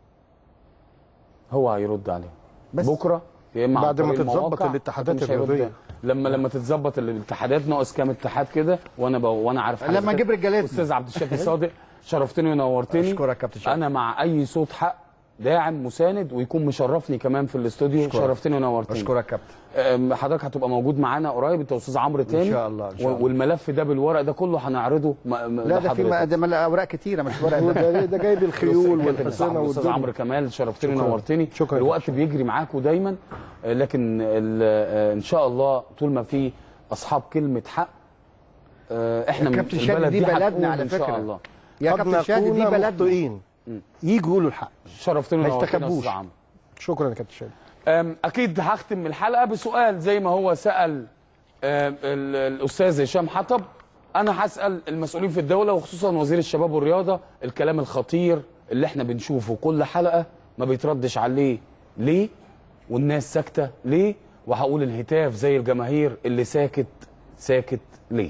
[SPEAKER 1] هو هيرد عليه بس بكره يا اما عن
[SPEAKER 5] بعد ما
[SPEAKER 1] طريق
[SPEAKER 5] تتظبط
[SPEAKER 1] المواقع،
[SPEAKER 5] الاتحادات
[SPEAKER 1] مش هيرد.
[SPEAKER 5] الرياضية.
[SPEAKER 1] لما لما تتظبط الاتحادات ناقص كام اتحاد كده وانا ب... وانا عارف حاجة
[SPEAKER 3] لما
[SPEAKER 1] كده.
[SPEAKER 3] أجيب رجالتنا.
[SPEAKER 1] استاذ عبد الشافي صادق شرفتني ونورتني
[SPEAKER 3] اشكرك كابتن شادي
[SPEAKER 1] انا مع اي صوت حق داعم مساند ويكون مشرفني كمان في الاستوديو
[SPEAKER 3] أشكرك.
[SPEAKER 1] شرفتني ونورتني
[SPEAKER 3] اشكرك كابتن
[SPEAKER 1] أم، حضرتك هتبقى موجود معانا قريب انت واستاذ عمرو تاني
[SPEAKER 3] شاء الله، إن شاء الله.
[SPEAKER 1] والملف ده بالورق ده كله هنعرضه م- م-
[SPEAKER 3] لا ده في
[SPEAKER 1] لحضرتك.
[SPEAKER 3] م- ده مل- اوراق كتيره مش ورق
[SPEAKER 5] ده ده جايب الخيول
[SPEAKER 1] كابتن
[SPEAKER 5] والحصنه
[SPEAKER 1] صاحبي الاستاذ
[SPEAKER 5] والدنيا
[SPEAKER 1] عمرو كمال شرفتني
[SPEAKER 5] شكراً.
[SPEAKER 1] ونورتني
[SPEAKER 5] شكراً.
[SPEAKER 1] الوقت بيجري معاكم دايما آه، لكن ال- آه، ان شاء الله طول ما في اصحاب كلمه حق آه، احنا من
[SPEAKER 3] كابتن
[SPEAKER 1] في
[SPEAKER 3] شادي
[SPEAKER 1] البلد
[SPEAKER 3] دي
[SPEAKER 1] هتقوم
[SPEAKER 3] بلدنا على
[SPEAKER 1] ان شاء
[SPEAKER 3] فكرة.
[SPEAKER 1] الله
[SPEAKER 3] يا
[SPEAKER 5] قد
[SPEAKER 3] كابتن شادي دي
[SPEAKER 5] نكون
[SPEAKER 3] بلدنا
[SPEAKER 5] مخطئين يجوا يقولوا الحق
[SPEAKER 1] شرفتني
[SPEAKER 5] ما
[SPEAKER 1] ونورتني يا
[SPEAKER 5] يستخبوش
[SPEAKER 1] استاذ عمرو
[SPEAKER 5] شكرا يا كابتن شادي
[SPEAKER 1] أم، اكيد هختم الحلقه بسؤال زي ما هو سال أم، ال- الاستاذ هشام حطب انا هسال المسؤولين في الدوله وخصوصا وزير الشباب والرياضه الكلام الخطير اللي احنا بنشوفه كل حلقه ما بيتردش عليه ليه والناس ساكته ليه وهقول الهتاف زي الجماهير اللي ساكت ساكت ليه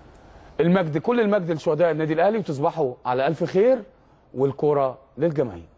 [SPEAKER 1] المجد كل المجد لشهداء النادي الاهلي وتصبحوا على الف خير والكره للجماهير